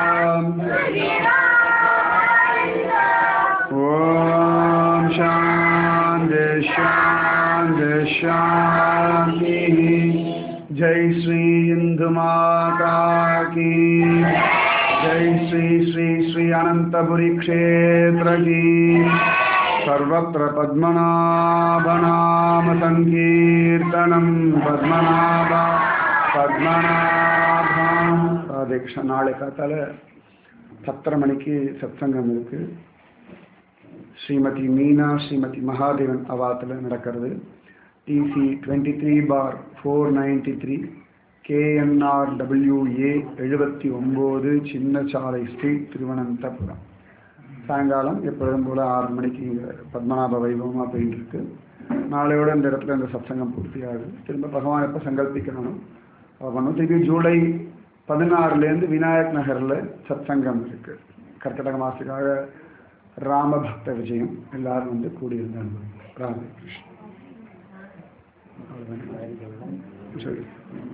ॐ शान्ति शान्ति शान्तिः जय श्री इंदु माता की जय श्री श्री श्री अनंतपुरी क्षेत्र की सर्वत्र पद्मनाभनाम संकीर्तनम पद्मनाभ पद्मनाभ ராதேக்ஷ நாளை காத்தால பத்தரை மணிக்கு சத்சங்கம் இருக்கு ஸ்ரீமதி மீனா ஸ்ரீமதி மகாதேவன் அவாத்தில் நடக்கிறது TC twenty three bar four ninety three KNR WA எழுபத்தி ஒம்பது சின்னசாலை ஸ்ட்ரீட் திருவனந்தபுரம் சாயங்காலம் எப்பொழுதும் போல் ஆறு மணிக்கு இங்கே பத்மநாப வைபவமாக போயிட்டு இருக்கு நாளையோட இந்த இடத்துல இந்த சத்சங்கம் பூர்த்தியாகுது திரும்ப பகவான் எப்போ சங்கல்பிக்கணும் பண்ணணும் திருப்பி ஜூலை பதினாறுலேருந்து விநாயக் நகரில் சத்சங்கம் இருக்குது கர்நாடக மாதத்துக்காக ராமபக்த விஜயம் எல்லாரும் வந்து கூடியிருந்தாங்க ராமகிருஷ்ணன் அவ்வளோதான் சரி